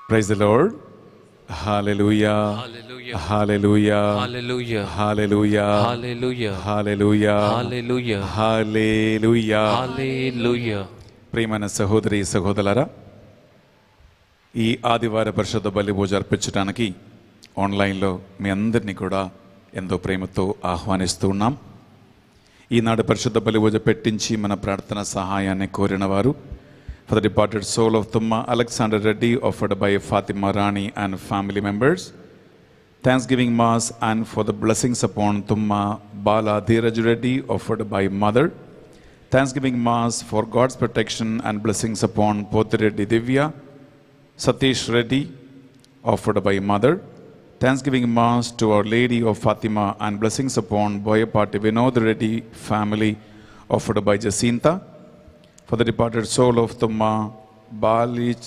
Praise the Lord. Hallelujah. Hallelujah. Hallelujah. Hallelujah. Hallelujah. Hallelujah. Hallelujah. Hallelujah. Hallelujah. Hallelujah. ప్రియమైన సహోదరి సహోదరులారా ఈ ఆదివార పరిషత్ బలి పూజ అర్పించడానికి ఆన్లైన్లో మీ అందరినీ కూడా ఎంతో ప్రేమతో ఆహ్వానిస్తూ ఉన్నాం ఈనాడు పరిశుద్ధ బలి పూజ పెట్టించి మన ప్రార్థన సహాయాన్ని కోరిన వారు for the departed soul of Thumma Alexander Reddy offered by Fatima Rani and family members thanksgiving mass and for the blessings upon Thumma Bala Dheeraj Reddy offered by mother Thanksgiving Mass for God's protection and blessings upon Pothireddy Divya, Satish Reddy, offered by Mother. Thanksgiving Mass to Our Lady of Fatima and blessings upon Boyapati Vinod Reddy family, offered by Jacinta. For the departed soul of Tumma Balich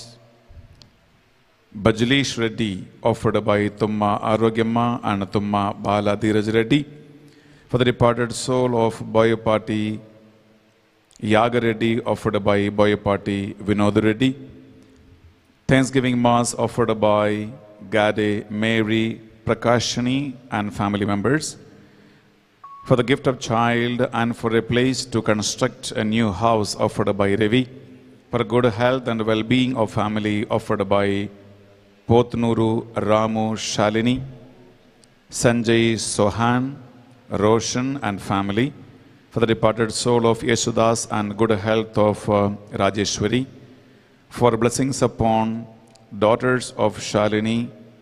Bajalish Reddy, offered by Tumma Arogyamma and Tumma Bala Dheeraj Reddy. For the departed soul of Boyapati Yagareddy offered by Boyapati Vinod Reddy. Thanksgiving Mass offered by Gade, Mary, Prakashani and family members. For the gift of child and for a place to construct a new house offered by Revi. For good health and well-being of family offered by Potnuru Ramu Shalini. Sanjay Sohan, Roshan and family for the departed soul of Yeshudas and good health of uh, Rajeshwari, for blessings upon daughters of Shalini,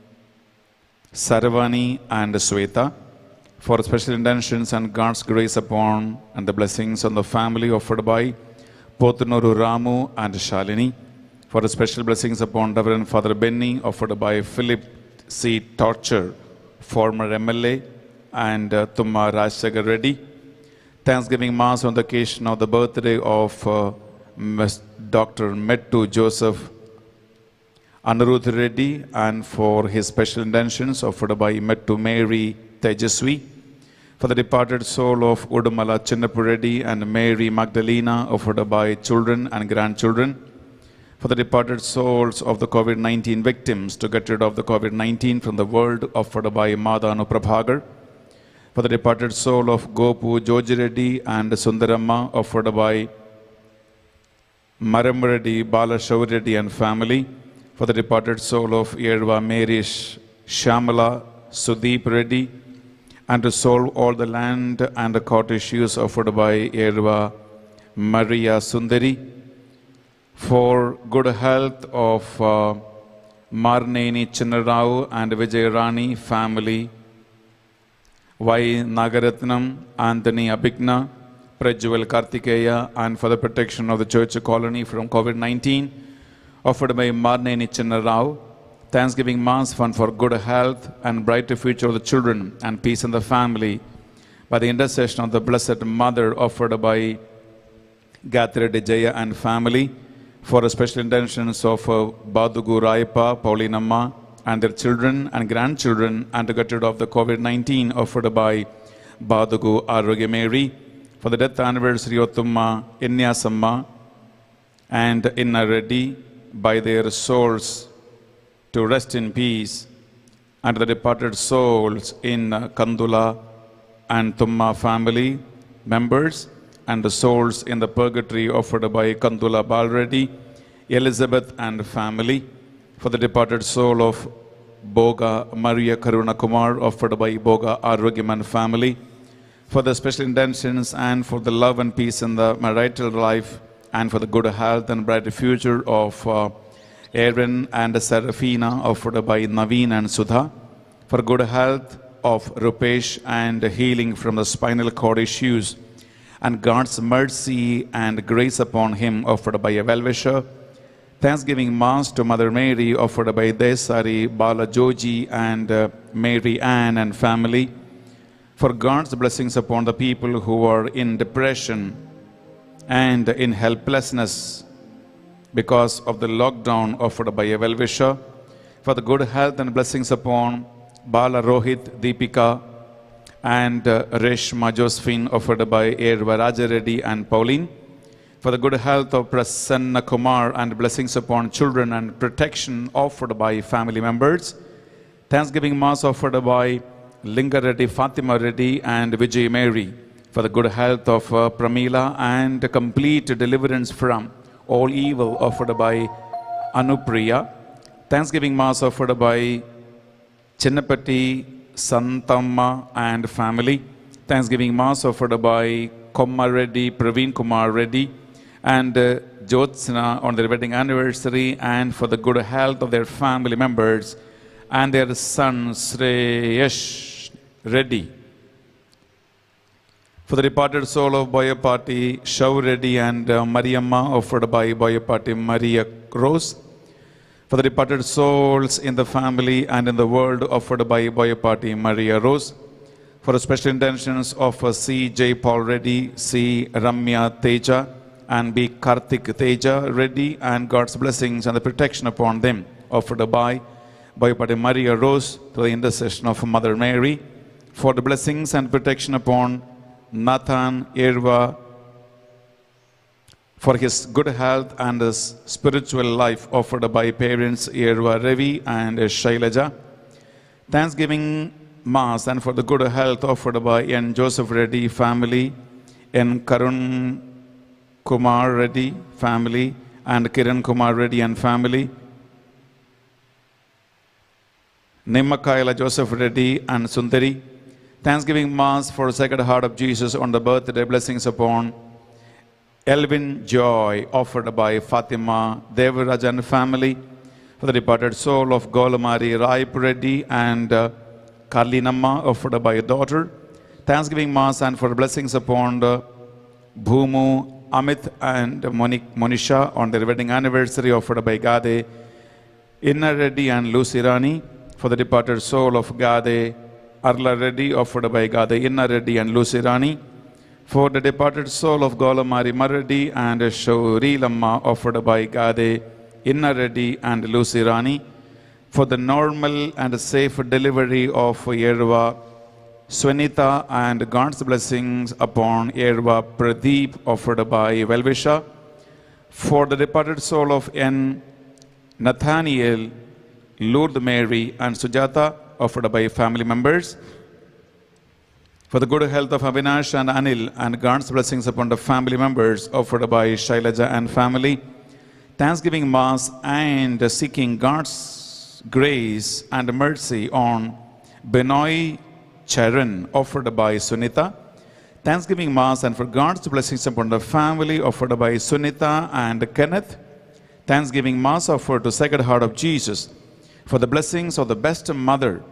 Saravani and Sweta, for special intentions and God's grace upon and the blessings on the family offered by Potnuru Ramu and Shalini, for special blessings upon Reverend Father Benny offered by Philip C. Torture, former MLA, and uh, Tumma Rajshagar Reddy, Thanksgiving Mass on the occasion of the birthday of uh, Ms. Dr. Mettu Joseph Anirudh Reddy and for his special intentions offered by Mettu Mary Tejaswi. For the departed soul of Udumala Chinnapu Reddy and Mary Magdalena offered by children and grandchildren. For the departed souls of the COVID 19 victims to get rid of the COVID 19 from the world offered by Madhanu Prabhagar for the departed soul of Gopu Jojireddy and Sundaramma offered by Maramreddy Balashavireddy and family, for the departed soul of Yerva Marish Shamala Sudeep Reddy, and to solve all the land and the court issues offered by Yerva Maria Sundari, for good health of uh, Marneni Chinnarao and Vijay Rani family, Y. Nagaratnam, Anthony Abhigna, Prajwal Kartikeya, and for the protection of the church colony from COVID 19, offered by Marneni Chinnarao. Thanksgiving Mass Fund for good health and brighter future of the children and peace in the family by the intercession of the Blessed Mother offered by Gathre Jaya and family for special intentions of uh, Badugu Raipa, Paulinamma, and their children and grandchildren and to get rid of the COVID 19 offered by Badugu Arogyameri for the death anniversary of Tumma Inyasamma and Inna Reddy by their souls to rest in peace and the departed souls in uh, Kandula and Tumma family members and the souls in the purgatory offered by Kandula Balreddy, Elizabeth and family for the departed soul of Boga Maria Karuna Kumar, offered by Boga Arugyaman family, for the special intentions and for the love and peace in the marital life, and for the good health and bright future of uh, Aaron and Serafina, offered by Naveen and Sudha, for good health of Rupesh and healing from the spinal cord issues, and God's mercy and grace upon him, offered by a well-wisher, Thanksgiving Mass to Mother Mary offered by Desari, Bala Joji, and uh, Mary Ann and family. For God's blessings upon the people who are in depression and in helplessness because of the lockdown offered by a well-wisher. For the good health and blessings upon Bala Rohit, Deepika, and uh, Reshma Josephine offered by Erva Raja Reddy and Pauline. for the good health of Prasanna Kumar and blessings upon children and protection offered by family members. Thanksgiving Mass offered by Linga Reddy, Fatima Reddy, and Vijay Mary for the good health of uh, Pramila and complete deliverance from all evil offered by Anupriya. Thanksgiving Mass offered by Chinnapati, Santamma, and family. Thanksgiving Mass offered by Komma Reddy, Praveen Kumar Reddy, and uh, Jyotsna on their wedding anniversary and for the good health of their family members and their son Sreyash Reddy. For the departed soul of Boyapati, Shav Reddy and uh, Mariamma offered by Boyapati Maria Rose. For the departed souls in the family and in the world offered by Boyapati Maria Rose. For the special intentions of uh, C. J. Paul Reddy, C. Ramya Teja, and B. Karthik Teja Reddy, and God's blessings and the protection upon them offered by Boyapati Maria Rose through the intercession of Mother Mary. For the blessings and protection upon Nathan Irva for his good health and his spiritual life offered by parents Irva Ravi and Shailaja. Thanksgiving Mass and for the good health offered by N. Joseph Reddy family, N. Karun Kumar Reddy family, and Kiran Kumar Reddy and family. Nimmakayala Joseph Reddy and Sundari. Thanksgiving Mass for Sacred Heart of Jesus on the birthday blessings upon Elvin Joy offered by Fatima Devarajan family for the departed soul of Golamari Raip Reddy and uh, Karlinamma offered by a daughter. Thanksgiving Mass and for blessings upon uh, Bhumu Amit and Monique Monisha on their wedding anniversary offered by Gade Inna Reddy and Lucy Rani for the departed soul of Gade Arla Reddy offered by Gade Inna Reddy and Lucy Rani for the departed soul of Golamari Maradi and Shauri Lamma offered by Gade Inna Reddy and Lucy Rani for the normal and safe delivery of Yerva Swanita and God's blessings upon Yerva Pradeep offered by Velvisha for the departed soul of N. Nathaniel, Lourdes Mary, and Sujata, offered by family members. For the good health of Avinash and Anil, and God's blessings upon the family members, offered by Shailaja and family. Thanksgiving Mass and seeking God's grace and mercy on Benoy Charan, offered by Sunita. Thanksgiving Mass and for God's blessings upon the family, offered by Sunita and Kenneth. Thanksgiving Mass offered to Sacred Heart of Jesus for the blessings of the best mother,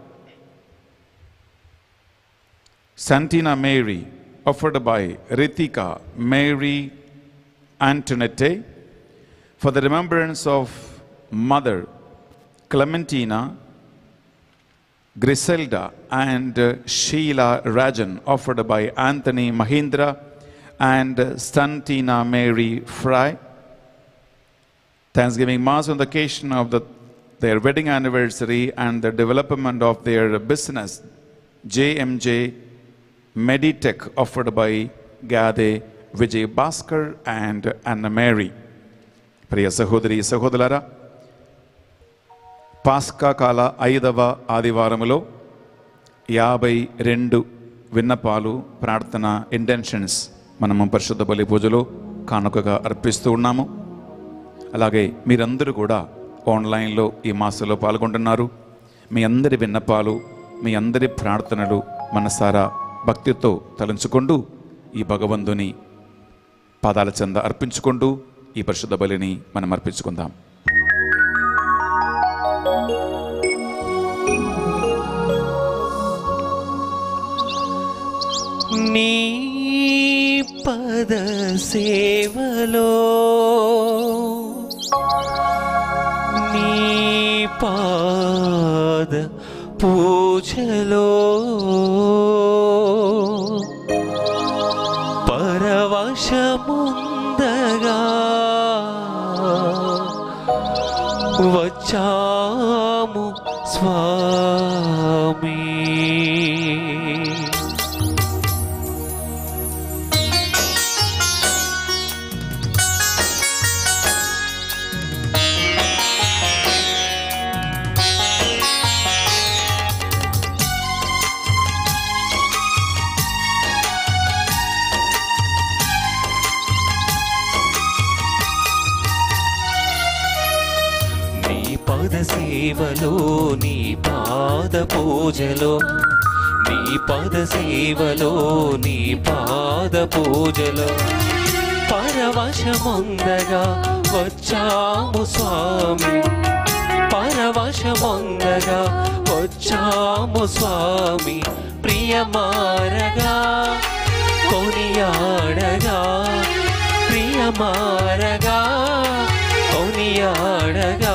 Santina Mary, offered by Ritika Mary Antoinette, for the remembrance of Mother Clementina Griselda and uh, Sheila Rajan, offered by Anthony Mahindra and Stantina Mary Fry. Thanksgiving Mass on the occasion of the, their wedding anniversary and the development of their business, JMJ Meditech, offered by Gade Vijay Bhaskar and Anna Mary. ప్రియ సహోదరి సహోదరులారా పాస్కా కాల ఐదవ ఆదివారములో యాభై రెండు విన్నపాలు ప్రార్థన intentions మనము పరిశుద్ధ బలి పూజలో కానుకగా అర్పిస్తూ ఉన్నాము అలాగే మీరందరూ కూడా ఆన్లైన్లో ఈ మాసంలో పాల్గొంటున్నారు మీ అందరి విన్నపాలు మీ అందరి ప్రార్థనలు మనసారా భక్తితో తలంచుకుంటూ ఈ భగవంతుని పాదాల చెంద అర్పించుకుంటూ ఈ పరిశుద్ధ బలిని మనం అర్పించుకుందాం నీ పద సేవలో నీ పాద పూజలో పరవశముందగా వచ్చాము స్వామి పద సేవలో నీ పాద పూజలో నీ పద సేవలో నీ పాద పూజలో పరవశముందగా వచ్చాము స్వామి పరవశముందగా వచ్చాము స్వామి ప్రియమారగా కొనియాడగా ప్రియమారగా కొనియాడగా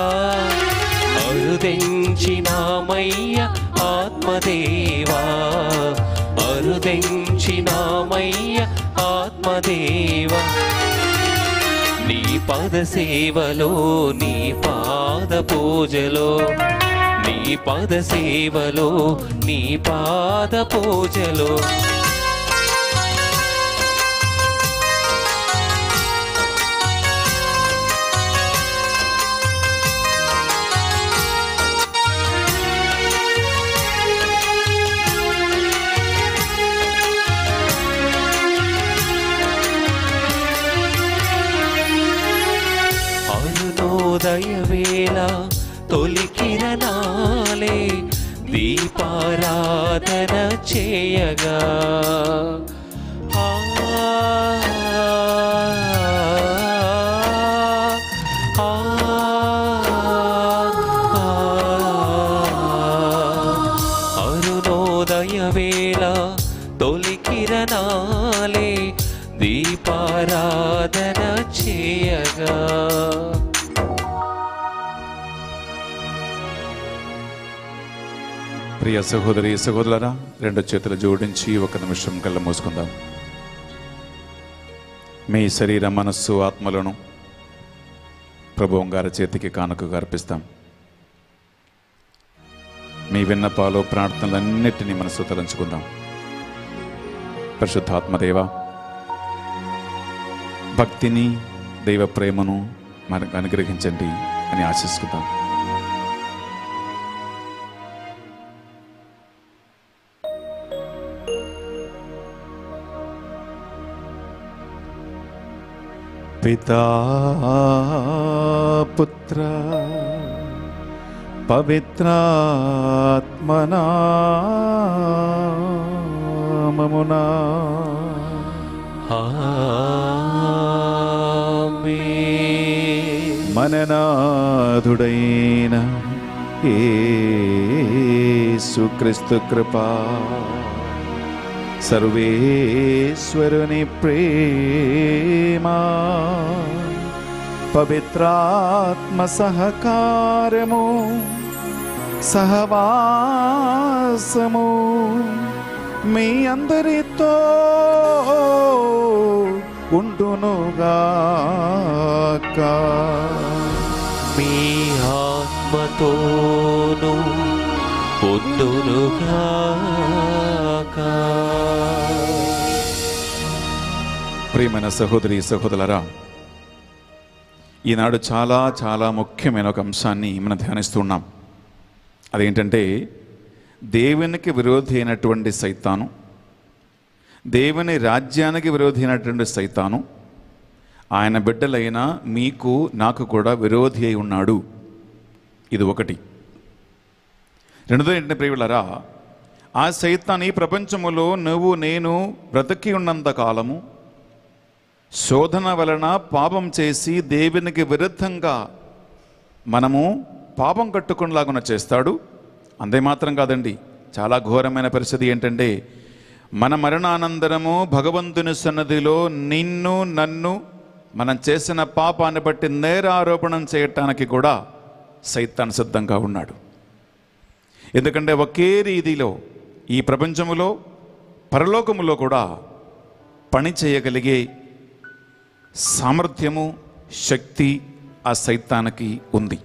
అరుదెంచినామయ్య ఆత్మదేవా అరుదెంచినామయ్య ఆత్మదేవా నీ పద సేవలో నీ పాద పూజలో నీ పద సేవలో నీ పాద పూజలో అరుణోదయ వేళ తొలి కిరణాలే దీపారాధన చేయగా ఆ, ఆ, అరుణోదయ వేళ తొలి కిరణాలే దీపారాధన చేయగా ప్రియ సహోదరి సహోదరులరా రెండు చేతులు జోడించి ఒక నిమిషం కళ్ళ మూసుకుందాం మీ శరీర మనస్సు ఆత్మలను ప్రభువం గారి చేతికి కానుకగా అర్పిస్తాం మీ విన్నపాలు ప్రార్థనలన్నిటినీ మనసు తలంచుకుందాం పరిశుద్ధాత్మదేవ భక్తిని దైవ ప్రేమను మనకు అనుగ్రహించండి అని ఆశిస్తున్నాం పితా పుత్ర పవిత్రాత్మనామమునా ఆమేన్. మననాథుడైన యేసుక్రీస్తు కృపా సర్వేశ్వరుని ప్రేమా పవిత్రాత్మ సహకారము సహవాసము మీ అందరితో ఉండునుగాక మీ ఆత్మతోను పొందునుగాక ప్రియమైన సహోదరి సహోదరులరా ఈనాడు చాలా చాలా ముఖ్యమైన ఒక అంశాన్ని మనం ధ్యానిస్తున్నాం అదేంటంటే దేవునికి విరోధి అయినటువంటి సైతాను దేవుని రాజ్యానికి విరోధి అయినటువంటి సైతాను ఆయన బిడ్డలైన మీకు నాకు కూడా విరోధి అయి ఉన్నాడు ఇది ఒకటి రెండోది ఏంటంటే ప్రియులరా ఆ సైతాన్ ఈ ప్రపంచములో నువ్వు నేను బ్రతికి ఉన్నంత కాలము శోధన వలన పాపం చేసి దేవునికి విరుద్ధంగా మనము పాపం కట్టుకునేలాగున చేస్తాడు అంతే మాత్రం కాదండి చాలా ఘోరమైన పరిస్థితి ఏంటంటే మన మరణానంతరము భగవంతుని సన్నదిలో నిన్ను నన్ను మనం చేసిన పాపాన్ని బట్టి నేరారోపణం చేయటానికి కూడా సైతాన్ సిద్ధంగా ఉన్నాడు ఎందుకంటే ఒకే రీతిలో ఈ ప్రపంచములో పరలోకములో కూడా పని చేయగలిగే సామర్థ్యము శక్తి ఆ సైతానికి ఉంది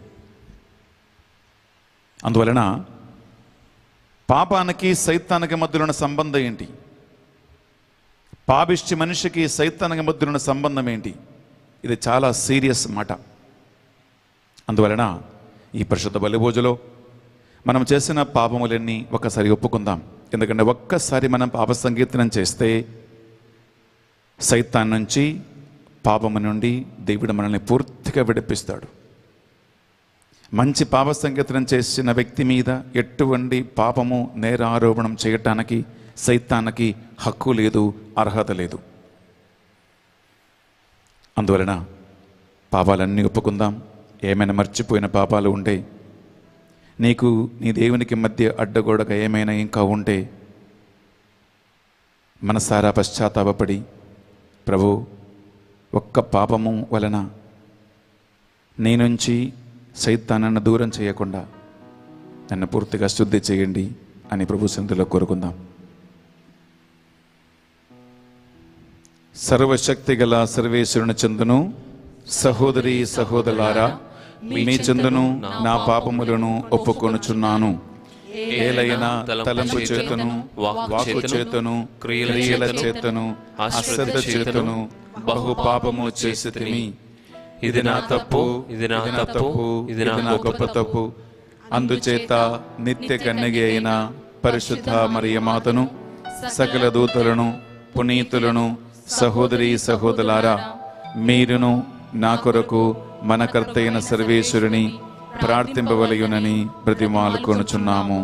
అందువలన పాపానికి సైతానికి మధ్యలో ఉన్న సంబంధం ఏంటి పాపిష్టి మనిషికి సైతానికి మధ్యలో ఉన్న సంబంధం ఏంటి ఇది చాలా సీరియస్ మాట అందువలన ఈ పరిశుద్ధ బలిభోజలో మనం చేసిన పాపములన్నీ ఒకసారి ఒప్పుకుందాం ఎందుకంటే ఒక్కసారి మనం పాప సంకీర్తనం చేస్తే సైతాన్ నుంచి పాపము నుండి దేవుడు మనల్ని పూర్తిగా విడిపిస్తాడు మంచి పాప సంకీర్తనం చేసిన వ్యక్తి మీద ఎటువంటి పాపము నేర ఆరోపణం చేయటానికి సైతానికి హక్కు లేదు అర్హత లేదు అందువలన పాపాలన్నీ ఒప్పుకుందాం ఏమైనా మర్చిపోయిన పాపాలు ఉంటే నీకు నీ దేవునికి మధ్య అడ్డగోడగా ఏమైనా ఇంకా ఉంటే మనసారా పశ్చాత్తాపడి ప్రభు ఒక్క పాపము వలన నీ నుంచి సైతానನ್ನು దూరం చేయకుండా నన్ను పూర్తిగా శుద్ధి చేయండి అని ప్రభు సంధిలో కోరుకుందాం సర్వశక్తి గల సర్వేశ్వరుని చెందును సహోదరి సహోదరులారా మీ చెందును నా పాపములను ఒప్పుకొనుచున్నాను ఏలైనా తలంపు చేతను వాక్కు చేతను క్రియల చేతను అశ్రద్ధ చేతను బహు పాపము చేసి తిని ఇది నా తప్పు ఇది నా తప్పు ఇది నా గొప్ప తప్పు అందుచేత నిత్య కన్యగి అయిన పరిశుద్ధ మరియమాతను సకల దూతలను పునీతులను సహోదరి సహోదరులారా మీరును నా కొరకు మన కర్తైన సర్వేశ్వరుని ప్రార్థింపవలయునని ప్రతిమాలుకొనుచున్నాము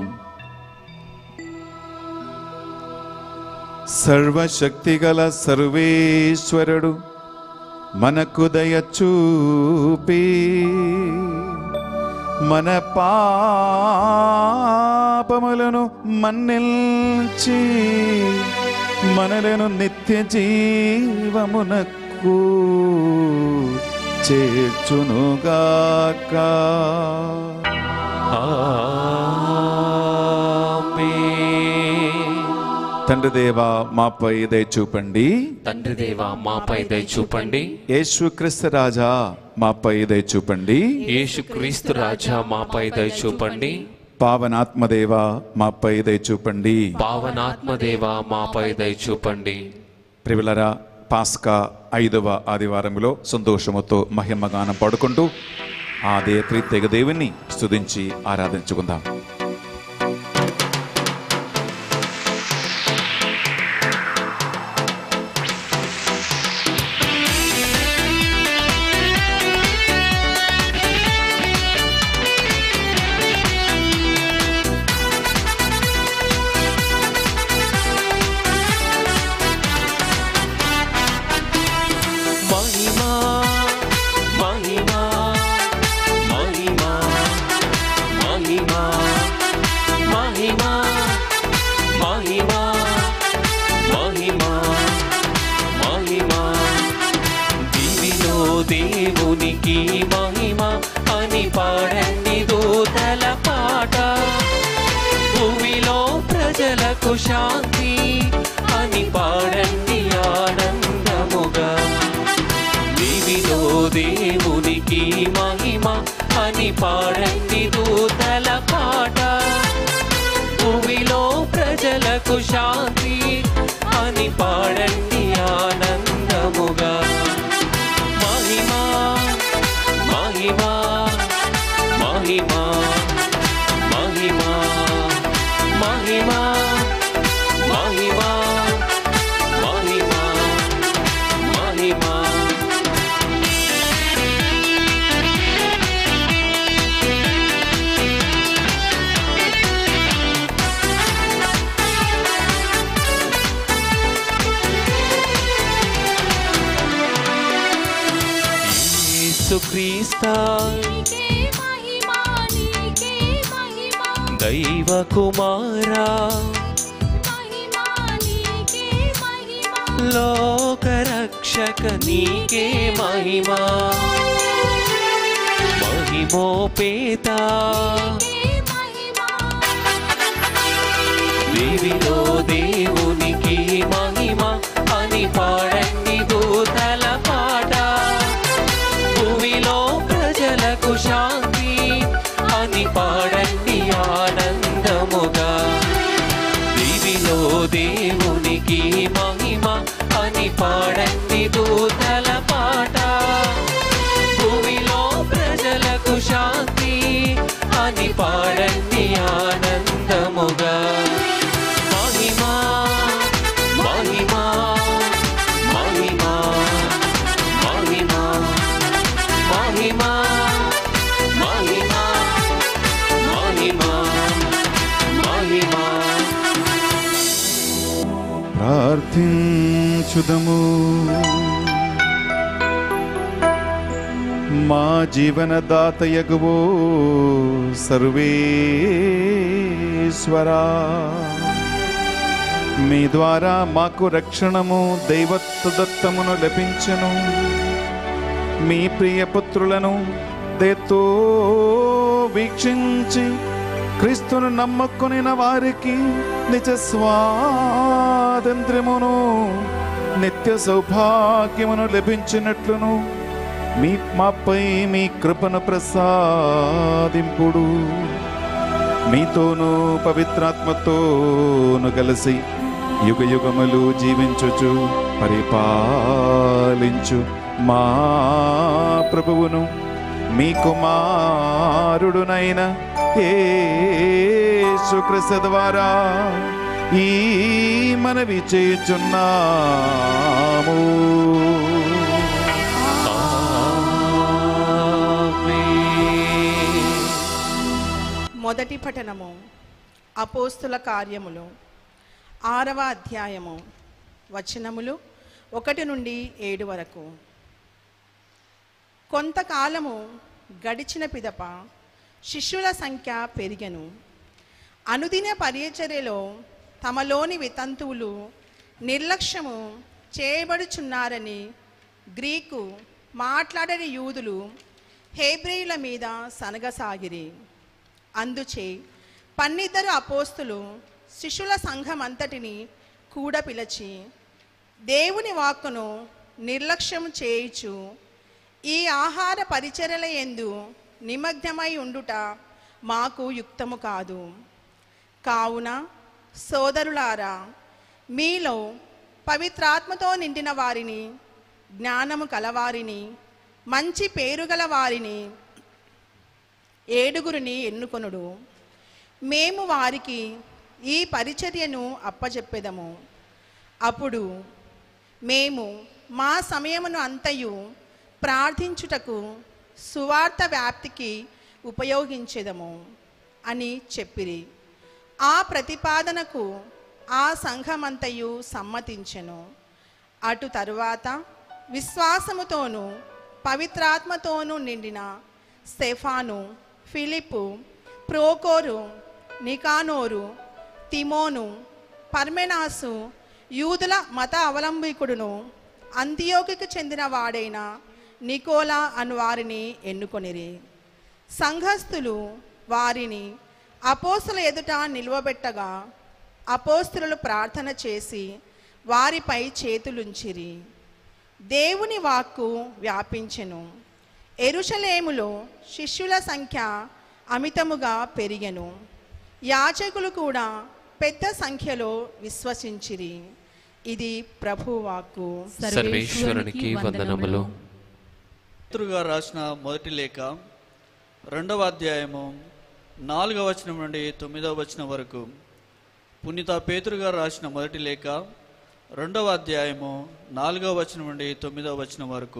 సర్వశక్తిగల సర్వేశ్వరుడు మనకు దయ చూపి మన పాపములను మన్నిల్చి మనలను నిత్య జీవమునకు చేర్చునుగాక ఆమేన్. తండ్రి దేవా మాపై దయ చూపండి తండ్రి దేవా మాపై దయ చూపండి యేసుక్రీస్తు రాజా మాపై దయ చూపండి యేసుక్రీస్తు రాజా మాపై దయ చూపండి పావనాత్మదేవ మాపై దయ చూపండి పావనాత్మ దేవా మాపై దయ చూపండి ప్రియులరా పాస్కా ఐదవ ఆదివారంలో సంతోషముతో మహిమగానం పాడుకుంటూ ఆ దేత్రి తెగ దేవుని స్తుతించి ఆరాధించుకుందాం మహిమా మహిమా మహిమా మహిమా మహిమా మహిమా మహిమా మహిమా దివిలో దేవునికి మహిమ అని పాడండి దూతల పాట భూమిలో ప్రజలకు శాంతి అని పాడండి ఆనందముగా దివిలో దేవునికి మహిమ అని పాడండి దూతల పాట భూమిలో ప్రజలకు శాంతి అని పాడండి ఆనందముగా మహిమా మహిమా మహిమా మహిమా మహిమా మహిమా మహిమా మహిమా యేసుక్రీస్తా నీకే మహిమా నీకే మహిమా దైవ కుమారా మహిమా నీకే మహిమా లోక రక్షక నీకే మహిమా మహిమోపేత నీకే మహిమా దేవిలో దేవునికి మహిమ అని పాడండి దూతల పాట భూమిలో ప్రజలకు శాంతి అని పాడండి ఆనందముగా దేవిలో దేవునికి మహిమ అని పాడండి దూతల పాట భూమిలో ప్రజలకు శాంతి అని పాడండి ఆనందముగా మహిమా మహిమా మహిమా మహిమా మహిమా మహిమా ప్రార్థించుదము మా జీవనదాతయగువో సర్వేశ్వరా మీ ద్వారా మాకు రక్షణము దైవత్వదత్తమును లభించను మీ ప్రియపుత్రులను దేతో వీక్షించి క్రీస్తును నమ్మకొనిన వారికి నిజ స్వాతంత్ర్యమును నిత్య సౌభాగ్యమును లభించినట్లును మీ మాపై మీ కృపను ప్రసాదింపుడు మీతోనూ పవిత్రాత్మతోను కలిసి యుగ యుగములు జీవించుచు పరిపాలించు మా ప్రభువును మీ కుమారుడునైన యేసుక్రీస్తు ద్వారా ఈ మనవి చేయుచున్నాము ఆమేన్. మొదటి పఠనము అపోస్తుల కార్యములు ఆరవ అధ్యాయము వచనములు ఒకటి నుండి ఏడు వరకు కొంతకాలము గడిచిన పిదప శిష్యుల సంఖ్య పెరిగెను అనుదిన పరిచర్యలో తమలోని వితంతువులు నిర్లక్ష్యము చేయబడుచున్నారని గ్రీకు మాట్లాడని యూదులు హేబ్రేయుల మీద సనగసాగిరి అందుచే పన్నిద్దరు అపోస్తులు శిష్యుల సంఘం అంతటిని కూడా పిలిచి దేవుని వాక్కును నిర్లక్ష్యం చేయుచు ఈ ఆహార పరిచర్యల ఎందు నిమగ్నమై ఉండుట మాకు యుక్తము కాదు కావున సోదరులారా మీలో పవిత్రాత్మతో నిండిన వారిని జ్ఞానము కలవారిని మంచి పేరు గల వారిని ఏడుగురిని ఎన్నుకొనుడు మేము వారికి ఈ పరిచర్యను అప్పచెప్పెదము అప్పుడు మేము మా సమయమును అంతయు ప్రార్థించుటకు సువార్త వ్యాప్తికి ఉపయోగించెదము అని చెప్పిరి ఆ ప్రతిపాదనకు ఆ సంఘమంతయు సమ్మతించెను అటు తరువాత విశ్వాసముతోనూ పవిత్రాత్మతోనూ నిండిన స్టెఫాను ఫిలిపు ప్రోకోరు నికానోరు తిమోను పర్మెనాసు యూదుల మత అవలంబికుడును అంత్యోకికి చెందిన వాడైన నికోలా అను వారిని ఎన్నుకొనిరి సంఘస్థులు వారిని అపోస్తుల ఎదుట నిలువబెట్టగా అపోస్తులు ప్రార్థన చేసి వారిపై చేతులుంచిరి దేవుని వాక్కు వ్యాపించెను ఎరుషలేములో శిష్యుల సంఖ్య అమితముగా పెరిగెను యాచకులు కూడా పెద్ద సంఖ్యలో విశ్వసించిరి ఇది ప్రభువాక్కు సర్వేశ్వరునికి వందనములు పేతురుగా రాసిన మొదటి లేఖ రెండవ అధ్యాయము నాలుగవ వచనం నుండి తొమ్మిదవ వచనం వరకు పునీత పేతురుగా రాసిన మొదటి లేఖ రెండవ అధ్యాయము నాలుగవ వచనం నుండి తొమ్మిదవ వచనం వరకు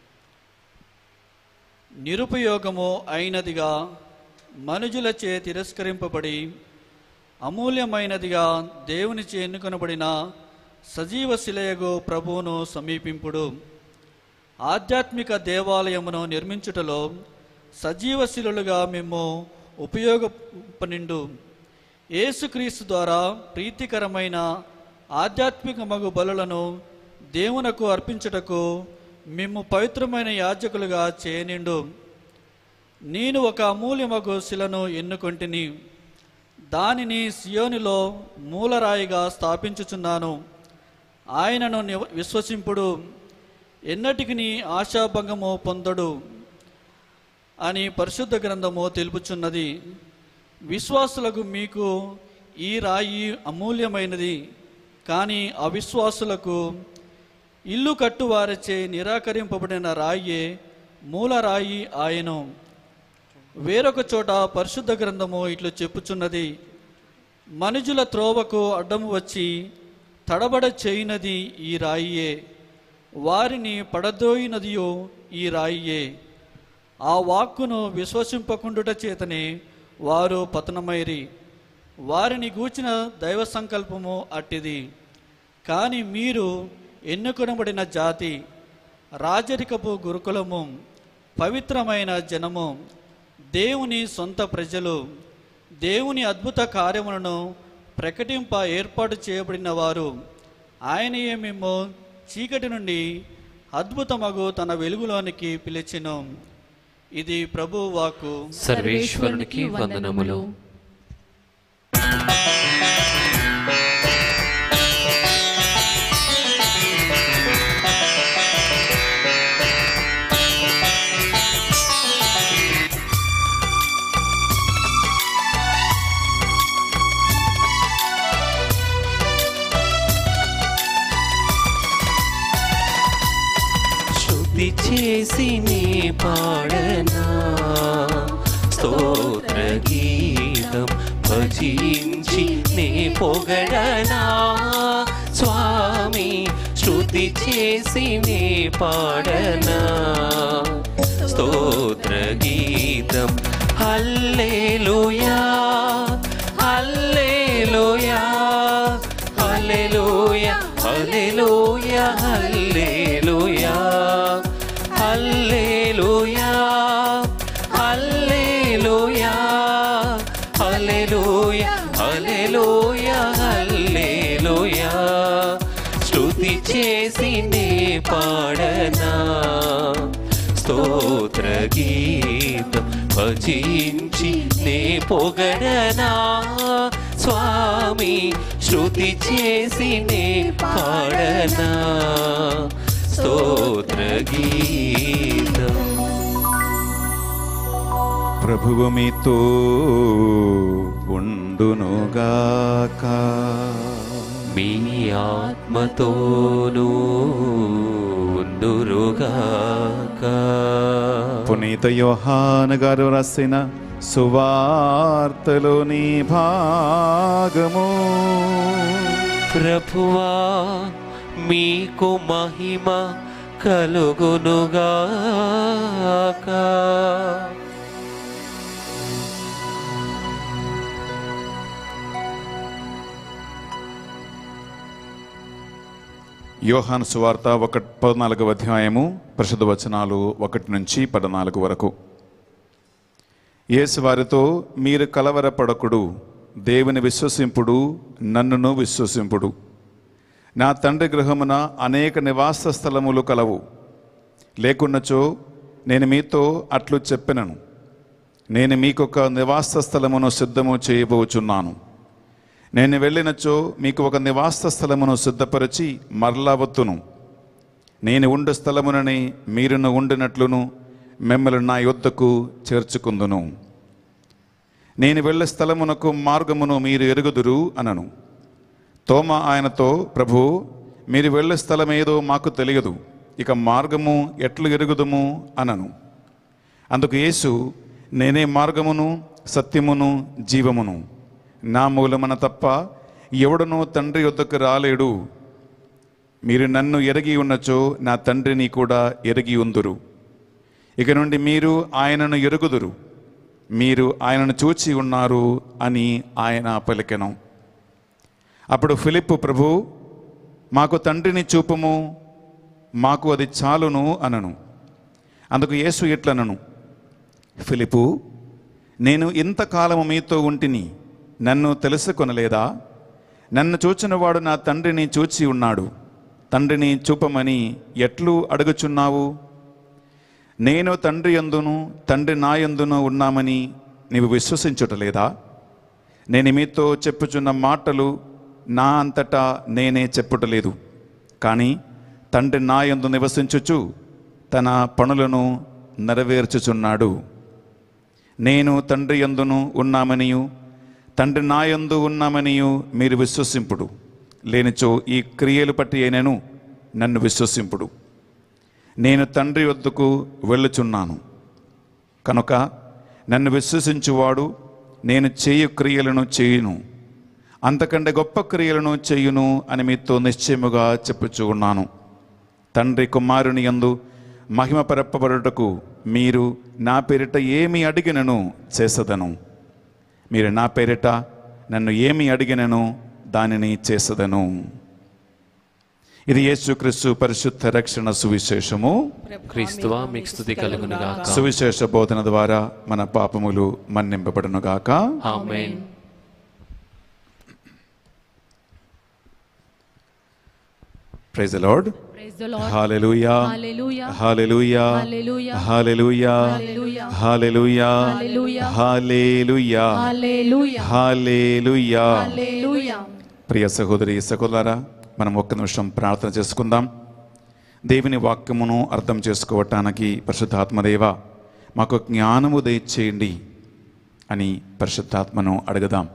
నిరుపయోగము అయినదిగా మనుజులచే తిరస్కరింపబడి అమూల్యమైనదిగా దేవునిచే ఎన్నుకొనబడిన సజీవ శిలయగు ప్రభువును సమీపింపుడు ఆధ్యాత్మిక దేవాలయమును నిర్మించుటలో సజీవ శిలులుగా మేము ఉపయోగపనిండు యేసుక్రీస్తు ద్వారా ప్రీతికరమైన ఆధ్యాత్మిక మగు బలులను దేవునకు అర్పించుటకు మేము పవిత్రమైన యాజకులుగా చేయనిండు నేను ఒక అమూల్యమగు శిలను ఎన్నుకొంటిని దానిని సియోనిలో మూలరాయిగా స్థాపించుచున్నాను ఆయనను నివ- విశ్వసింపుడు ఎన్నటికి ఆశాభంగము పొందడు అని పరిశుద్ధ గ్రంథము తెలుపుచున్నది విశ్వాసులకు మీకు ఈ రాయి అమూల్యమైనది కానీ అవిశ్వాసులకు ఇల్లు కట్టువారిచే నిరాకరింపబడిన రాయే మూల రాయి ఆయను వేరొక చోట పరిశుద్ధ గ్రంథము ఇట్లు చెప్పుచున్నది మనుజుల త్రోవకు అడ్డము వచ్చి తడబడ చేయినది ఈ రాయియే వారిని పడదోయినదియో ఈ రాయియే ఆ వాక్కును విశ్వసింపకుండుట చేతనే వారు పతనమైరి వారిని గూర్చిన దైవ సంకల్పము అట్టిది కానీ మీరు ఎన్నుకొనబడిన జాతి రాజరికపు గురుకులము పవిత్రమైన జనము దేవుని సొంత ప్రజలు దేవుని అద్భుత కార్యములను ప్రకటింప ఏర్పాటు చేయబడిన వారు ఆయనయే మేము చీకటి నుండి అద్భుతమగు తన వెలుగులోనికి పిలిచెను ఇది ప్రభు వాక్కు సర్వేశ్వరునికి వందనములు శుద్ధి చేసి నీ పాడనా స్తోత్ర గీతం భజించి నీ పొగడనా స్వామి శృతి చేసి నీ పాడనా స్తోత్ర గీతం హల్లెలూయా హల్లెలూయా హల్లెలూయా హల్లెలూయా హల్లెలూయా హల్లెలూయా హల్లెలూయా హల్లెలూయా హల్లెలూయా హల్లెలూయా స్తుతి చేసి నే పాడనా స్తోత్ర గీతం భజించి నే పొగడనా స్వామి శృతి చేసి నే పాడనా స్తోత్ర గీతం ప్రభువు మీతో ఉండునుగాక మీ ఆత్మతోనూ ఉందురుగాక పునీత యోహాన్ గారు రాసిన సువార్తలోని భాగము ప్రభువా మీకు మహిమ కలుగునుగాక యోహాన్ సువార్త ఒక పద్నాలుగవ అధ్యాయము పరిశుద్ధ వచనాలు ఒకటి నుంచి పద్నాలుగు వరకు యేసు వారితో మీరు కలవరపడకుడు దేవుని విశ్వసింపుడు నన్నును విశ్వసింపుడు నా తండ్రి గృహమున అనేక నివాస స్థలములు కలవు లేకున్నచో నేను మీతో అట్లు చెప్పినను నేను మీకొక నివాస స్థలమును సిద్ధము చేయబోచున్నాను నేను వెళ్ళినచో మీకు ఒక నివాస స్థలమును సిద్ధపరిచి మరలా వత్తును నేను ఉండు స్థలమునని మీరును ఉండినట్లును మిమ్మల్ని నా యొద్దకు చేర్చుకుందును నేను వెళ్ళే స్థలమునకు మార్గమును మీరు ఎరుగుదురు అనను తోమ ఆయనతో ప్రభు మీరు వెళ్ళే స్థలం ఏదో మాకు తెలియదు ఇక మార్గము ఎట్లు ఎరుగుదుము అనను అందుకు యేసు నేనే మార్గమును సత్యమును జీవమును నా మూలమున తప్ప ఎవడనూ తండ్రి వద్దకు రాలేడు మీరు నన్ను ఎరిగి ఉన్నచో నా తండ్రిని కూడా ఎరిగి ఉందురు ఇక నుండి మీరు ఆయనను ఎరుగుదురు మీరు ఆయనను చూచి ఉన్నారు అని ఆయన పలికెను అప్పుడు ఫిలిప్పు ప్రభు మాకు తండ్రిని చూపుము మాకు అది చాలును అనను అందుకు యేసు ఇట్లనను ఫిలిపు నేను ఇంతకాలము మీతో ఉంటిని నన్ను తెలుసుకొనలేదా నన్ను చూచినవాడు నా తండ్రిని చూచి ఉన్నాడు తండ్రిని చూపమని ఎట్లు అడుగుచున్నావు నేను తండ్రి యందును తండ్రి నా యందును ఉన్నామని నీవు విశ్వసించుటలేదా నేను మీతో చెప్పుచున్న మాటలు నా అంతటా నేనే చెప్పుటలేదు కానీ తండ్రి నా యందు నివసించుచు తన పనులను నెరవేర్చుచున్నాడు నేను తండ్రి యందును ఉన్నామనియు తండ్రి నా యందు ఉన్నామనియు మీరు విశ్వసింపుడు లేనిచో ఈ క్రియలు పట్టి అయినను నన్ను విశ్వసింపుడు నేను తండ్రి వద్దకు వెళ్ళుచున్నాను కనుక నన్ను విశ్వసించువాడు నేను చేయు క్రియలను చేయును అంతకంటే గొప్ప క్రియలను చేయును అని మీతో నిశ్చయముగా చెప్పుచూ ఉన్నాను తండ్రి కుమారుని యందు మహిమ పరపబడుటకు మీరు నా పేరిట ఏమి అడిగినను చేసదను మీరు నా పేరిట నన్ను ఏమి అడిగినను దానిని చేసదను ఇది యేసుక్రీస్తు పరిశుద్ధ రక్షణ సువిశేషము క్రీస్తువా మీకు స్థుతి కలుగును గాక సువిశేష బోధన ద్వారా మన పాపములు మన్నింపబడును గాక ఆమేన్ praise the Lord Praise the Lord. హల్లెలూయా Hallelujah. హల్లెలూయా Hallelujah. హల్లెలూయా Hallelujah. హల్లెలూయా Hallelujah. హల్లెలూయా Hallelujah. హల్లెలూయా Hallelujah. ప్రియ సహోదరి సహోదరా మనం ఒక్క నిమిషం ప్రార్థన చేసుకుందాం దేవుని వాక్యమును అర్థం చేసుకోవటానికి పరిశుద్ధాత్మదేవ మాకు జ్ఞానము దయచేయండి అని పరిశుద్ధాత్మను అడుగుదాం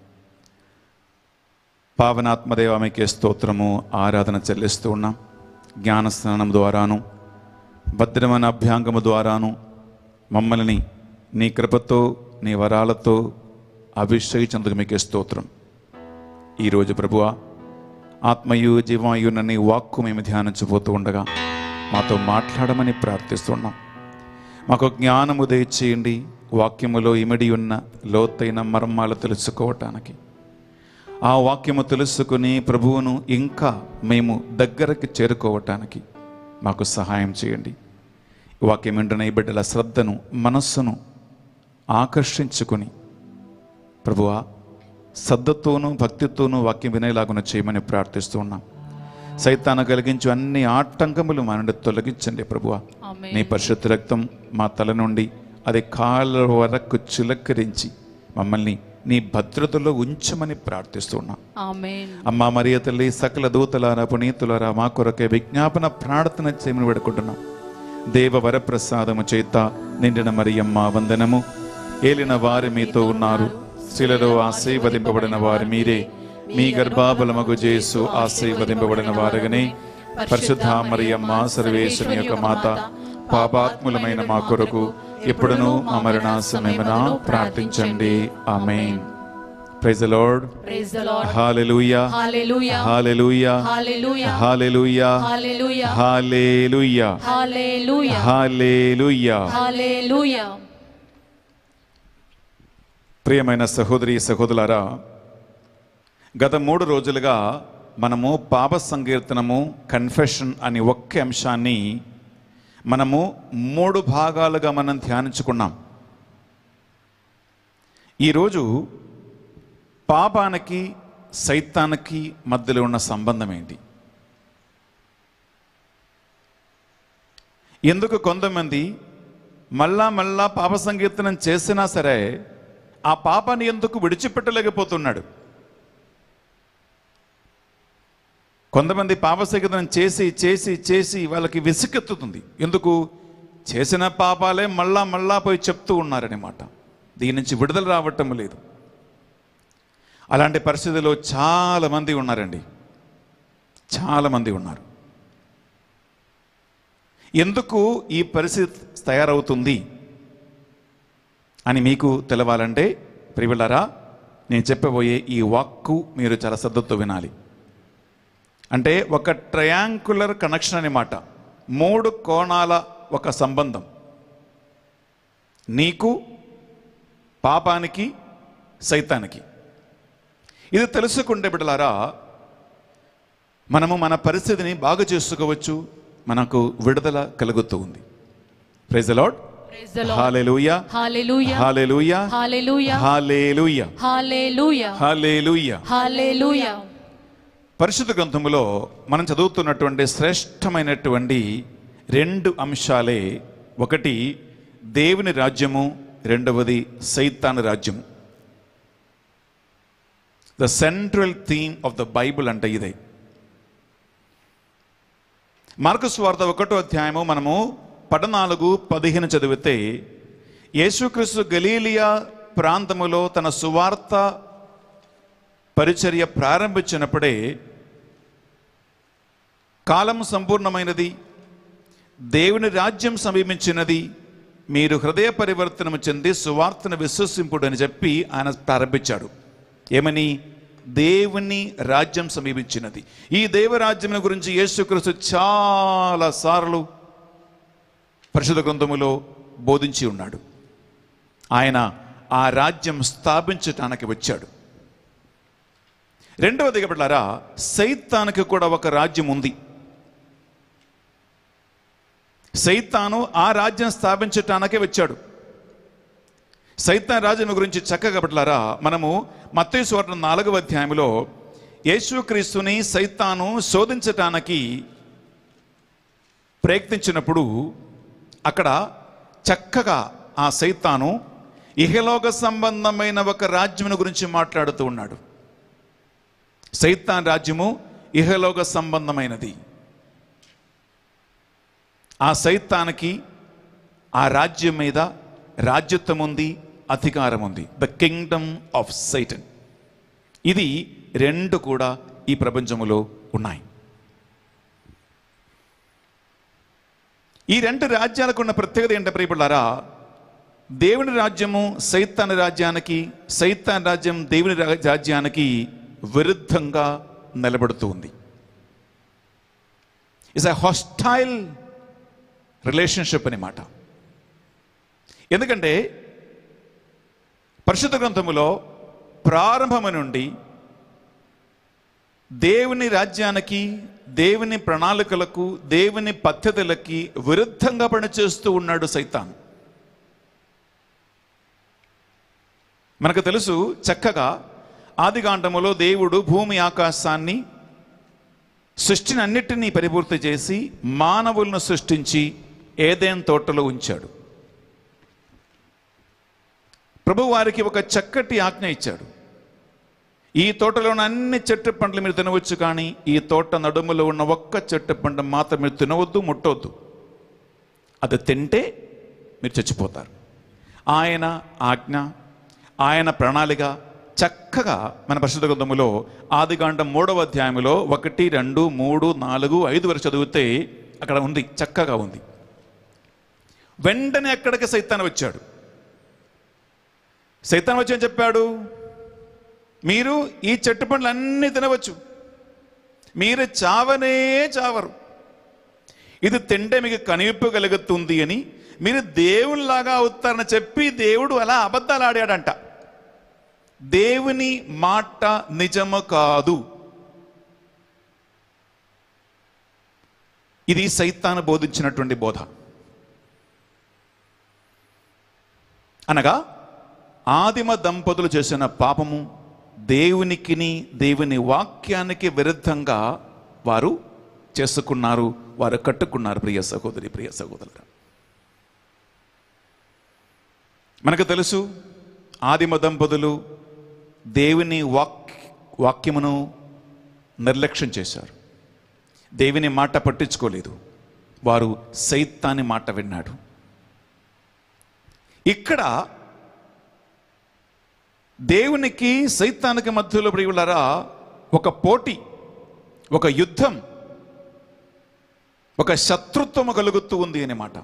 పావనాత్మదేవ మీకే స్తోత్రము ఆరాధన చెల్లిస్తూ ఉన్నాం జ్ఞానస్నానం ద్వారాను భద్రమైన అభ్యాంగము ద్వారాను మమ్మల్ని నీ కృపతో నీ వరాలతో అభిషేకించేందుకు మీకే స్తోత్రం ఈరోజు ప్రభువా ఆత్మయు జీవాయు నీ వాక్కు మేము ధ్యానించబోతూ ఉండగా మాతో మాట్లాడమని ప్రార్థిస్తున్నాం మాకు జ్ఞానము దయచేయండి వాక్యములో ఇమిడి ఉన్న లోతైన మర్మాలు తెలుసుకోవటానికి ఆ వాక్యము తెలుసుకుని ప్రభువును ఇంకా మేము దగ్గరకు చేరుకోవటానికి మాకు సహాయం చేయండి ఈ వాక్యం వెంటనే ఈ బిడ్డల శ్రద్ధను మనస్సును ఆకర్షించుకొని ప్రభువా శ్రద్ధతోనూ భక్తితోనూ వాక్యం వినేలాగున చేయమని ప్రార్థిస్తూ ఉన్నాం సైతాన కలిగించు అన్ని ఆటంకములు మా నుండి తొలగించండి ప్రభువా Amen. నీ పరిశుద్ధ రక్తం మా తల నుండి అది కాళ్ళ వరకు చిలకరించి మమ్మల్ని నీ భద్రతలో ఉంచమని ప్రార్థిస్తున్నాం Amen. అమ్మా మరియ తల్లి సకల దూతలారా పునీతులారా మా కొరకే విజ్ఞాపన ప్రార్థన చేయమని వేడుకుంటున్నాం దేవ వరప్రసాదము చేత నిండిన మరియమ్మ వందనము ఏలిన వారి మీతో ఉన్నారు శిలలో ఆశీర్వదింపబడిన వారు మీరే మీ గర్భాబలమగు జేసు ఆశీర్వదింపబడిన వారుగానే పరిశుద్ధ మరియమ్మ సర్వేశ్వని యొక్క మాత పాపాత్ములమైన మా కొరకు ఇప్పుడును మా మరణ సమయమున ప్రార్థించండి ఆమెన్ praise the Lord Praise the Lord. హల్లెలూయా Hallelujah. హల్లెలూయా Hallelujah. హల్లెలూయా Hallelujah. హల్లెలూయా Hallelujah. హల్లెలూయా Hallelujah. ప్రియమైన సహోదరి సహోదరులారా గత మూడు రోజులుగా మనము పాప సంకీర్తనము కన్ఫెషన్ అనే ఒక్క అంశాన్ని మనము మూడు భాగాలుగా మనం ధ్యానించుకున్నాం ఈరోజు పాపానికి సైతానికి మధ్యలో ఉన్న సంబంధం ఏంటి ఎందుకు కొంతమంది మళ్ళా మళ్ళా పాప సంకీర్తనం చేసినా సరే ఆ పాపాన్ని ఎందుకు విడిచిపెట్టలేకపోతున్నాడు కొంతమంది పాప సంకీర్తనం చేసి చేసి చేసి వాళ్ళకి విసుకెత్తుతుంది ఎందుకు చేసిన పాపాలే మళ్ళా మళ్ళా పోయి చెప్తూ ఉన్నారనమాట దీని నుంచి విడుదల రావటం లేదు అలాంటి పరిస్థితిలో చాలా మంది ఉన్నారండి చాలా మంది ఉన్నారు ఎందుకు ఈ పరిస్థితి తయారవుతుంది అని మీకు తెలవాలంటే ప్రియులరా నేను చెప్పబోయే ఈ వాక్కు మీరు చాలా శ్రద్ధతో వినాలి అంటే ఒక ట్రయాంకులర్ కనెక్షన్ అన్నమాట మూడు కోణాల ఒక సంబంధం నీకు పాపానికి సైతానికి ఇది తెలుసుకుంటే బిడ్డలారా మనము మన పరిస్థితిని బాగు చేసుకోవచ్చు మనకు విడుదల కలుగుతూ ఉంది praise Lord Praise the Lord. హాలెలూయా Hallelujah. హాలెలూయా Hallelujah. హాలేలుయా Hallelujah. హాలేలుయా Hallelujah. పరిశుద్ధ గ్రంథములో మనం చదువుతున్నటువంటి శ్రేష్టమైనటువంటి రెండు అంశాలే ఒకటి దేవుని రాజ్యము రెండవది సైతాన్ రాజ్యము the central theme of the Bible అంటే ఇదే మార్కు స్వార్థ ఒకటో అధ్యాయము మనము పద్నాలుగు పదిహేను చదివితే యేసుక్రీస్తు గలీలియా ప్రాంతములో తన సువార్త పరిచర్య ప్రారంభించినప్పుడే కాలం సంపూర్ణమైనది దేవుని రాజ్యం సమీపించినది మీరు హృదయ పరివర్తనము చెంది సువార్తను విశ్వసింపుడు అని చెప్పి ఆయన ప్రారంభించాడు ఏమని దేవుని రాజ్యం సమీపించినది ఈ దేవరాజ్యం గురించి యేసుక్రీస్తు చాలా సార్లు పరిశుద్ధ గ్రంథములో బోధించి ఉన్నాడు ఆయన ఆ రాజ్యం స్థాపించటానికి వచ్చాడు రెండవది బిడ్డారా సైతానికి కూడా ఒక రాజ్యం ఉంది సైతాను ఆ రాజ్యం స్థాపించటానికే వచ్చాడు సైతాన్ రాజ్యం గురించి చక్కగా పట్లారా మనము మత్తయి సువార్త నాలుగవ అధ్యాయంలో యేసుక్రీస్తుని సైతాను శోధించటానికి ప్రయత్నించినప్పుడు అక్కడ చక్కగా ఆ సైతాను ఇహలోక సంబంధమైన ఒక రాజ్యమును గురించి మాట్లాడుతూ ఉన్నాడు సైతాన్ రాజ్యము ఇహలోక సంబంధమైనది ఆ సైతానికి ఆ రాజ్యం మీద రాజ్యత్వం ఉంది అధికారం ఉంది ద కింగ్డమ్ ఆఫ్ సైటన్ ఇది రెండు కూడా ఈ ప్రపంచములో ఉన్నాయి ఈ రెండు రాజ్యాలకు ఉన్న ప్రత్యేకత ఏంటంటే ప్రియపడారా దేవుని రాజ్యము సైతాన్ రాజ్యానికి సైతాన్ రాజ్యం దేవుని రా- రాజ్యానికి విరుద్ధంగా నిలబడుతూ ఉంది ఇస్ అ హాస్టైల్ రిలేషన్షిప్ అని మాట ఎందుకంటే పరిశుద్ధ గ్రంథములో ప్రారంభము నుండి దేవుని రాజ్యానికి దేవుని ప్రణాళికలకు దేవుని పద్ధతులకి విరుద్ధంగా పనిచేస్తూ ఉన్నాడు సైతాన్ మనకు తెలుసు చక్కగా ఆదికాండములో దేవుడు భూమి ఆకాశాన్ని సృష్టిని అన్నిటినీ పరిపూర్తి చేసి మానవులను సృష్టించి ఏదేన్ తోటలో ఉంచాడు ప్రభు వారికి ఒక చక్కటి ఆజ్ఞ ఇచ్చాడు ఈ తోటలోని అన్ని చెట్టు పండ్లు మీరు తినవచ్చు కానీ ఈ తోట నడుములో ఉన్న ఒక్క చెట్టు పండు మాత్రం మీరు తినవద్దు ముట్టవద్దు అది తింటే మీరు చచ్చిపోతారు ఆయన ఆజ్ఞ ఆయన ప్రణాళిక చక్కగా మన పరిశుద్ధ గ్రంథములో ఆదికాండం మూడవ అధ్యాయంలో ఒకటి రెండు మూడు నాలుగు ఐదు వరకు చదివితే అక్కడ ఉంది చక్కగా ఉంది వెంటనే అక్కడికి సైతాన్ వచ్చాడు సైతాన్ వచ్చి ఏం చెప్పాడు మీరు ఈ చెట్టు పండ్లు అన్నీ తినవచ్చు మీరు చావనే చావరు ఇది తింటే మీకు కనివిప్పు కలుగుతుంది అని మీరు దేవునిలాగా అవుతారని చెప్పి దేవుడు అలా అబద్ధాలు ఆడాడంట దేవుని మాట నిజము కాదు ఇది సైతాను బోధించినటువంటి బోధ అనగా ఆదిమ దంపతులు చేసిన పాపము దేవునికిని దేవుని వాక్యానికి విరుద్ధంగా వారు చేసుకున్నారు వారు కట్టుకున్నారు ప్రియ సహోదరి ప్రియ సహోదరుల మనకు తెలుసు ఆదిమ దంపతులు దేవుని వాక్ వాక్యమును నిర్లక్ష్యం చేశారు దేవుని మాట పట్టించుకోలేదు వారు సైతాన్ని మాట విన్నాడు ఇక్కడ దేవునికి సైతానికి మధ్యలో ప్రియులరా ఒక పోటీ ఒక యుద్ధం ఒక శత్రుత్వము కలుగుతూ ఉంది అన్నమాట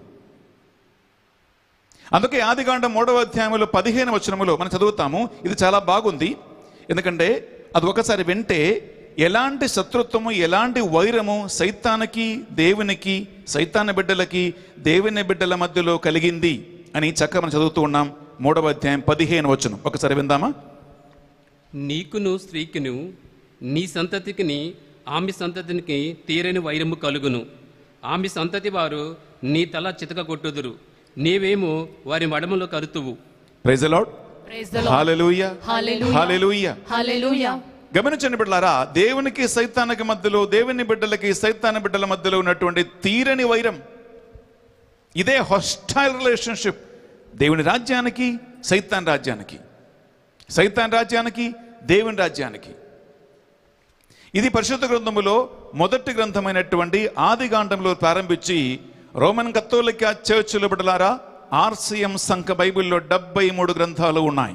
అందుకే ఆదికాండం మూడవ అధ్యాయంలో పదిహేను వచనములో మనం చదువుతాము ఇది చాలా బాగుంది ఎందుకంటే అది ఒకసారి వింటే ఎలాంటి శత్రుత్వము ఎలాంటి వైరము సైతానికి దేవునికి సైతాన బిడ్డలకి దేవుని బిడ్డల మధ్యలో కలిగింది అని చక్కగా మనం చదువుతూ ఉన్నాం మూడవ అధ్యాయం పదిహేను వచనం ఒకసారి విందామా నీకును స్త్రీకిను నీ సంతతికిని ఆమె సంతతికి తీరని వైరము కలుగును ఆమె సంతతి వారు నీ తల చితక కొట్టుదురు నీవేమో వారి మడమలో కరుతువు praise the Lord Praise the Lord. హాలెలూయా Hallelujah. హాలెలూయా Hallelujah. గమనించండి బిడ్డలారా దేవునికి సైతానికి మధ్యలో దేవుని బిడ్డలకి సైతాన బిడ్డల మధ్యలో ఉన్నటువంటి తీరని వైరం ఇదే హాస్టైల్ రిలేషన్షిప్ దేవుని రాజ్యానికి సైతాన్ రాజ్యానికి సైతాన్ రాజ్యానికి దేవుని రాజ్యానికి ఇది పరిశుద్ధ గ్రంథములో మొదటి గ్రంథమైనటువంటి ఆది కాండంలో ప్రారంభించి రోమన్ కత్తోలిక చర్చిలో బిడ్డలారా ఆర్సిఎం సంఘ బైబిల్లో డెబ్బై మూడు గ్రంథాలు ఉన్నాయి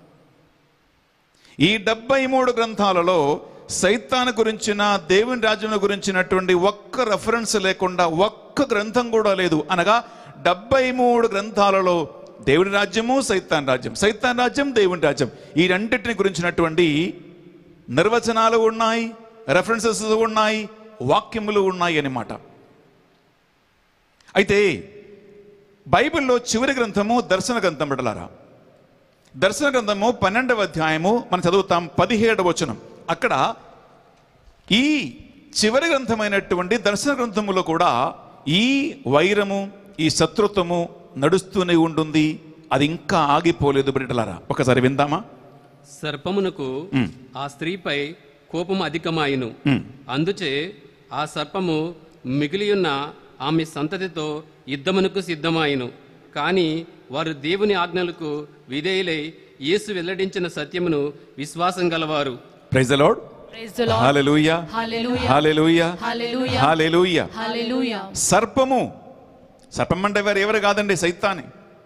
ఈ డెబ్బై మూడు గ్రంథాలలో సైతాన్ గురించిన దేవుని రాజ్యం గురించినటువంటి ఒక్క రెఫరెన్స్ లేకుండా ఒక్క గ్రంథం కూడా లేదు అనగా డెబ్బై మూడు గ్రంథాలలో దేవుని రాజ్యము సైతాన్ రాజ్యం సైతాన్ రాజ్యం దేవుని రాజ్యం ఈ రెండింటిని గురించినటువంటి నిర్వచనాలు ఉన్నాయి రెఫరెన్సెస్ ఉన్నాయి వాక్యములు ఉన్నాయి అన్నమాట అయితే బైబిల్లో చివరి గ్రంథము దర్శన గ్రంథం బిడలారా దర్శన గ్రంథము పన్నెండవ అధ్యాయము మనం చదువుతాం పదిహేడవ వచనం అక్కడ ఈ చివరి గ్రంథమైనటువంటి దర్శన గ్రంథములో కూడా ఈ వైరము ఈ శత్రుత్వము నడుస్తూనే ఉంటుంది అది ఇంకా ఆగిపోలేదు బిడ్డలారా ఒకసారి విందామా సర్పమునకు ఆ స్త్రీపై కోపం అధికమాయను అందుచే ఆ సర్పము మిగిలియున్న ఆమె సంతతితో యుద్ధమునకు సిద్ధమాయను కానీ వారు దేవుని ఆజ్ఞలకు విధేయులై యేసు వెల్లడించిన సత్యమును విశ్వాసం గలవారు praise Lord Praise the Lord. హల్లెలూయా Hallelujah. హల్లెలూయా Hallelujah. హల్లెలూయా Hallelujah. సర్పము సర్పం అంటే వారు ఎవరు కాదండి సైతాని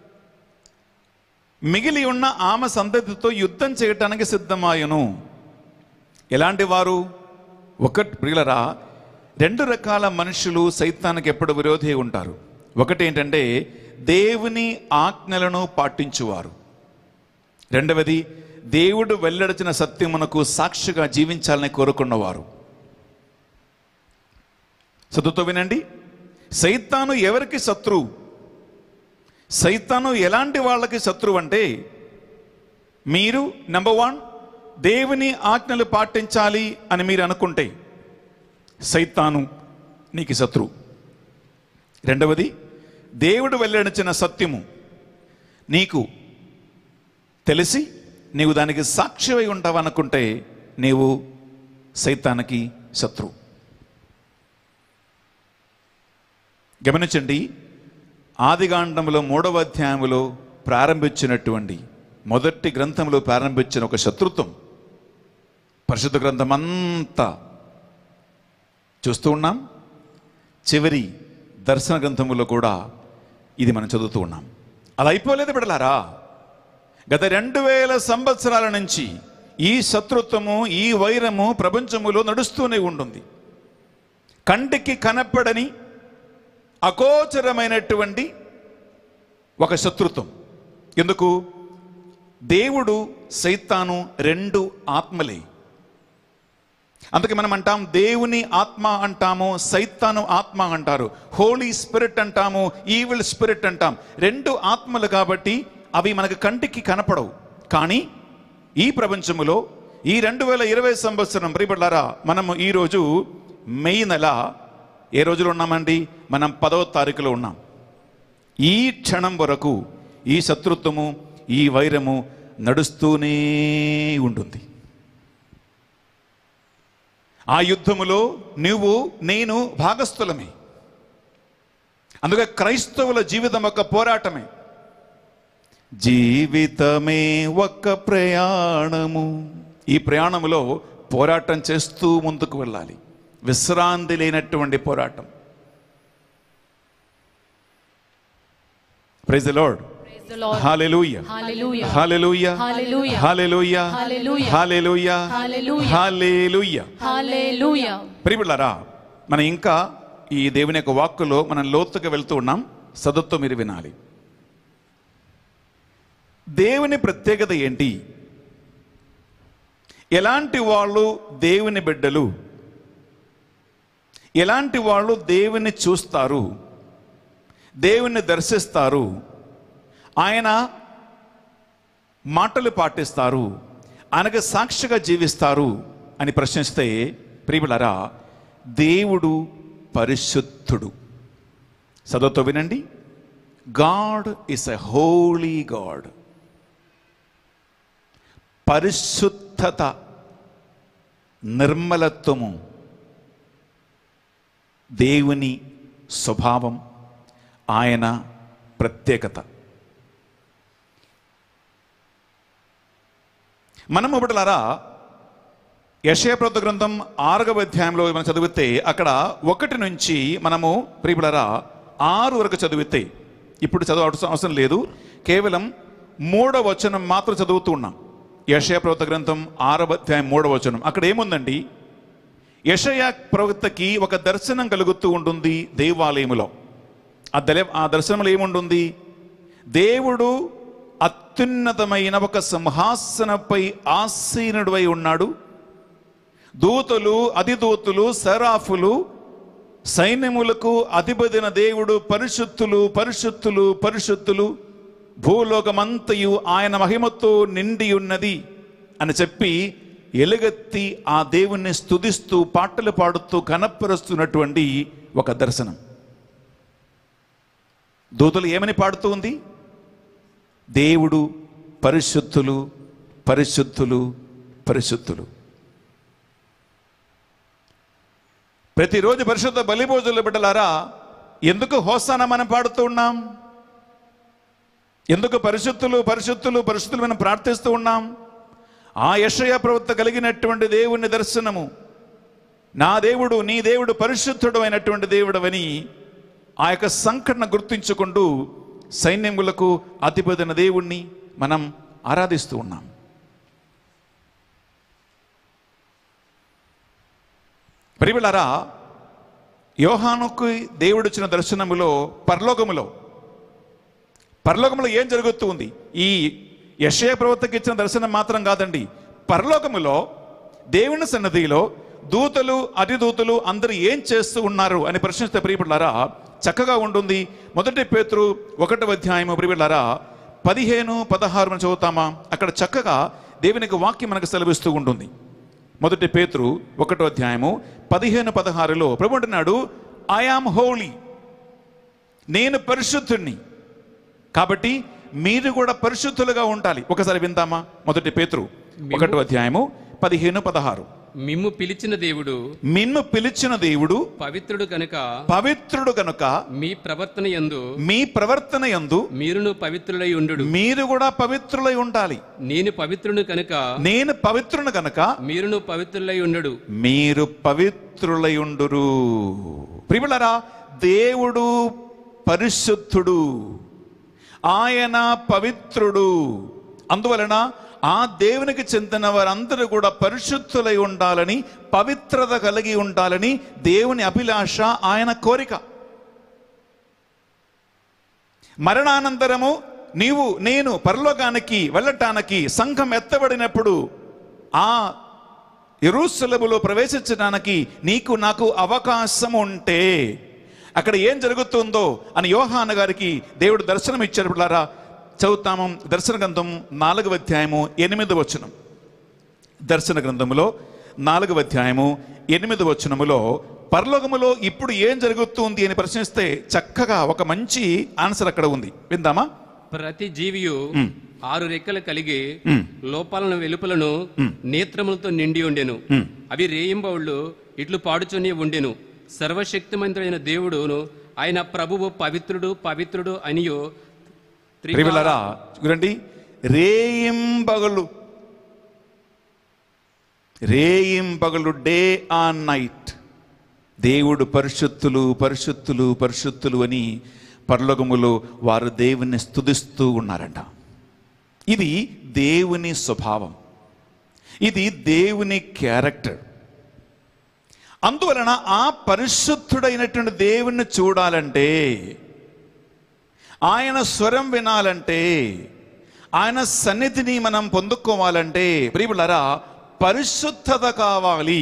మిగిలి ఉన్న ఆమె సంతతితో యుద్ధం చేయటానికి సిద్ధమాయను ఎలాంటి వారు ఒకటి ప్రియులరా రెండు రకాల మనుషులు సైతానికి ఎప్పుడు విరోధి ఉంటారు ఒకటి ఏంటంటే దేవుని ఆజ్ఞలను పాటించువారు రెండవది దేవుడు వెల్లడిచిన సత్యమునకు సాక్షిగా జీవించాలని కోరుకున్నవారు చదువుతో వినండి సైతాను ఎవరికి శత్రువు సైతాను ఎలాంటి వాళ్ళకి శత్రువు అంటే మీరు నెంబర్ వన్ దేవుని ఆజ్ఞలు పాటించాలి అని మీరు అనుకుంటే సైతాను నీకు శత్రువు రెండవది దేవుడు వెల్లడించిన సత్యము నీకు తెలిసి నీవు దానికి సాక్షివై ఉంటావనుకుంటే నీవు సైతానికి శత్రువు గమనించండి ఆదిగాండంలో మూడవ అధ్యాయంలో ప్రారంభించినటువంటి మొదటి గ్రంథంలో ప్రారంభించిన ఒక శత్రుత్వం పరిశుద్ధ గ్రంథం అంతా చూస్తూ ఉన్నాం చివరి దర్శన గ్రంథములో కూడా ఇది మనం చదువుతూ ఉన్నాం అలా అయిపోలేదు బిడలారా గత రెండు వేల సంవత్సరాల నుంచి ఈ శత్రుత్వము ఈ వైరము ప్రపంచములో నడుస్తూనే ఉంటుంది కంటికి కనపడని అగోచరమైనటువంటి ఒక శత్రుత్వం ఎందుకు దేవుడు సైతాను రెండు ఆత్మలే అందుకే మనం అంటాం దేవుని ఆత్మ అంటాము సైతాను ఆత్మ అంటారు హోలీ స్పిరిట్ అంటాము ఈవిల్ స్పిరిట్ అంటాం రెండు ఆత్మలు కాబట్టి అవి మనకు కంటికి కనపడవు కానీ ఈ ప్రపంచములో ఈ రెండు వేల ఇరవై సంవత్సరం ప్రియబడ్డారా మనము ఈరోజు మే నెల ఏ రోజులో ఉన్నామండి మనం పదవ తారీఖులో ఉన్నాం ఈ క్షణం వరకు ఈ శత్రుత్వము ఈ వైరము నడుస్తూనే ఉంటుంది ఆ యుద్ధములో నువ్వు నేను భాగస్థులమే అందుకే క్రైస్తవుల జీవితం ఒక పోరాటమే జీవితమే ఒక ప్రయాణము ఈ ప్రయాణములో పోరాటం చేస్తూ ముందుకు వెళ్ళాలి విశ్రాంతి లేనటువంటి పోరాటం praise Lord Praise the Lord. హాలెలూయా Hallelujah. హాలెలూయా Hallelujah. హాలెలూయా Hallelujah. హాలెలూయా Hallelujah. హాలెలూయా Hallelujah. ప్రియులారా మనం ఇంకా ఈ దేవుని యొక్క వాక్కులో మనం లోతుగా వెళ్తూ ఉన్నాం సదత్తో మీరు వినాలి దేవుని ప్రత్యేకత ఏంటి ఎలాంటి వాళ్ళు దేవుని బిడ్డలు ఎలాంటి వాళ్ళు దేవుని చూస్తారు దేవుని దర్శిస్తారు ఆయన మాటలు పాటిస్తారు ఆయనకు సాక్షిగా జీవిస్తారు అని ప్రశ్నిస్తే ప్రియులరా దేవుడు పరిశుద్ధుడు చదువుతో వినండి God is a holy God పరిశుద్ధత నిర్మలత్వము దేవుని స్వభావం ఆయన ప్రత్యేకత మనము బిడ్డలారా యశయప్రత గ్రంథం ఆరవ అధ్యాయంలో మనం చదివితే అక్కడ ఒకటి నుంచి మనము ప్రియులరా ఆరు వరకు చదివితే ఇప్పుడు చదువు అవసరం లేదు కేవలం మూడవ వచనం మాత్రం చదువుతూ ఉన్నాం యశయప్రవక్త గ్రంథం ఆరవ అధ్యాయం మూడవ వచనం అక్కడ ఏముందండి యషయ ప్రవక్తకి ఒక దర్శనం కలుగుతూ ఉంటుంది దేవాలయములో ఆ దల ఆ దర్శనంలో ఏముంటుంది దేవుడు అత్యున్నతమైన ఒక సింహాసనపై ఆసీనుడై ఉన్నాడు దూతలు అధిదూతులు సరాఫులు సైన్యములకు అధిపతిన దేవుడు పరిశుద్ధులు పరిశుద్ధులు పరిశుద్ధులు భూలోకమంతయు ఆయన మహిమతో నిండి ఉన్నది అని చెప్పి ఎలుగెత్తి ఆ దేవుణ్ణి స్తుతిస్తూ పాటలు పాడుతూ కనపరుస్తున్నటువంటి ఒక దర్శనం దూతలు ఏమని పాడుతూ ఉంది దేవుడు పరిశుద్ధులు పరిశుద్ధులు పరిశుద్ధులు ప్రతిరోజు పరిశుద్ధ బలిభోజుల బిడ్డలారా ఎందుకు హోసాన మనం పాడుతూ ఉన్నాం ఎందుకు పరిశుద్ధులు పరిశుద్ధులు పరిశుద్ధులు మనం ప్రార్థిస్తూ ఉన్నాం ఆ యషయ ప్రవక్త కలిగినటువంటి దేవుని దర్శనము నా దేవుడు నీ దేవుడు పరిశుద్ధుడు అయినటువంటి దేవుడవని ఆ యొక్క సంఘటన గుర్తించుకుంటూ సైన్యములకు అధిపతిన దేవుణ్ణి మనం ఆరాధిస్తూ ఉన్నాం ప్రియులరా యోహానుకు దేవుడిచ్చిన దర్శనములో పరలోకములో పరలోకములో ఏం జరుగుతూ ఉంది ఈ యశయ ప్రవక్తకి ఇచ్చిన దర్శనం మాత్రం కాదండి పరలోకములో దేవుని సన్నదిలో దూతలు అతిదూతలు అందరూ ఏం చేస్తూ ఉన్నారు అని ప్రశ్నిస్తే ప్రియపిల్లారా చక్కగా ఉంటుంది మొదటి పేతురు ఒకటో అధ్యాయము ప్రియపిల్లారా పదిహేను పదహారు మనం చదువుతామా అక్కడ చక్కగా దేవునికి వాక్యం మనకు సెలవిస్తూ ఉంటుంది మొదటి పేతురు ఒకటో అధ్యాయము పదిహేను పదహారులో ప్రభు అంటున్నాడు ఐ ఆమ్ హోలీ నేను పరిశుద్ధుణ్ణి కాబట్టి మీరు కూడా పరిశుద్ధులుగా ఉండాలి ఒకసారి విందామా మొదటి పేతురు ఒకటో అధ్యాయము పదిహేను పదహారు మిమ్ము పిలిచిన దేవుడు మిన్ను పిలిచిన దేవుడు పవిత్రుడు కనుక పవిత్రుడు గనుక మీ ప్రవర్తన యందు మీ ప్రవర్తన యందు మీరును పవిత్రులై ఉండు మీరు కూడా పవిత్రులై ఉండాలి నేను పవిత్రుడు కనుక నేను పవిత్రుని గనుక మీరును పవిత్రులై ఉండడు మీరు పవిత్రులై ఉండురు ప్రియులరా దేవుడు పరిశుద్ధుడు ఆయన పవిత్రుడు అందువలన ఆ దేవునికి చెందిన వారందరూ కూడా పరిశుద్ధులై ఉండాలని పవిత్రత కలిగి ఉండాలని దేవుని అభిలాష ఆయన కోరిక మరణానంతరము నీవు నేను పరలోకానికి వెళ్ళటానికి సంఘం ఎత్తబడినప్పుడు ఆ ఎరుసలములో ప్రవేశించడానికి నీకు నాకు అవకాశం ఉంటే అక్కడ ఏం జరుగుతుందో అని యోహాన గారికి దేవుడు దర్శనం ఇచ్చారు పిల్లారా చదువుతాము దర్శన గ్రంథం నాలుగవ అధ్యాయము ఎనిమిది వచనం దర్శన గ్రంథములో నాలుగవ అధ్యాయము ఎనిమిది వచనములో పరలోకములో ఇప్పుడు ఏం జరుగుతుంది అని ప్రశ్నిస్తే చక్కగా ఒక మంచి ఆన్సర్ అక్కడ ఉంది విందామా ప్రతి జీవియు మ్. ఆరు రెక్కలు కలిగి మ్. లోపాలను వెలుపలను నేత్రములతో నిండి ఉండెను మ్. అవి రేయింబవుళ్ళు ఇట్లు పాడుచునే ఉండెను సర్వశక్తిమంతుడైన దేవుడును ఆయన ప్రభువు పవిత్రుడు పవిత్రుడు అనియో త్రికాల- ప్రియులరా చూడండి రేయింపగలు రేయింపగలు డే ఆన్ నైట్ దేవుడు పరిశుద్ధులు పరిశుద్ధులు పరిశుద్ధులు అని పరలోకములో వారు దేవుని స్తుతిస్తూ ఉన్నారంట ఇది దేవుని స్వభావం ఇది దేవుని క్యారెక్టర్ అందువలన ఆ పరిశుద్ధుడైనటువంటి దేవుణ్ణి చూడాలంటే ఆయన స్వరం వినాలంటే ఆయన సన్నిధిని మనం పొందుకోవాలంటే ప్రియులరా పరిశుద్ధత కావాలి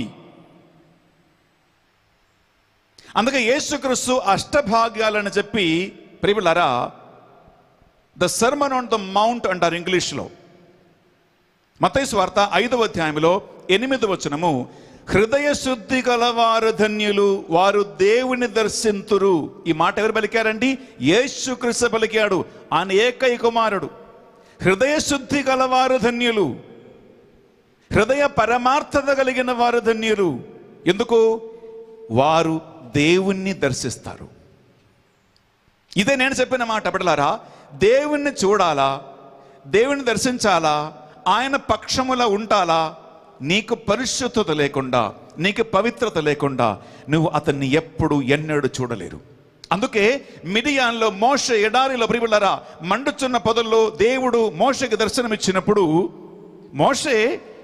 అందుకే యేసుక్రీస్తు అష్టభాగ్యాలని చెప్పి ప్రియులరా the sermon on the Mount అంటారు ఇంగ్లీష్లో మతైసు వార్త ఐదవ అధ్యాయంలో ఎనిమిది వచనము హృదయ శుద్ధి గలవారు ధన్యులు వారు దేవుని దర్శింతురు ఈ మాట ఎవరు పలికారండి యేసుక్రీస్తు పలికాడు ఆయన ఏకైక కుమారుడు హృదయ శుద్ధి గలవారు ధన్యులు హృదయ పరమార్థత కలిగిన వారు ధన్యులు ఎందుకు వారు దేవుణ్ణి దర్శిస్తారు ఇదే నేను చెప్పిన మాట బిడ్డలారా దేవుణ్ణి చూడాలా దేవుణ్ణి దర్శించాలా ఆయన పక్షముల ఉండాలా నీకు పరిశుద్ధత లేకుండా నీకు పవిత్రత లేకుండా నువ్వు అతన్ని ఎప్పుడు ఎన్నడూ చూడలేరు అందుకే మిడియాన్లో మోష ఎడారిలో ప్రియులరా మండుచున్న పొదల్లో దేవుడు మోషకి దర్శనమిచ్చినప్పుడు మోషే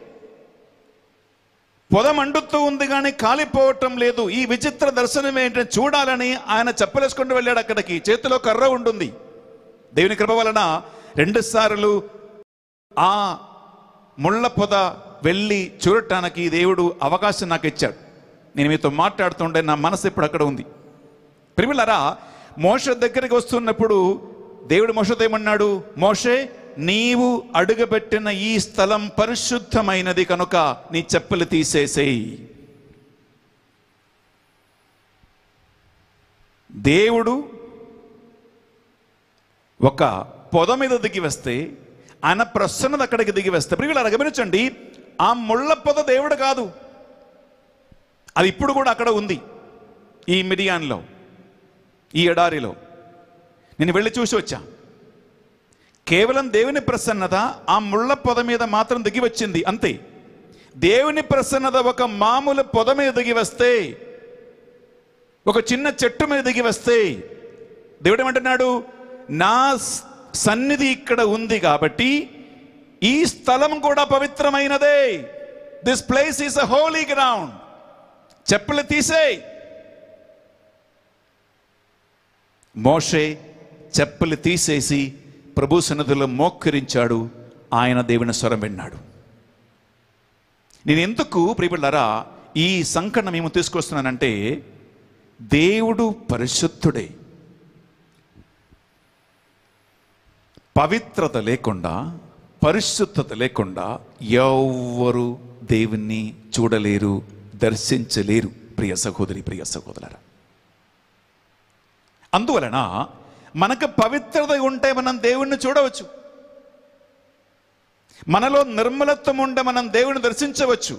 పొద మండుతూ ఉంది కానీ కాలిపోవటం లేదు ఈ విచిత్ర దర్శనం ఏంటని చూడాలని ఆయన చెప్పలేసుకుంటూ వెళ్ళాడు అక్కడికి చేతిలో కర్ర ఉంటుంది దేవుని కృప వలన రెండు సార్లు ఆ ముళ్ళ పొద వెళ్ళి చూడటానికి దేవుడు అవకాశం నాకు ఇచ్చాడు నేను మీతో మాట్లాడుతుంటే నా మనసు ఇప్పుడు అక్కడ ఉంది ప్రిమిలరా మోష దగ్గరికి వస్తున్నప్పుడు దేవుడు మోషతో ఏమన్నాడు మోషే నీవు అడుగబెట్టిన ఈ స్థలం పరిశుద్ధమైనది కనుక నీ చెప్పులు తీసేసేయి దేవుడు ఒక పొద మీద దిగి వస్తే ఆయన ప్రసన్నత అక్కడికి దిగి వస్తే ప్రియులారా గమనించండి ఆ ముళ్ళ పొద దేవుడు కాదు అది ఇప్పుడు కూడా అక్కడ ఉంది ఈ మిడియాన్లో ఈ ఎడారిలో నేను వెళ్ళి చూసి వచ్చా కేవలం దేవుని ప్రసన్నత ఆ ముళ్ళ పొద మీద మాత్రం దిగి వచ్చింది అంతే దేవుని ప్రసన్నత ఒక మామూలు పొద మీద దిగి వస్తే ఒక చిన్న చెట్టు మీద దిగి వస్తే దేవుడు ఏమంటున్నాడు నా స్- సన్నిధి ఇక్కడ ఉంది కాబట్టి ఈ స్థలం కూడా పవిత్రమైనదే this place is a holy ground చెప్పులు తీసేయ్ మోషే చెప్పులు తీసేసి ప్రభు సన్నిధిలో మోక్కరించాడు ఆయన దేవుని స్వరం విన్నాడు నేను ఎందుకు ప్రియబిళ్ళారా ఈ సంకటన మేము తీసుకొస్తున్నానంటే దేవుడు పరిశుద్ధుడే పవిత్రత లేకుండా పరిశుద్ధత లేకుండా ఎవ్వరు దేవుణ్ణి చూడలేరు దర్శించలేరు ప్రియ సహోదరి ప్రియ సహోదరులారా అందువలన మనకు పవిత్రత ఉంటే మనం దేవుణ్ణి చూడవచ్చు మనలో నిర్మలత్వం ఉంటే మనం దేవుని దర్శించవచ్చు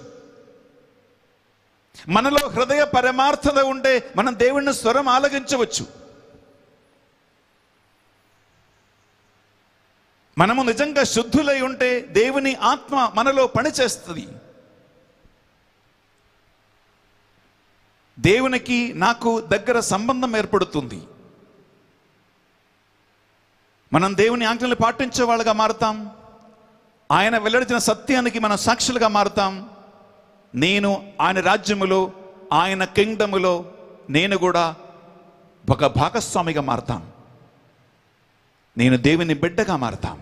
మనలో హృదయ పరమార్థత ఉంటే మనం దేవుని స్వరం ఆలగించవచ్చు మనము నిజంగా శుద్ధులై ఉంటే దేవుని ఆత్మ మనలో పనిచేస్తుంది దేవునికి నాకు దగ్గర సంబంధం ఏర్పడుతుంది మనం దేవుని ఆజ్ఞలు పాటించే వాళ్ళగా మారుతాం ఆయన వెల్లడించిన సత్యానికి మనం సాక్షులుగా మారుతాం నేను ఆయన రాజ్యములో ఆయన కింగ్డములో నేను కూడా ఒక భాగస్వామిగా మారుతాం నేను దేవుని బిడ్డగా మారతాం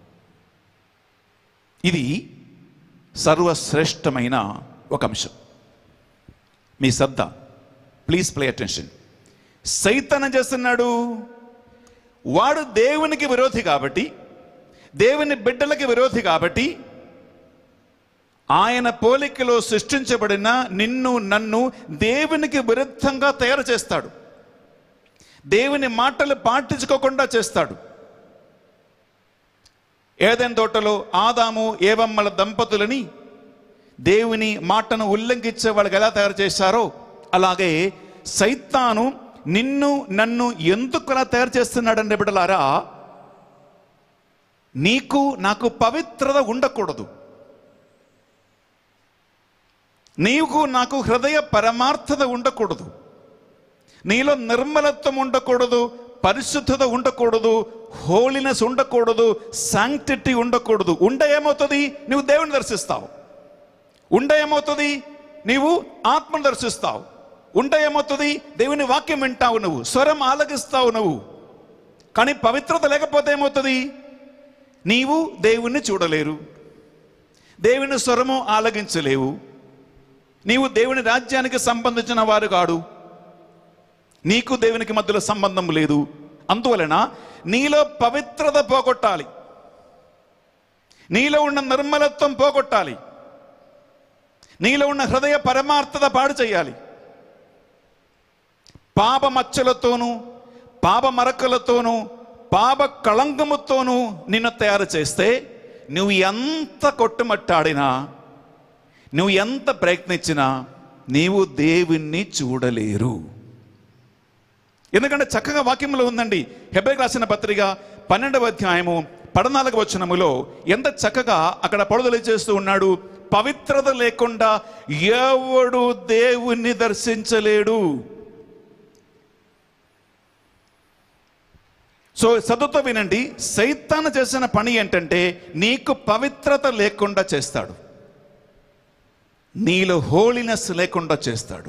ఇది సర్వశ్రేష్టమైన ఒక అంశం మీ శ్రద్ధ ప్లీజ్ ప్లే అటెన్షన్ సైతనం చేస్తున్నాడు వాడు దేవునికి విరోధి కాబట్టి దేవుని బిడ్డలకి విరోధి కాబట్టి ఆయన పోలికలో సృష్టించబడిన నిన్ను నన్ను దేవునికి విరుద్ధంగా తయారు చేస్తాడు దేవుని మాటలు పాటించుకోకుండా చేస్తాడు ఏదైనా తోటలో ఆదాము ఏవమ్మల దంపతులని దేవుని మాటను ఉల్లంఘించే వాళ్ళకి ఎలా తయారు చేశారో అలాగే సైతాను నిన్ను నన్ను ఎందుకు అలా తయారు చేస్తున్నాడంటే బిడ్డలారా నీకు నాకు పవిత్రత ఉండకూడదు నీకు నాకు హృదయ పరమార్థత ఉండకూడదు నీలో నిర్మలత్వం ఉండకూడదు పరిశుద్ధత ఉండకూడదు హోలీనెస్ ఉండకూడదు శాంక్టిటీ ఉండకూడదు ఉండ ఏమవుతుంది నువ్వు దేవుని దర్శిస్తావు ఉండ ఏమవుతుంది నీవు ఆత్మను దర్శిస్తావు ఉండ ఏమవుతుంది దేవుని వాక్యం వింటావు నువ్వు స్వరం ఆలగిస్తావు నువ్వు కానీ పవిత్రత లేకపోతే ఏమవుతుంది నీవు దేవుణ్ణి చూడలేరు దేవుని స్వరము ఆలగించలేవు నీవు దేవుని రాజ్యానికి సంబంధించిన వారు కాడు నీకు దేవునికి మధ్యలో సంబంధం లేదు అందువలన నీలో పవిత్రత పోగొట్టాలి నీలో ఉన్న నిర్మలత్వం పోగొట్టాలి నీలో ఉన్న హృదయ పరమార్థత పాడు చేయాలి పాప మచ్చలతోనూ పాప మరకలతోనూ పాప కళంకముతోనూ నిన్ను తయారు చేస్తే నువ్వు ఎంత కొట్టుమట్టాడినా నువ్వు ఎంత ప్రయత్నించినా నీవు దేవుణ్ణి చూడలేరు ఎందుకంటే చక్కగా వాక్యంలో ఉందండి హెబ్రి రాసిన పత్రిక పన్నెండవ అధ్యాయము పద్నాలుగు వచనములో ఎంత చక్కగా అక్కడ పడుదల చేస్తూ ఉన్నాడు పవిత్రత లేకుండా ఎవడు దేవుణ్ణి దర్శించలేడు సో చదువుతో వినండి సైతాను చేసిన పని ఏంటంటే నీకు పవిత్రత లేకుండా చేస్తాడు నీలో హోలీనెస్ లేకుండా చేస్తాడు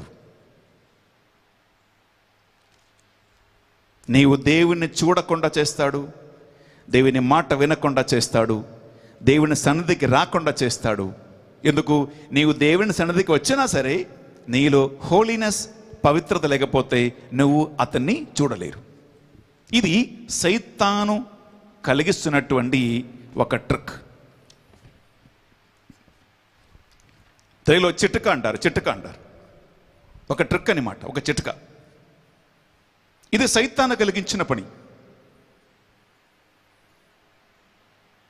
నీవు దేవుణ్ణి చూడకుండా చేస్తాడు దేవుని మాట వినకుండా చేస్తాడు దేవుని సన్నిధికి రాకుండా చేస్తాడు ఎందుకు నీవు దేవుని సన్నిధికి వచ్చినా సరే నీలో హోలీనెస్ పవిత్రత లేకపోతే నువ్వు అతన్ని చూడలేరు ఇది సైతాను కలిగిస్తున్నటువంటి ఒక ట్రిక్ తెలుగులో చిట్క అంటారు చిట్క అంటారు ఒక ట్రిక్ అనమాట ఒక చిట్క ఇది సైతాను కలిగించిన పని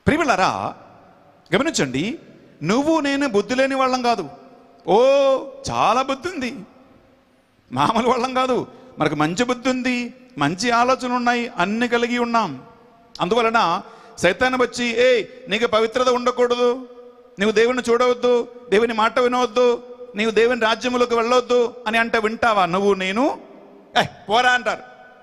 ప్రియులరా గమనించండి నువ్వు నేను బుద్ధి లేని వాళ్ళం కాదు ఓ చాలా బుద్ధి ఉంది మామూలు వాళ్ళం కాదు మనకు మంచి బుద్ధి ఉంది మంచి ఆలోచనలు ఉన్నాయి అన్ని కలిగి ఉన్నాం అందువలన సైతాన్ని వచ్చి ఏ నీకు పవిత్రత ఉండకూడదు నువ్వు దేవుని చూడవద్దు దేవుని మాట వినవద్దు నీవు దేవుని రాజ్యములకు వెళ్ళవద్దు అని అంటే వింటావా నువ్వు నేను ఏ పోరా అంటారు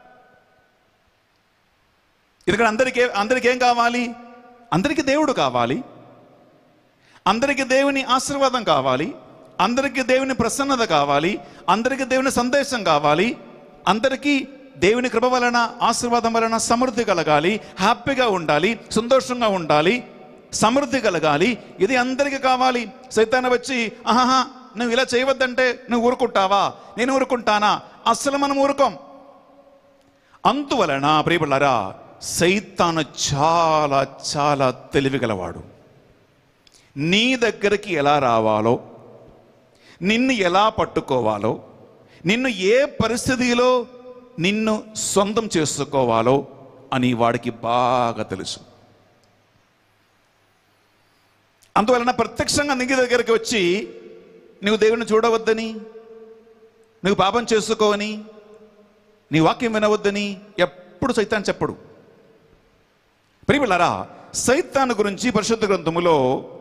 ఎందుకంటే అందరికీ అందరికీ ఏం కావాలి అందరికీ దేవుడు కావాలి అందరికీ దేవుని ఆశీర్వాదం కావాలి అందరికీ దేవుని ప్రసన్నత కావాలి అందరికీ దేవుని సందేశం కావాలి అందరికీ దేవుని కృప వలన ఆశీర్వాదం వలన సమృద్ధి కలగాలి హ్యాపీగా ఉండాలి సంతోషంగా ఉండాలి సమృద్ధి కలగాలి ఇది అందరికీ కావాలి సైతాన్ని వచ్చి ఆహా నువ్వు ఇలా చేయవద్దంటే నువ్వు ఊరుకుంటావా నేను ఊరుకుంటానా అస్సలు మనం ఊరుకోం అందువలన ప్రియబిళ్ళారా సైతాను చాలా చాలా తెలివిగలవాడు నీ దగ్గరికి ఎలా రావాలో నిన్ను ఎలా పట్టుకోవాలో నిన్ను ఏ పరిస్థితిలో నిన్ను సొంతం చేసుకోవాలో అని వాడికి బాగా తెలుసు అందువలన ప్రత్యక్షంగా నీ దగ్గరికి వచ్చి నువ్వు దేవుని చూడవద్దని నువ్వు పాపం చేసుకోవని నీ వాక్యం వినవద్దని ఎప్పుడు సైతాన్ చెప్పడు ప్రియమిళ్ళారా సైతాన్ గురించి పరిశుద్ధ గ్రంథములో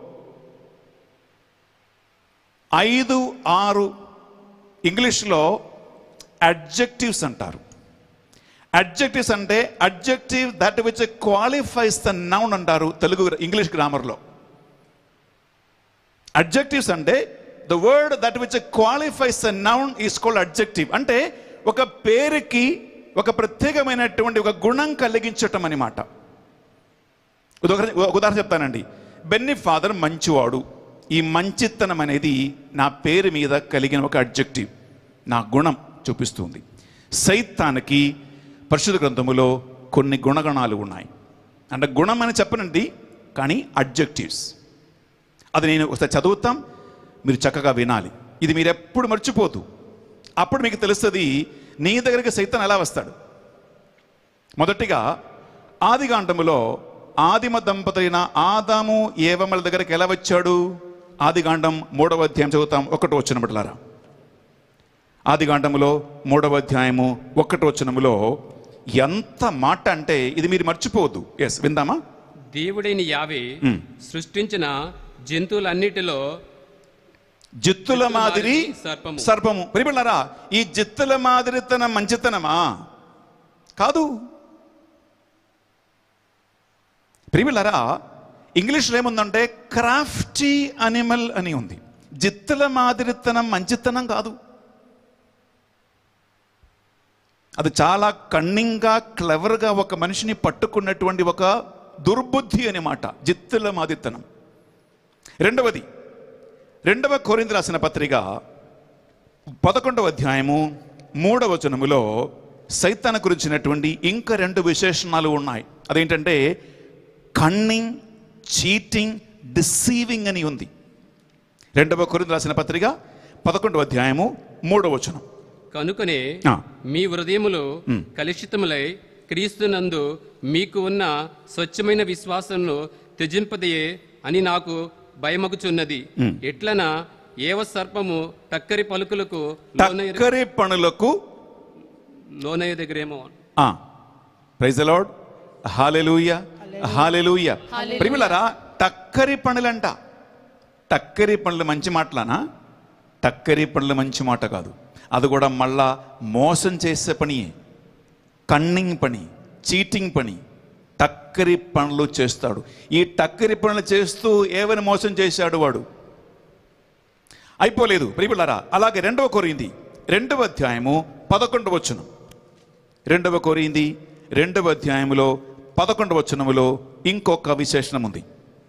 ఐదు ఆరు ఇంగ్లీష్లో అడ్జెక్టివ్స్ అంటారు అడ్జెక్టివ్స్ అంటే adjective that which qualifies the noun అంటారు తెలుగు ఇంగ్లీష్ గ్రామర్లో అడ్జెక్టివ్స్ అంటే the word that which qualifies the noun is called adjective అంటే ఒక పేరుకి ఒక ప్రత్యేకమైనటువంటి ఒక గుణం కలిగించటం అనమాట ఉదాహరణ ఒక ఉదాహరణ చెప్తానండి బెన్ని ఫాదర్ మంచివాడు ఈ మంచితనం అనేది నా పేరు మీద కలిగిన ఒక అడ్జెక్టివ్ నా గుణం చూపిస్తుంది సైతానికి పరిశుద్ధ గ్రంథములో కొన్ని గుణగణాలు ఉన్నాయి అంటే గుణం అని చెప్పనండి కానీ అడ్జెక్టివ్స్ అది నేను ఒకసారి చదువుతాం మీరు చక్కగా వినాలి ఇది మీరు ఎప్పుడు మర్చిపోతూ అప్పుడు మీకు తెలుస్తుంది నీ దగ్గరికి సైతం ఎలా వస్తాడు మొదటిగా ఆదిగాండములో ఆదిమ దంపతులైన ఆదాము ఏవమ్మల దగ్గరికి ఎలా వచ్చాడు ఆదిగాండం మూడవ అధ్యాయం చదువుతాం ఒకటో వచ్చిన బిడ్డలారా ఆదిగాండములో మూడవ అధ్యాయము ఒకటో వచనములో ఎంత మాట అంటే ఇది మీరు మర్చిపోవద్దు ఎస్ విందామా దేవుడైన యావే మ్. సృష్టించిన జంతువులన్నిటిలో జిత్తుల మాదిరి సర్పము. సర్పము ప్రియబిళ్ళారా ఈ జిత్తుల మాదిరి తన మంచితనమా కాదు ప్రియబిళ్ళారా ఇంగ్లీష్లో ఏముందంటే క్రాఫ్టీ అనిమల్ అని ఉంది జిత్తుల మాదిరితనం మంచితనం కాదు అది చాలా కన్నింగ్గా క్లెవర్గా ఒక మనిషిని పట్టుకున్నటువంటి ఒక దుర్బుద్ధి అనే మాట జిత్తుల మాదిరితనం రెండవది రెండవ కోరింది రాసిన పత్రిక పదకొండవ అధ్యాయము మూడవ వచనములో సైతాన గురించినటువంటి ఇంకా రెండు విశేషణాలు ఉన్నాయి అదేంటంటే కన్నింగ్ చీటింగ్ డిసీవింగ్ అని ఉంది రెండవ కొరింది రాసిన పత్రిక పదకొండవ అధ్యాయము మూడవ వచనం కనుకనే ఆ. మీ హృదయములు కలుషితములై క్రీస్తునందు మీకు ఉన్న స్వచ్ఛమైన విశ్వాసంను త్యజింపదయే అని నాకు భయమగుచున్నది ఎట్లన ఏవ సర్పము టక్కరి పలుకులకు లోనయ్య టక్కరి పనులకు లోనయ్య దగ్గరేమో ప్రైజ్ అలాడ్ హాలెలూయ హాలెలూయ ప్రిమిలరా టక్కరి పనులంట టక్కరి పనులు మంచి మాటలానా టక్కరి పనులు మంచి మాట కాదు అది కూడా మళ్ళా మోసం చేసే పనియే కన్నింగ్ పని చీటింగ్ పని టక్కరి పనులు చేస్తాడు ఈ టక్కరి పనులు చేస్తూ ఏవని మోసం చేశాడు వాడు అయిపోలేదు ప్రియులారా అలాగే రెండవ కోరింది రెండవ అధ్యాయము పదకొండవ వచనం రెండవ కోరింది రెండవ అధ్యాయములో పదకొండవ వచనములో ఇంకొక విశేషణం ఉంది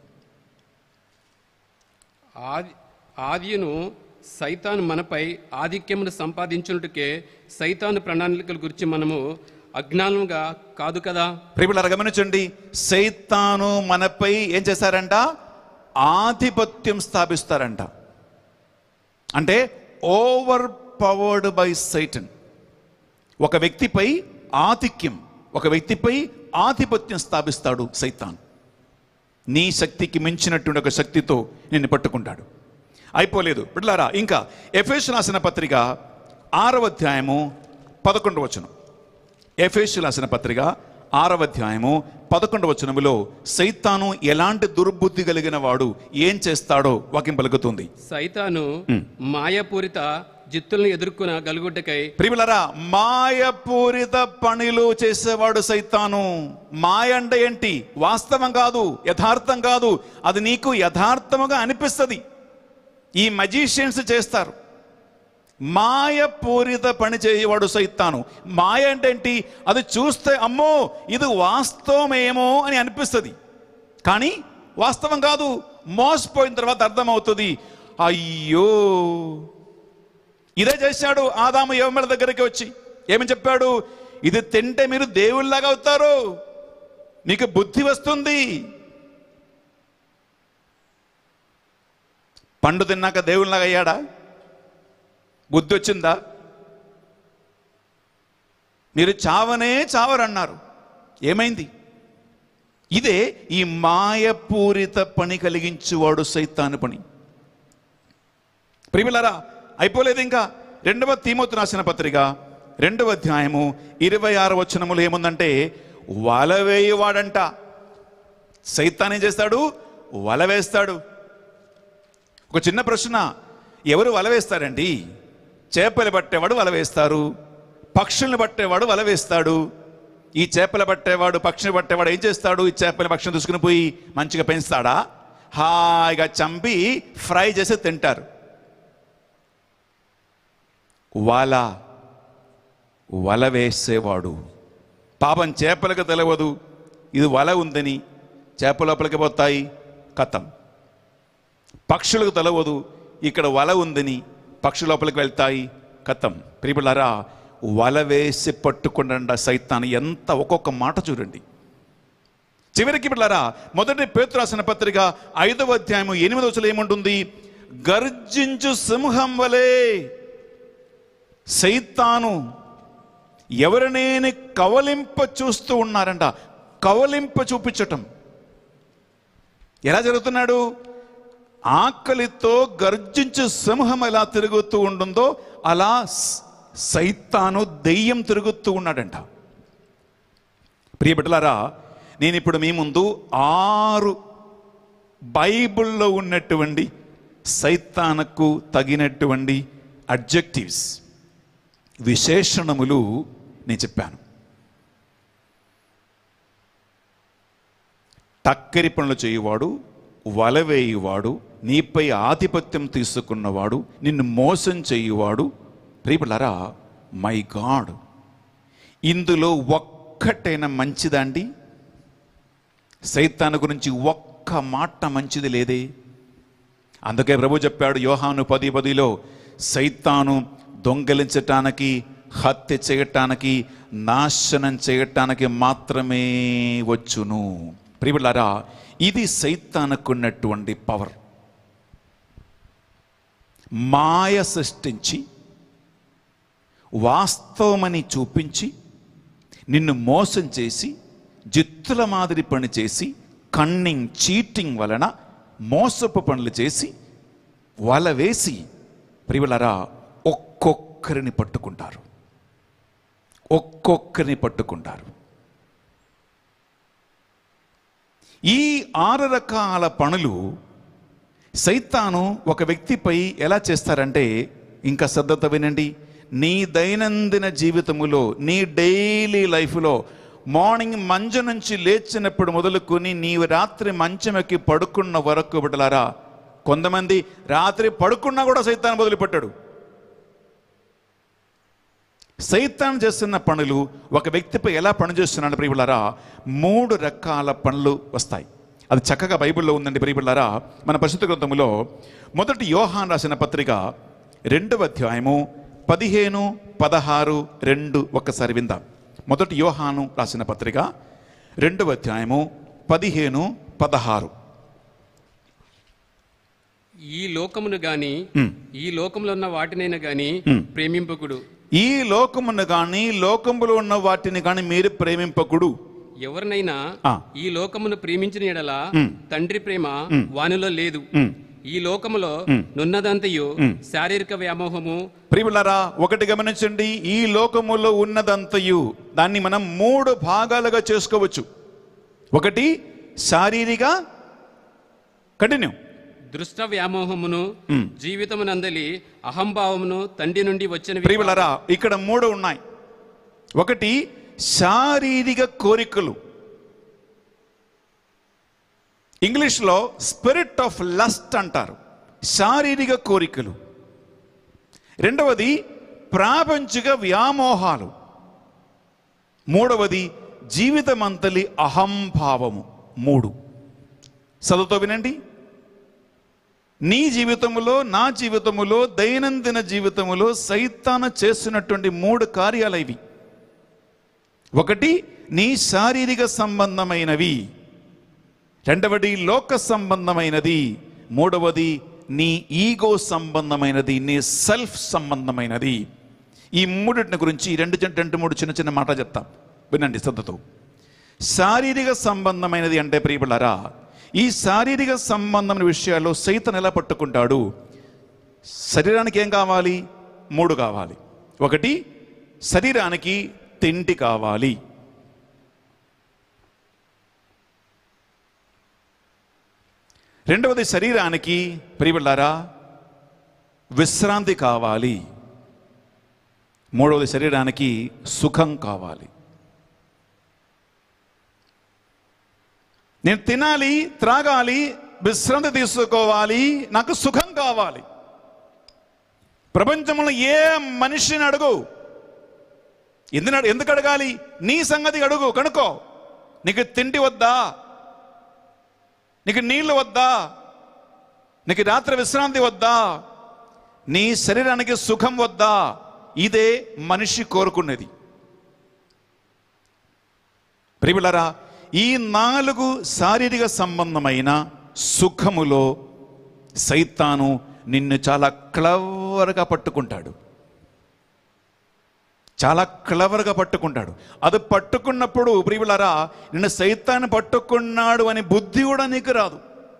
ఆది ఆదియును సైతాను మనపై ఆధిక్యమును సంపాదించున్నట్టుకే సైతాను ప్రణాళికల గురించి మనము అజ్ఞానంగా కాదు కదా ప్రియులారా గమనించండి సైతాను మనపై ఏం చేశారంట ఆధిపత్యం స్థాపిస్తారంట అంటే ఓవర్ పవర్డ్ బై సైటన్ ఒక వ్యక్తిపై ఆధిక్యం ఒక వ్యక్తిపై ఆధిపత్యం స్థాపిస్తాడు సైతాన్ నీ శక్తికి మించినటువంటి ఒక శక్తితో నిన్ను పట్టుకుంటాడు అయిపోలేదు బిడ్లారా ఇంకా ఎఫేసు రాసిన పత్రిక ఆరవ అధ్యాయము పదకొండవ వచనం ఎఫేసు రాసిన పత్రిక ఆరవ అధ్యాయము పదకొండవ వచనములో సైతాను ఎలాంటి దుర్బుద్ధి కలిగిన వాడు ఏం చేస్తాడో వాక్యం పలుకుతుంది సైతాను మాయపూరిత జిత్తులను ఎదుర్కొన్న గలుగుడ్డకై ప్రియులరా మాయపూరిత పనులు చేసేవాడు సైతాను మాయ అంటే ఏంటి వాస్తవం కాదు యథార్థం కాదు అది నీకు యథార్థముగా అనిపిస్తుంది ఈ మజీషియన్స్ చేస్తారు మాయపూరిత పని చేయవాడు సైతాను మాయ అంటే ఏంటి అది చూస్తే అమ్మో ఇది వాస్తవమేమో అని అనిపిస్తుంది కానీ వాస్తవం కాదు మోసపోయిన తర్వాత అర్థమవుతుంది అయ్యో ఇదే చేశాడు ఆదాము యోమల దగ్గరికి వచ్చి ఏమని చెప్పాడు ఇది తింటే మీరు దేవుళ్ళలాగా అవుతారు మీకు బుద్ధి వస్తుంది పండు తిన్నాక దేవుళ్ళలాగా అయ్యాడా బుద్ధి వచ్చిందా మీరు చావనే చావరన్నారు ఏమైంది ఇదే ఈ మాయపూరిత పని కలిగించువాడు సైతాను పని ప్రిమిలరా అయిపోలేదు ఇంకా రెండవ తీమోతు రాసిన పత్రిక రెండవ అధ్యాయము ఇరవై ఆరు వచనములు ఏముందంటే వల వేయవాడంట సైతాన్ ఏం చేస్తాడు వల వేస్తాడు ఒక చిన్న ప్రశ్న ఎవరు వల వేస్తారండి చేపలు పట్టేవాడు వల వేస్తారు పక్షుల్ని పట్టేవాడు వల వేస్తాడు ఈ చేపలు పట్టేవాడు పక్షిని పట్టేవాడు ఏం చేస్తాడు ఈ చేపల పక్షిని తీసుకుని పోయి మంచిగా పెంచుతాడా హాయిగా చంపి ఫ్రై చేసి తింటారు వల వల వేసేవాడు పాపం చేపలకు తెలవదు ఇది వల ఉందని చేప లోపలికి పోతాయి కథం పక్షులకు తెలవదు ఇక్కడ వల ఉందని పక్షి లోపలికి వెళ్తాయి కథం ప్రియులారా వల వేసి పట్టుకుండా సైతాన్ని ఎంత ఒక్కొక్క మాట చూడండి చివరికి బిడ్డారా మొదటి పేతు రాసిన పత్రిక ఐదవ అధ్యాయము ఎనిమిదవ వచనం ఏముంటుంది గర్జించు సింహం వలే సైతాను ఎవరినేని కవలింప చూస్తూ ఉన్నారంట కవలింప చూపించటం ఎలా జరుగుతున్నాడు ఆకలితో గర్జించు సింహం ఎలా తిరుగుతూ ఉంటుందో అలా స- సైతాను దెయ్యం తిరుగుతూ ఉన్నాడంట ప్రియ బిడ్డలారా నేను ఇప్పుడు మీ ముందు ఆరు బైబిల్లో ఉన్నటువంటి సైతానకు తగినటువంటి అడ్జెక్టివ్స్ విశేషణములు నేను చెప్పాను టక్కరి పనులు చేయువాడు వలవేయువాడు నీపై ఆధిపత్యం తీసుకున్నవాడు నిన్ను మోసం చేయువాడు ప్రియపులరా మై గాడ్ ఇందులో ఒక్కటైనా మంచిదండి సైతాను గురించి ఒక్క మాట మంచిది లేదే అందుకే ప్రభు చెప్పాడు యోహాను పది పదిలో సైతాను దొంగలించటానికి హత్య చేయటానికి నాశనం చేయటానికి మాత్రమే వచ్చును ప్రియులారా ఇది సైతానుకున్నటువంటి పవర్ మాయ సృష్టించి వాస్తవమని చూపించి నిన్ను మోసం చేసి జిత్తుల మాదిరి పని చేసి కన్నింగ్ చీటింగ్ వలన మోసపు పనులు చేసి వల వేసి ప్రియులరా ఒక్కొక్కరిని పట్టుకుంటారు ఒక్కొక్కరిని పట్టుకుంటారు ఈ ఆరు రకాల పనులు సైతాను ఒక వ్యక్తిపై ఎలా చేస్తారంటే ఇంకా శ్రద్ధతో వినండి నీ దైనందిన జీవితములో నీ డైలీ లైఫ్లో మార్నింగ్ మంచు నుంచి లేచినప్పుడు మొదలుకొని నీవు రాత్రి మంచం ఎక్కి పడుకున్న వరకు బిడ్డలారా కొంతమంది రాత్రి పడుకున్నా కూడా సైతాన్ని వదిలిపెట్టాడు సైతాన్ చేస్తున్న పనులు ఒక వ్యక్తిపై ఎలా పనిచేస్తున్నాడు ప్రియులారా మూడు రకాల పనులు వస్తాయి అది చక్కగా బైబిల్లో ఉందండి ప్రియులారా మన పరిశుద్ధ గ్రంథములో మొదటి యోహాన్ రాసిన పత్రిక రెండవ అధ్యాయము పదిహేను పదహారు రెండు ఒక్కసారి విందాం మొదటి యోహాను రాసిన పత్రిక రెండవ అధ్యాయము పదిహేను పదహారు ఈ లోకమును గాని మ్. ఈ లోకంలో ఉన్న వాటినైనా గాని మ్. ప్రేమింపకుడు ఈ లోకమును కానీ లోకములో ఉన్న వాటిని కానీ మీరు ప్రేమింపకుడు ఎవరినైనా ఆ. ఈ లోకమును ప్రేమించిన ఎడల మ్. తండ్రి ప్రేమ వానిలో లేదు మ్. ఈ లోకములో నున్నదంతయు శారీరక వ్యామోహము ప్రియులరా ఒకటి గమనించండి ఈ లోకములో ఉన్నదంతయు దాన్ని మనం మూడు భాగాలుగా చేసుకోవచ్చు ఒకటి శారీరక కంటిన్యూ దృష్ట వ్యామోహమును మ్. జీవితమునందలి అహంభావమును తండ్రి నుండి వచ్చిన ప్రియులరా ఇక్కడ మూడు ఉన్నాయి ఒకటి శారీరక కోరికలు ఇంగ్లీష్లో స్పిరిట్ ఆఫ్ లస్ట్ అంటారు శారీరక కోరికలు రెండవది ప్రాపంచిక వ్యామోహాలు మూడవది జీవితమంతలి అహంభావము మూడు చదువుతో వినండి నీ జీవితములో నా జీవితములో దైనందిన జీవితములో సైతాన చేస్తున్నటువంటి మూడు కార్యాలు ఇవి ఒకటి నీ శారీరక సంబంధమైనవి రెండవది లోక సంబంధమైనది మూడవది నీ ఈగో సంబంధమైనది నీ సెల్ఫ్ సంబంధమైనది ఈ మూడింటిని గురించి ఈ రెండు చిన్న- రెండు మూడు చిన్న చిన్న మాట చెప్తాం వినండి శ్రద్ధతో శారీరక సంబంధమైనది అంటే ప్రియబులరా ఈ శారీరక సంబంధమైన విషయాల్లో సైతం ఎలా పట్టుకుంటాడు శరీరానికి ఏం కావాలి మూడు కావాలి ఒకటి శరీరానికి తిండి కావాలి రెండవది శరీరానికి ప్రియబులారా విశ్రాంతి కావాలి మూడవది శరీరానికి సుఖం కావాలి నేను తినాలి త్రాగాలి విశ్రాంతి తీసుకోవాలి నాకు సుఖం కావాలి ప్రపంచంలో ఏ మనిషిని అడుగు ఎందుకు ఎందుకు అడగాలి నీ సంగతి అడుగు కనుక్కో నీకు తిండి వద్దా నీకు నీళ్లు వద్దా నీకు రాత్రి విశ్రాంతి వద్దా నీ శరీరానికి సుఖం వద్దా ఇదే మనిషి కోరుకునేది ప్రియులరా ఈ నాలుగు శారీరక సంబంధమైన సుఖములో సైతాను నిన్ను చాలా క్లవర్గా పట్టుకుంటాడు చాలా క్లవర్గా పట్టుకుంటాడు అది పట్టుకున్నప్పుడు ప్రియులరా నిన్ను సైతాన్ని పట్టుకున్నాడు అని బుద్ధి కూడా నీకు రాదు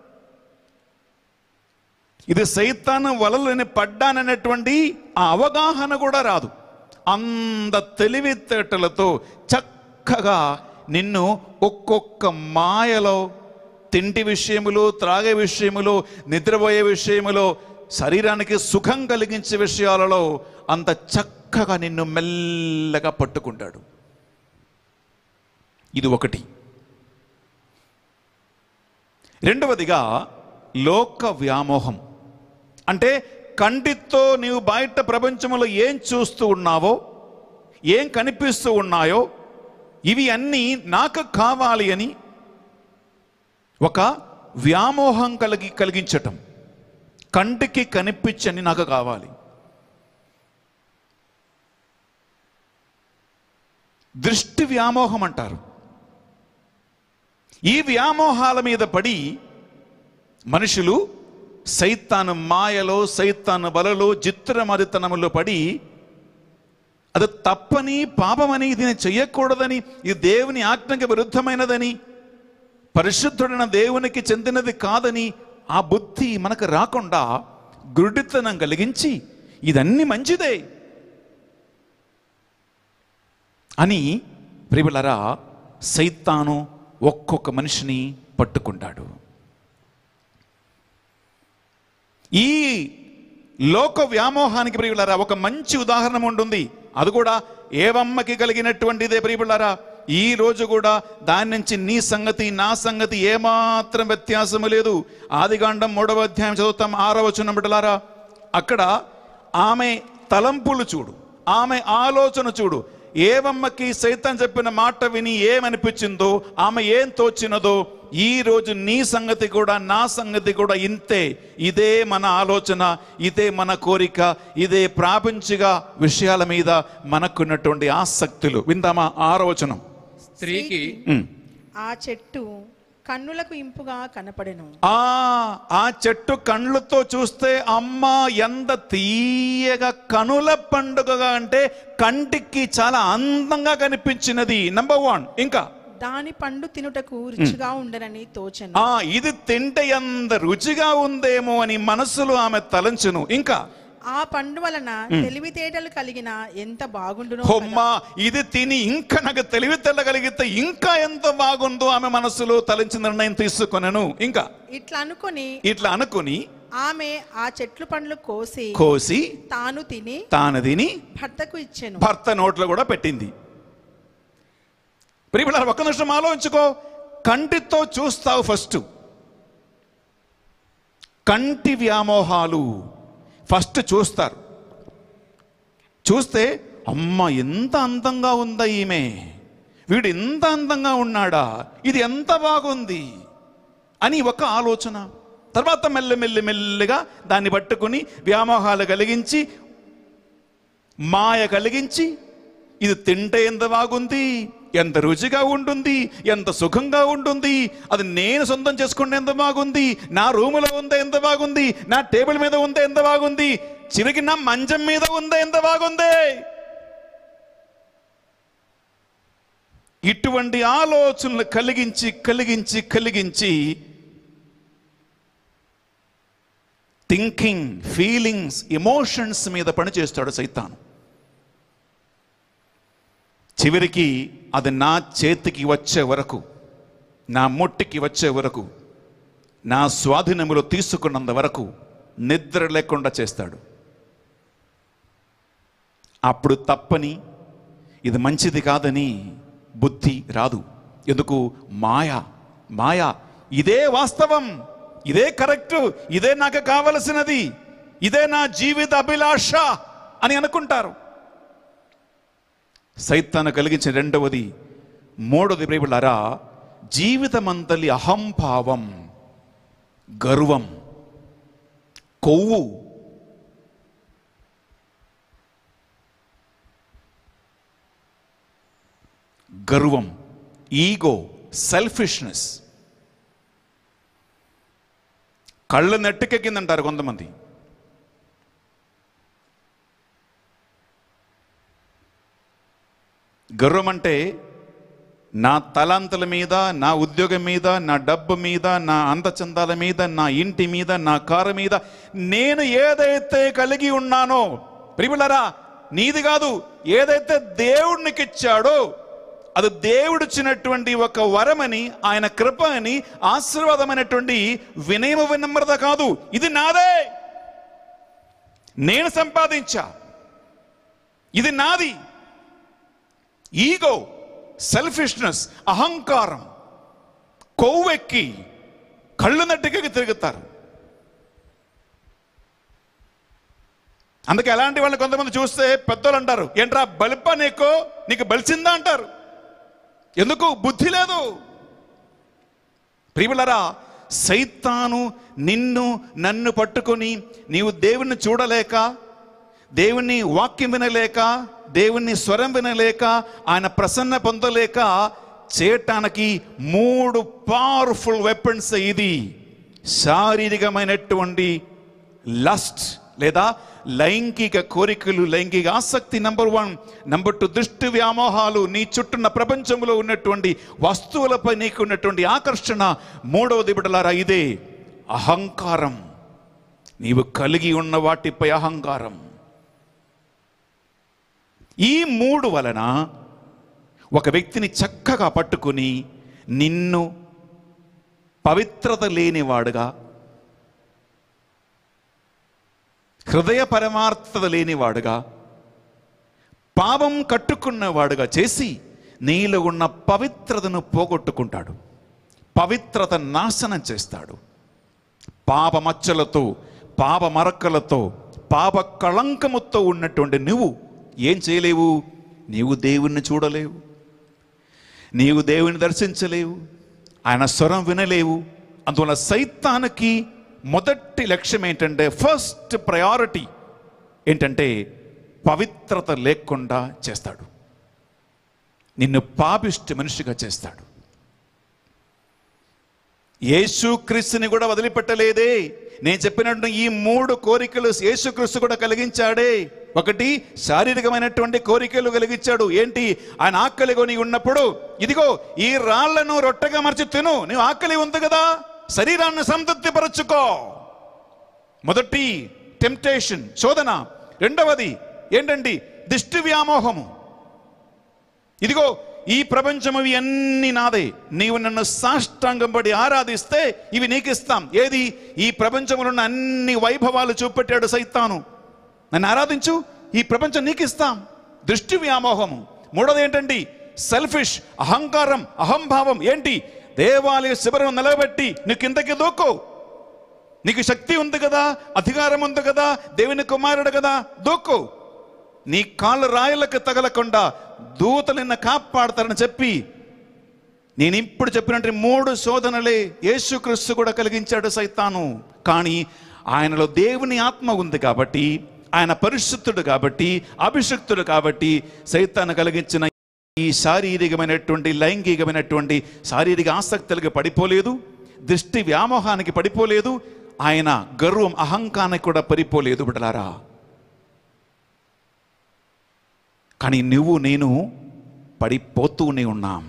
ఇది సైతాను వలలు నేను పడ్డాననేటువంటి ఆ అవగాహన కూడా రాదు అంత తెలివితేటలతో చక్కగా నిన్ను ఒక్కొక్క మాయలో తిండి విషయములో త్రాగే విషయములో నిద్రపోయే విషయములో శరీరానికి సుఖం కలిగించే విషయాలలో అంత చక్కగా నిన్ను మెల్లగా పట్టుకుంటాడు ఇది ఒకటి రెండవదిగా లోక వ్యామోహం అంటే కంటితో నీవు బయట ప్రపంచంలో ఏం చూస్తూ ఉన్నావో ఏం కనిపిస్తూ ఉన్నాయో ఇవి అన్నీ నాకు కావాలి అని ఒక వ్యామోహం కలిగి కలిగించటం కంటికి కనిపించని నాకు కావాలి దృష్టి వ్యామోహం అంటారు ఈ వ్యామోహాల మీద పడి మనుషులు సైతాను మాయలో సైతాను బలలో చిత్రమరితనములో పడి అది తప్పని పాపమని ఇది నేను చెయ్యకూడదని ఇది దేవుని ఆజ్ఞకి విరుద్ధమైనదని పరిశుద్ధుడైన దేవునికి చెందినది కాదని ఆ బుద్ధి మనకు రాకుండా గురుడితనం కలిగించి ఇదన్నీ మంచిదే అని ప్రియులరా సైతాను ఒక్కొక్క మనిషిని పట్టుకుంటాడు ఈ లోక వ్యామోహానికి ప్రియులరా ఒక మంచి ఉదాహరణ ఉంటుంది అది కూడా ఏవమ్మకి కలిగినటువంటిదే ప్రియులరా ఈ రోజు కూడా దాని నుంచి నీ సంగతి నా సంగతి ఏమాత్రం వ్యత్యాసము లేదు ఆదికాండం మూడవ అధ్యాయం చదువుతాం ఆరవ వచనం బిడ్డలారా అక్కడ ఆమె తలంపులు చూడు ఆమె ఆలోచన చూడు ఏవమ్మకి సైతం చెప్పిన మాట విని ఏమనిపించిందో ఆమె ఏం తోచినదో ఈ రోజు నీ సంగతి కూడా నా సంగతి కూడా ఇంతే ఇదే మన ఆలోచన ఇదే మన కోరిక ఇదే ప్రాపంచిక విషయాల మీద మనకున్నటువంటి ఆసక్తులు విందామా ఆరోచనం స్త్రీకి ఉమ్. ఆ చెట్టు కన్నులకు ఇంపుగా కనపడెను ఆ ఆ చెట్టు కళ్ళతో చూస్తే అమ్మ ఎంత తీయగా కనుల పండుగగా అంటే కంటికి చాలా అందంగా కనిపించినది నంబర్ వన్ ఇంకా దాని పండు తినుటకు రుచిగా ఉండనని తోచెను ఆ ఇది తింటే ఎంత రుచిగా ఉందేమో అని మనసులో ఆమె తలంచును ఇంకా ఆ పండు వలన తెలివితేటలు కలిగిన ఎంత బాగుండునో హొమ్మా ఇది తిని ఇంకా నాకు తెలివి తెల్లగలిగితే ఇంకా ఎంత బాగుందో ఆమె మనసులో తలంచిన నిర్ణయం తీసుకొనను ఇంకా ఇట్లా అనుకొని ఇట్లా అనుకుని ఆమె ఆ చెట్లు పండ్లు కోసి కోసి తాను తిని తాను తిని భర్తకు ఇచ్చెను భర్త నోట్లో కూడా పెట్టింది ప్రియుల ఒక్క నిమిషం ఆలోచించుకో కంటితో చూస్తావు ఫస్ట్ కంటి వ్యామోహాలు ఫస్ట్ చూస్తారు చూస్తే అమ్మ ఎంత అందంగా ఉందా ఈమె వీడు ఎంత అందంగా ఉన్నాడా ఇది ఎంత బాగుంది అని ఒక ఆలోచన తర్వాత మెల్లి మెల్లి మెల్లిగా దాన్ని పట్టుకుని వ్యామోహాలు కలిగించి మాయ కలిగించి ఇది తింటే ఎంత బాగుంది ఎంత రుచిగా ఉంటుంది ఎంత సుఖంగా ఉంటుంది అది నేను సొంతం చేసుకుంటే ఎంత బాగుంది నా రూములో ఉందే ఎంత బాగుంది నా టేబుల్ మీద ఉందే ఎంత బాగుంది చిరిగి నా మంచం మీద ఉందే ఎంత బాగుంది ఇటువంటి ఆలోచనలు కలిగించి కలిగించి కలిగించి థింకింగ్ ఫీలింగ్స్ ఎమోషన్స్ మీద పనిచేస్తాడు సైతాను చివరికి అది నా చేతికి వచ్చే వరకు నా ముట్టికి వచ్చే వరకు నా స్వాధీనములో తీసుకున్నంత వరకు నిద్ర లేకుండా చేస్తాడు అప్పుడు తప్పని ఇది మంచిది కాదని బుద్ధి రాదు ఎందుకు మాయ మాయ ఇదే వాస్తవం ఇదే కరెక్ట్ ఇదే నాకు కావలసినది ఇదే నా జీవిత అభిలాష అని అనుకుంటారు సైతాన్ని కలిగించిన రెండవది మూడవది ప్రేమిలారా జీవితమంతలి అహంభావం గర్వం కొవ్వు గర్వం ఈగో సెల్ఫిష్నెస్ కళ్ళు నెట్టుకెక్కిందంటారు కొంతమంది గర్వం అంటే నా తలాంతల మీద నా ఉద్యోగం మీద నా డబ్బు మీద నా అందచందాల మీద నా ఇంటి మీద నా కారు మీద నేను ఏదైతే కలిగి ఉన్నానో ప్రియులరా నీది కాదు ఏదైతే దేవుడికి ఇచ్చాడో అది దేవుడిచ్చినటువంటి ఒక వరమని ఆయన కృప అని ఆశీర్వాదమైనటువంటి వినయమ వినమ్రత కాదు ఇది నాదే నేను సంపాదించా ఇది నాది ఈగో సెల్ఫిష్నెస్ అహంకారం కొవ్వెక్కి కళ్ళు నట్టుకి తిరుగుతారు అందుకే ఎలాంటి వాళ్ళని కొంతమంది చూస్తే పెద్దోళ్ళు అంటారు ఏంట్రా బలిపా నీకు నీకు బలిసిందా అంటారు ఎందుకు బుద్ధి లేదు ప్రియులరా సైతాను నిన్ను నన్ను పట్టుకొని నీవు దేవుణ్ణి చూడలేక దేవుని వాక్యం వినలేక దేవుని స్వరం వినలేక ఆయన ప్రసన్న పొందలేక చేయటానికి మూడు పవర్ఫుల్ వెపన్స్ ఇది శారీరకమైనటువంటి లస్ట్ లేదా లైంగిక కోరికలు లైంగిక ఆసక్తి నంబర్ వన్ నంబర్ టూ దృష్టి వ్యామోహాలు నీ చుట్టూన్న ప్రపంచంలో ఉన్నటువంటి వస్తువులపై నీకు ఉన్నటువంటి ఆకర్షణ మూడవది బిడలారా ఇదే అహంకారం నీవు కలిగి ఉన్న వాటిపై అహంకారం ఈ మూడు వలన ఒక వ్యక్తిని చక్కగా పట్టుకుని నిన్ను పవిత్రత లేనివాడుగా హృదయ పరమార్థత లేనివాడుగా పాపం కట్టుకున్నవాడుగా చేసి నీలో ఉన్న పవిత్రతను పోగొట్టుకుంటాడు పవిత్రత నాశనం చేస్తాడు పాప మచ్చలతో పాప మరకలతో పాప కళంకముతో ఉన్నటువంటి నువ్వు ఏం చేయలేవు నీవు దేవుణ్ణి చూడలేవు నీవు దేవుని దర్శించలేవు ఆయన స్వరం వినలేవు అందువల్ల సైతానికి మొదటి లక్ష్యం ఏంటంటే ఫస్ట్ ప్రయారిటీ ఏంటంటే పవిత్రత లేకుండా చేస్తాడు నిన్ను పాపిష్టి మనిషిగా చేస్తాడు యేసుక్రీస్తుని కూడా వదిలిపెట్టలేదే నేను చెప్పినట్టు ఈ మూడు కోరికలు యేసుక్రీస్తు కూడా కలిగించాడే ఒకటి శారీరకమైనటువంటి కోరికలు కలిగించాడు ఏంటి ఆయన ఆకలి కొని ఉన్నప్పుడు ఇదిగో ఈ రాళ్లను రొట్టెగా మర్చి తిను నీవు ఆకలి ఉంది కదా శరీరాన్ని సంతృప్తిపరచుకో మొదటి టెంప్టేషన్ శోధన రెండవది ఏంటండి దిష్టి వ్యామోహము ఇదిగో ఈ ప్రపంచం ఇవి అన్ని నాదే నీవు నన్ను సాష్టాంగం పడి ఆరాధిస్తే ఇవి నీకు ఇస్తాం ఏది ఈ ప్రపంచంలో ఉన్న అన్ని వైభవాలు చూపెట్టాడు సైతాను నన్ను ఆరాధించు ఈ ప్రపంచం నీకు ఇస్తాం దృష్టి వ్యామోహము మూడోది ఏంటండి సెల్ఫిష్ అహంకారం అహంభావం ఏంటి దేవాలయ శిబిరం నిలబెట్టి నువ్వు కిందకి దూకో నీకు శక్తి ఉంది కదా అధికారం ఉంది కదా దేవుని కుమారుడు కదా దూకు నీ కాళ్ళు రాయలకు తగలకుండా దూతలు నిన్న కాపాడతారని చెప్పి నేను ఇప్పుడు చెప్పినట్టు మూడు శోధనలే యేసుక్రీస్తు కూడా కలిగించాడు సైతాను కానీ ఆయనలో దేవుని ఆత్మ ఉంది కాబట్టి ఆయన పరిశుద్ధుడు కాబట్టి అభిషక్తుడు కాబట్టి సైతాన్ని కలిగించిన ఈ శారీరకమైనటువంటి లైంగికమైనటువంటి శారీరక ఆసక్తులకు పడిపోలేదు దృష్టి వ్యామోహానికి పడిపోలేదు ఆయన గర్వం అహంకారానికి కూడా పడిపోలేదు బిడ్డలారా కానీ నువ్వు నేను పడిపోతూనే ఉన్నాం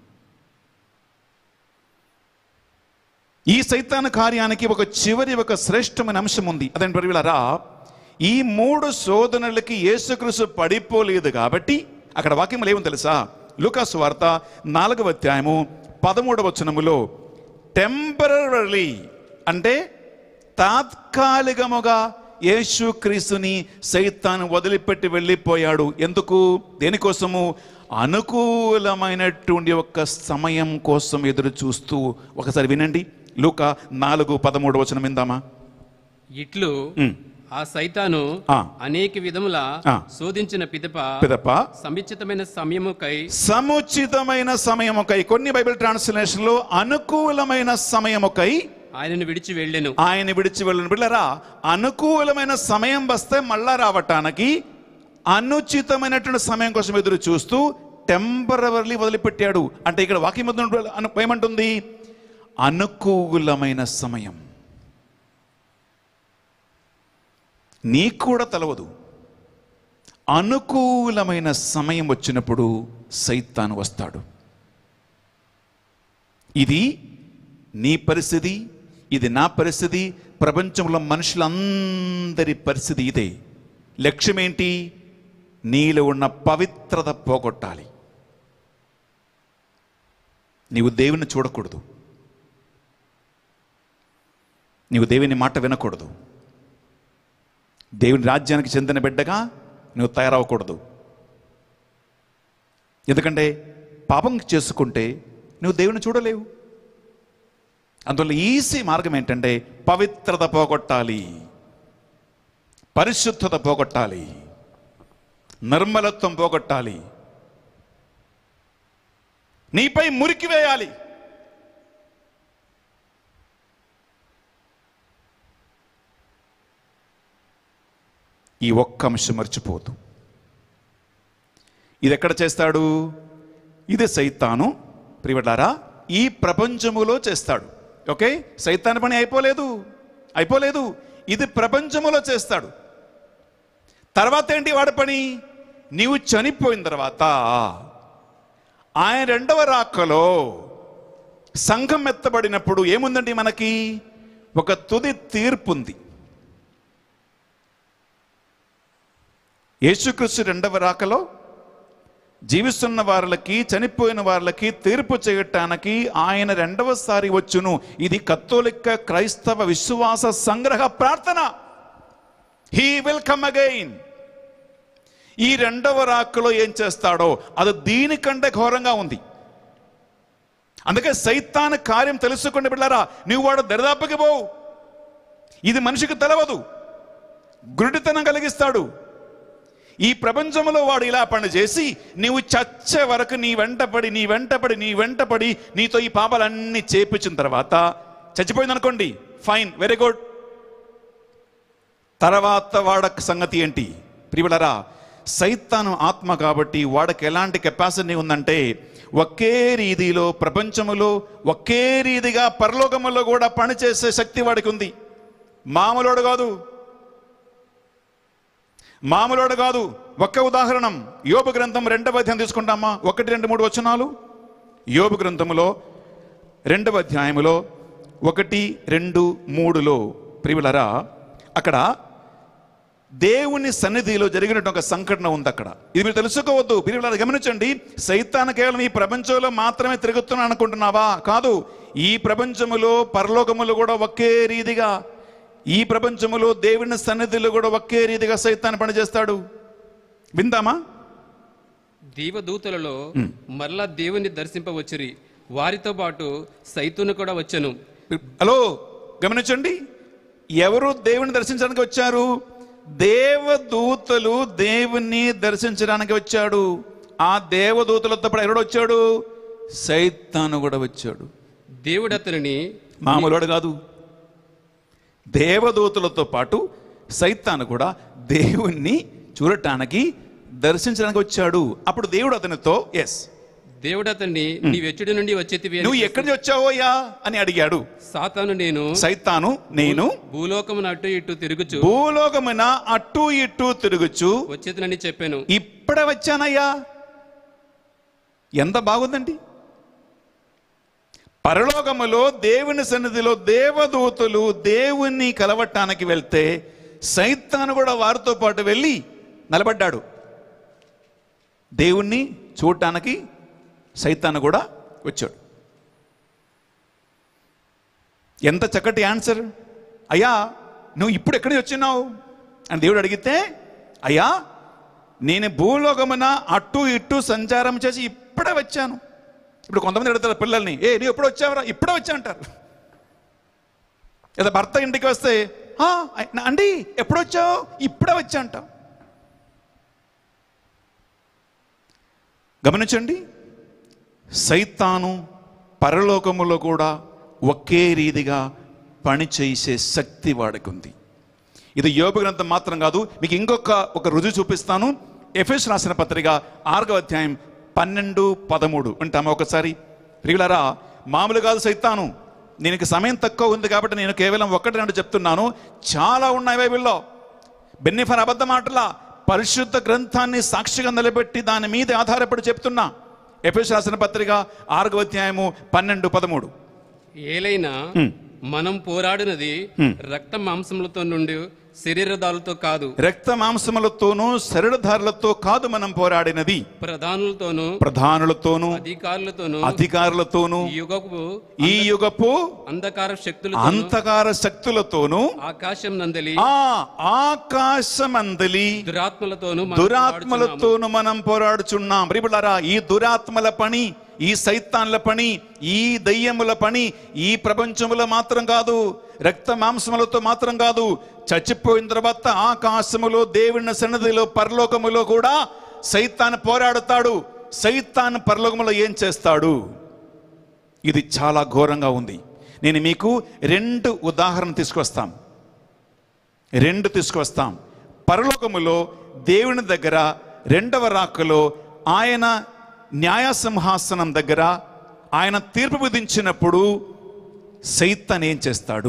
ఈ సైతాన కార్యానికి ఒక చివరి ఒక శ్రేష్టమైన అంశం ఉంది అదంటే పరివిలారా ఈ మూడు శోధనలకి యేసుక్రీస్తు పడిపోలేదు కాబట్టి అక్కడ వాక్యం ఏమో తెలుసా లూకాసు వార్త నాలుగవ అధ్యాయము పదమూడవ వచనములో టెంపరీ అంటే తాత్కాలికముగా యేసుక్రీస్తుని సైతాను వదిలిపెట్టి వెళ్ళిపోయాడు ఎందుకు దేనికోసము అనుకూలమైనటువంటి ఒక సమయం కోసం ఎదురు చూస్తూ ఒకసారి వినండి లూక నాలుగు పదమూడు వచనం విందామా ఇట్లు ఉమ్. ఆ సైతాను ఆ. అనేక విధముల ఆ. శోధించిన పిదప పిదప సముచితమైన సమయముకై సముచితమైన సమయముకై కొన్ని బైబిల్ ట్రాన్స్లేషన్ లో అనుకూలమైన సమయముకై ఆయనను విడిచి వెళ్ళెను ఆయన విడిచి వెళ్ళిన బిళ్ళరా అనుకూలమైన సమయం వస్తే మళ్ళా రావటానికి అనుచితమైనటువంటి సమయం కోసం ఎదురు చూస్తూ టెంపరవర్లీ వదిలిపెట్టాడు అంటే ఇక్కడ వాక్యం వద్ద అను- ఏమంటుంది అనుకూలమైన సమయం నీకు కూడా తెలవదు అనుకూలమైన సమయం వచ్చినప్పుడు సైతాను వస్తాడు ఇది నీ పరిస్థితి ఇది నా పరిస్థితి ప్రపంచంలో మనుషులందరి పరిస్థితి ఇదే లక్ష్యం ఏంటి నీలో ఉన్న పవిత్రత పోగొట్టాలి నీవు దేవుని చూడకూడదు నీవు దేవుని మాట వినకూడదు దేవుని రాజ్యానికి చెందిన బిడ్డగా నువ్వు తయారవ్వకూడదు ఎందుకంటే పాపం చేసుకుంటే నువ్వు దేవుని చూడలేవు అందువల్ల ఈజీ మార్గం ఏంటంటే పవిత్రత పోగొట్టాలి పరిశుద్ధత పోగొట్టాలి నిర్మలత్వం పోగొట్టాలి నీపై మురికి వేయాలి ఈ ఒక్క అంశం మర్చిపోదు ఇది ఎక్కడ చేస్తాడు ఇది సైతాను ప్రియులారా ఈ ప్రపంచములో చేస్తాడు ఓకే సైతాన్ పని అయిపోలేదు అయిపోలేదు ఇది ప్రపంచములో చేస్తాడు తర్వాత ఏంటి వాడి పని నీవు చనిపోయిన తర్వాత ఆయన రెండవ రాకలో సంఘం ఎత్తబడినప్పుడు ఏముందండి మనకి ఒక తుది తీర్పు ఉంది యేసుక్రీస్తు రెండవ రాకలో జీవిస్తున్న వారికి చనిపోయిన వారికి తీర్పు చేయటానికి ఆయన రెండవసారి వచ్చును ఇది కత్తోలిక క్రైస్తవ విశ్వాస సంగ్రహ ప్రార్థన హీ విల్ కమ్ అగైన్ ఈ రెండవ రాకలో ఏం చేస్తాడో అది దీనికంటే ఘోరంగా ఉంది అందుకే సైతాన్ కార్యం తెలుసుకుని బిళ్ళారా నువ్వు వాడు దరిదాపుకి పోవు ఇది మనిషికి తెలవదు గురుడితనం కలిగిస్తాడు ఈ ప్రపంచంలో వాడు ఇలా పని చేసి నీవు చచ్చే వరకు నీ వెంటపడి నీ వెంటపడి నీ వెంటపడి నీతో ఈ పాపాలన్నీ చేపించిన తర్వాత చచ్చిపోయింది అనుకోండి ఫైన్ వెరీ గుడ్ తర్వాత వాడక సంగతి ఏంటి ప్రియులరా సైతాను ఆత్మ కాబట్టి వాడికి ఎలాంటి కెపాసిటీ ఉందంటే ఒకే రీతిలో ప్రపంచములో ఒకే రీతిగా పరలోకములో కూడా పనిచేసే శక్తి వాడికి ఉంది మామూలుడు కాదు మామూలుడు కాదు ఒక్క ఉదాహరణం యోబు గ్రంథం రెండవ అధ్యాయం తీసుకుంటామా ఒకటి రెండు మూడు వచనాలు యోబు గ్రంథములో రెండవ అధ్యాయములో ఒకటి రెండు మూడులో ప్రియులరా అక్కడ దేవుని సన్నిధిలో జరిగినట్టు ఒక సంఘటన ఉంది అక్కడ ఇది మీరు తెలుసుకోవద్దు ప్రియులారా గమనించండి సైతాన్ కేవలం ఈ ప్రపంచంలో మాత్రమే తిరుగుతున్నాను అనుకుంటున్నావా కాదు ఈ ప్రపంచములో పరలోకములో కూడా ఒకే రీతిగా ఈ ప్రపంచములో దేవుని సన్నిధిలో కూడా ఒకే రీతిగా సైతాన్ని పనిచేస్తాడు విందామా దీవదూతలలో మరలా దేవుని దర్శింపవచ్చిరి వారితో పాటు సైతును కూడా వచ్చెను హలో గమనించండి ఎవరు దేవుని దర్శించడానికి వచ్చారు దేవదూతలు దేవుణ్ణి దర్శించడానికి వచ్చాడు ఆ దేవదూతలతో పాటు ఎవడు వచ్చాడు సైతాను కూడా వచ్చాడు దేవుడు అతనిని మామూలుడు కాదు దేవదూతలతో పాటు సైతాను కూడా దేవుణ్ణి చూడటానికి దర్శించడానికి వచ్చాడు అప్పుడు దేవుడు అతనితో ఎస్ దేవుడు అతన్ని నీ వెచ్చుడి నుండి వచ్చేతివి అని నువ్వు ఎక్కడి నుంచి వచ్చావోయా అని అడిగాడు సాతాను నేను సైతాను నేను భూలోకమున అటు ఇటు తిరుగుచు భూలోకమున అటు ఇటు తిరుగుచు వచ్చేతనని చెప్పాను ఇప్పుడే వచ్చానయ్యా ఎంత బాగుందండి పరలోకములో దేవుని సన్నిధిలో దేవదూతలు దేవుణ్ణి కలవటానికి వెళ్తే సైతాను కూడా వారితో పాటు వెళ్ళి నిలబడ్డాడు దేవుణ్ణి చూడటానికి సైతాను కూడా వచ్చాడు ఎంత చక్కటి ఆన్సర్ అయ్యా నువ్వు ఇప్పుడు ఎక్కడికి వచ్చినావు అని దేవుడు అడిగితే అయ్యా నేను భూలోకమున అటు ఇటు సంచారం చేసి ఇప్పుడే వచ్చాను ఇప్పుడు కొంతమంది అడుగుతారు పిల్లల్ని ఏ నువ్వు ఎప్పుడు వచ్చావురా ఇప్పుడే వచ్చా అంటారు లేదా భర్త ఇంటికి వస్తే "ఆ, అండి ఎప్పుడు వచ్చావు ఇప్పుడే వచ్చా అంటాం గమనించండి సైతాను పరలోకములో కూడా ఒకే రీతిగా పని చేసే శక్తి వాడికి ఉంది ఇది యోగ గ్రంథం మాత్రం కాదు మీకు ఇంకొక ఒక రుజువు చూపిస్తాను ఎఫెస్ రాసిన పత్రిక ఆరో అధ్యాయం పన్నెండు పదమూడు అంటామా ఒకసారి రిగులరా మామూలు కాదు సైతాను దీనికి సమయం తక్కువ ఉంది కాబట్టి నేను కేవలం ఒకటి రెండు చెప్తున్నాను చాలా ఉన్నాయి బైబిల్లో బెన్నిఫర్ అబద్ధ మాటలా పరిశుద్ధ గ్రంథాన్ని సాక్షిగా నిలబెట్టి దాని మీద ఆధారపడి చెప్తున్నా ఎఫెస్ రాసిన పత్రిక ఆరో అధ్యాయము పన్నెండు పదమూడు ఏలైనా మనం పోరాడినది రక్త మాంసములతో నుండి శరీరదాలతో కాదు రక్త మాంసములతోనూ శరీరధారులతో కాదు మనం పోరాడినది ప్రధానులతోనూ ప్రధానులతోనూ అధికారులతోనూ అధికారులతోనూ ఈ యుగపు ఈ యుగపు అంధకార శక్తులు అంధకార శక్తులతోనూ ఆకాశం నందలి ఆ ఆకాశమందలి దురాత్మలతోనూ మనం దురాత్మలతోను మనం పోరాడుచున్నాం ప్రియులారా ఈ దురాత్మల పని ఈ సైతాన్ల పని ఈ దయ్యముల పని ఈ ప్రపంచములో మాత్రం కాదు రక్త మాంసములతో మాత్రం కాదు చచ్చిపోయిన తర్వాత ఆకాశములో దేవుని సన్నిధిలో పరలోకములో కూడా సైతాన్ పోరాడుతాడు సైతాన్ పరలోకములో ఏం చేస్తాడు ఇది చాలా ఘోరంగా ఉంది నేను మీకు రెండు ఉదాహరణ తీసుకొస్తాం రెండు తీసుకొస్తాం పరలోకములో దేవుని దగ్గర రెండవ రాకలో ఆయన న్యాయ సింహాసనం దగ్గర ఆయన తీర్పు విధించినప్పుడు సైతాన్ ఏం చేస్తాడు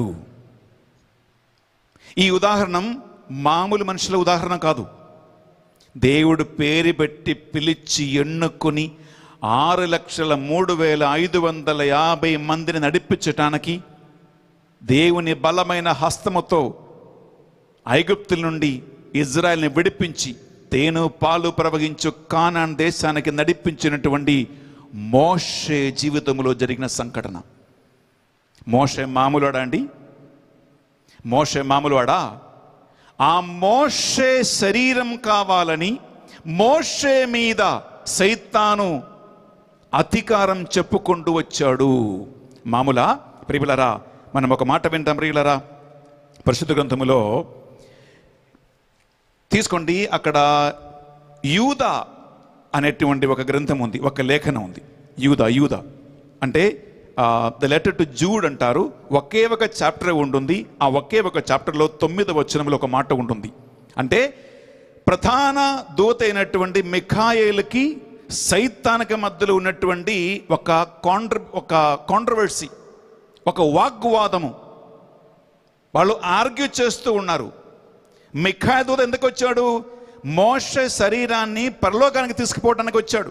ఈ ఉదాహరణ మామూలు మనుషుల ఉదాహరణ కాదు దేవుడు పేరు పెట్టి పిలిచి ఎన్నుకొని ఆరు లక్షల మూడు వేల ఐదు వందల యాభై మందిని నడిపించటానికి దేవుని బలమైన హస్తముతో ఐగుప్తుల నుండి ఇజ్రాయెల్ని విడిపించి తేను పాలు ప్రవహించు కానాన్ దేశానికి నడిపించినటువంటి మోషే జీవితంలో జరిగిన సంఘటన మోషే మామూలుడా అండి మోషే మామూలువాడా ఆ మోషే శరీరం కావాలని మోషే మీద సైతాను అధికారం చెప్పుకుంటూ వచ్చాడు మామూలా ప్రియులరా మనం ఒక మాట వింటాం ప్రియులరా పరిశుద్ధ గ్రంథములో తీసుకోండి అక్కడ యూద అనేటువంటి ఒక గ్రంథం ఉంది ఒక లేఖనం ఉంది యూద యూద అంటే ద లెటర్ టు జూడ్ అంటారు ఒకే ఒక చాప్టర్ ఉంటుంది ఆ ఒకే ఒక చాప్టర్లో తొమ్మిది వచనంలో ఒక మాట ఉంటుంది అంటే ప్రధాన దూత అయినటువంటి మిఖాయేలుకి సైతానిక మధ్యలో ఉన్నటువంటి ఒక కాంట్ర ఒక కాంట్రవర్సీ ఒక వాగ్వాదము వాళ్ళు ఆర్గ్యూ చేస్తూ ఉన్నారు మిఖాయ దూత ఎందుకు వచ్చాడు మోషే శరీరాన్ని పరలోకానికి తీసుకుపోవడానికి వచ్చాడు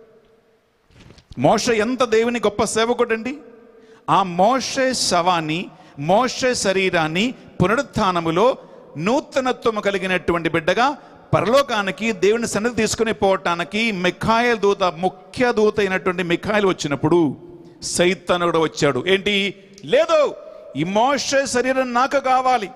మోష ఎంత దేవుని గొప్ప సేవకుడండి ఆ మోషే శవాన్ని మోషే శరీరాన్ని పునరుత్థానములో నూతనత్వము కలిగినటువంటి బిడ్డగా పరలోకానికి దేవుని సన్నిధి తీసుకుని పోవటానికి మిఖాయల్ దూత ముఖ్య దూత అయినటువంటి మిఖాయల్ వచ్చినప్పుడు సైతానుడు వచ్చాడు ఏంటి లేదు ఈ మోషే శరీరం నాకు కావాలి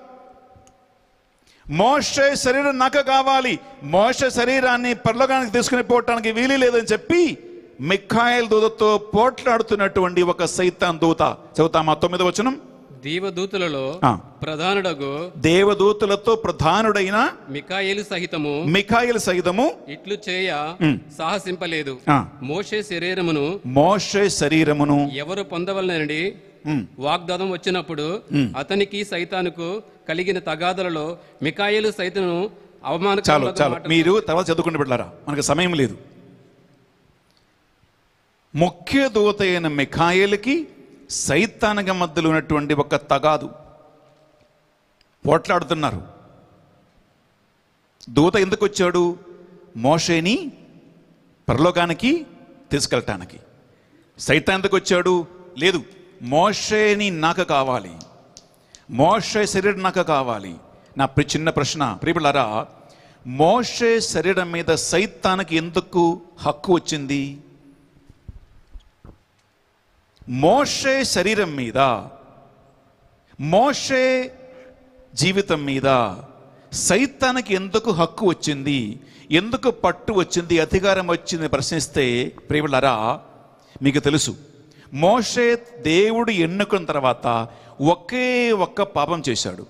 మోషే శరీరం నాకు కావాలి మోష శరీరాన్ని పరలోకానికి తీసుకుని పోవటానికి వీలు లేదని చెప్పి మిఖాయల్ దూతతో పోట్లాడుతున్నటువంటి ఒక సైతాన్ దూత చదువుతామా తొమ్మిది వచనం దేవదూతులలో ఆ. ప్రధానుడగు దేవదూతలతో ప్రధానుడైన మికాయేలు సహితము మిఖాయిల్ సహితము ఇట్లు చేయ సాహసింపలేదు ఆ. మోషే శరీరమును మోషే శరీరమును ఎవరు పొందవలనండి వాగ్దానం వచ్చినప్పుడు అతనికి సైతానుకు కలిగిన తగాదలలో మికాయేలు సైతను చాలు అవమానకరములకు చాలు మాటలు- మీరు తర్వాత చదువుకుంటూ బిడ్డారా మనకు సమయం లేదు ముఖ్య దూత అయిన మిఖాయిల్కి సైతానగ మధ్యలో ఉన్నటువంటి ఒక తగాదు పోట్లాడుతున్నారు దూత ఎందుకు వచ్చాడు మోషేని పరలోకానికి తీసుకెళ్ళటానికి సైతాన్ ఎందుకు వచ్చాడు లేదు మోషేని నాకు కావాలి మోషే శరీరం నాకు కావాలి నా ప్రి- చిన్న ప్రశ్న ప్రియపిల్లారా మోషే శరీరం మీద సైతానికి ఎందుకు హక్కు వచ్చింది మోషే శరీరం మీద మోషే జీవితం మీద సైతానికి ఎందుకు హక్కు వచ్చింది ఎందుకు పట్టు వచ్చింది అధికారం వచ్చింది ప్రశ్నిస్తే ప్రియులారా మీకు తెలుసు మోషే దేవుడు ఎన్నుకున్న తర్వాత ఒకే ఒక్క పాపం చేశాడు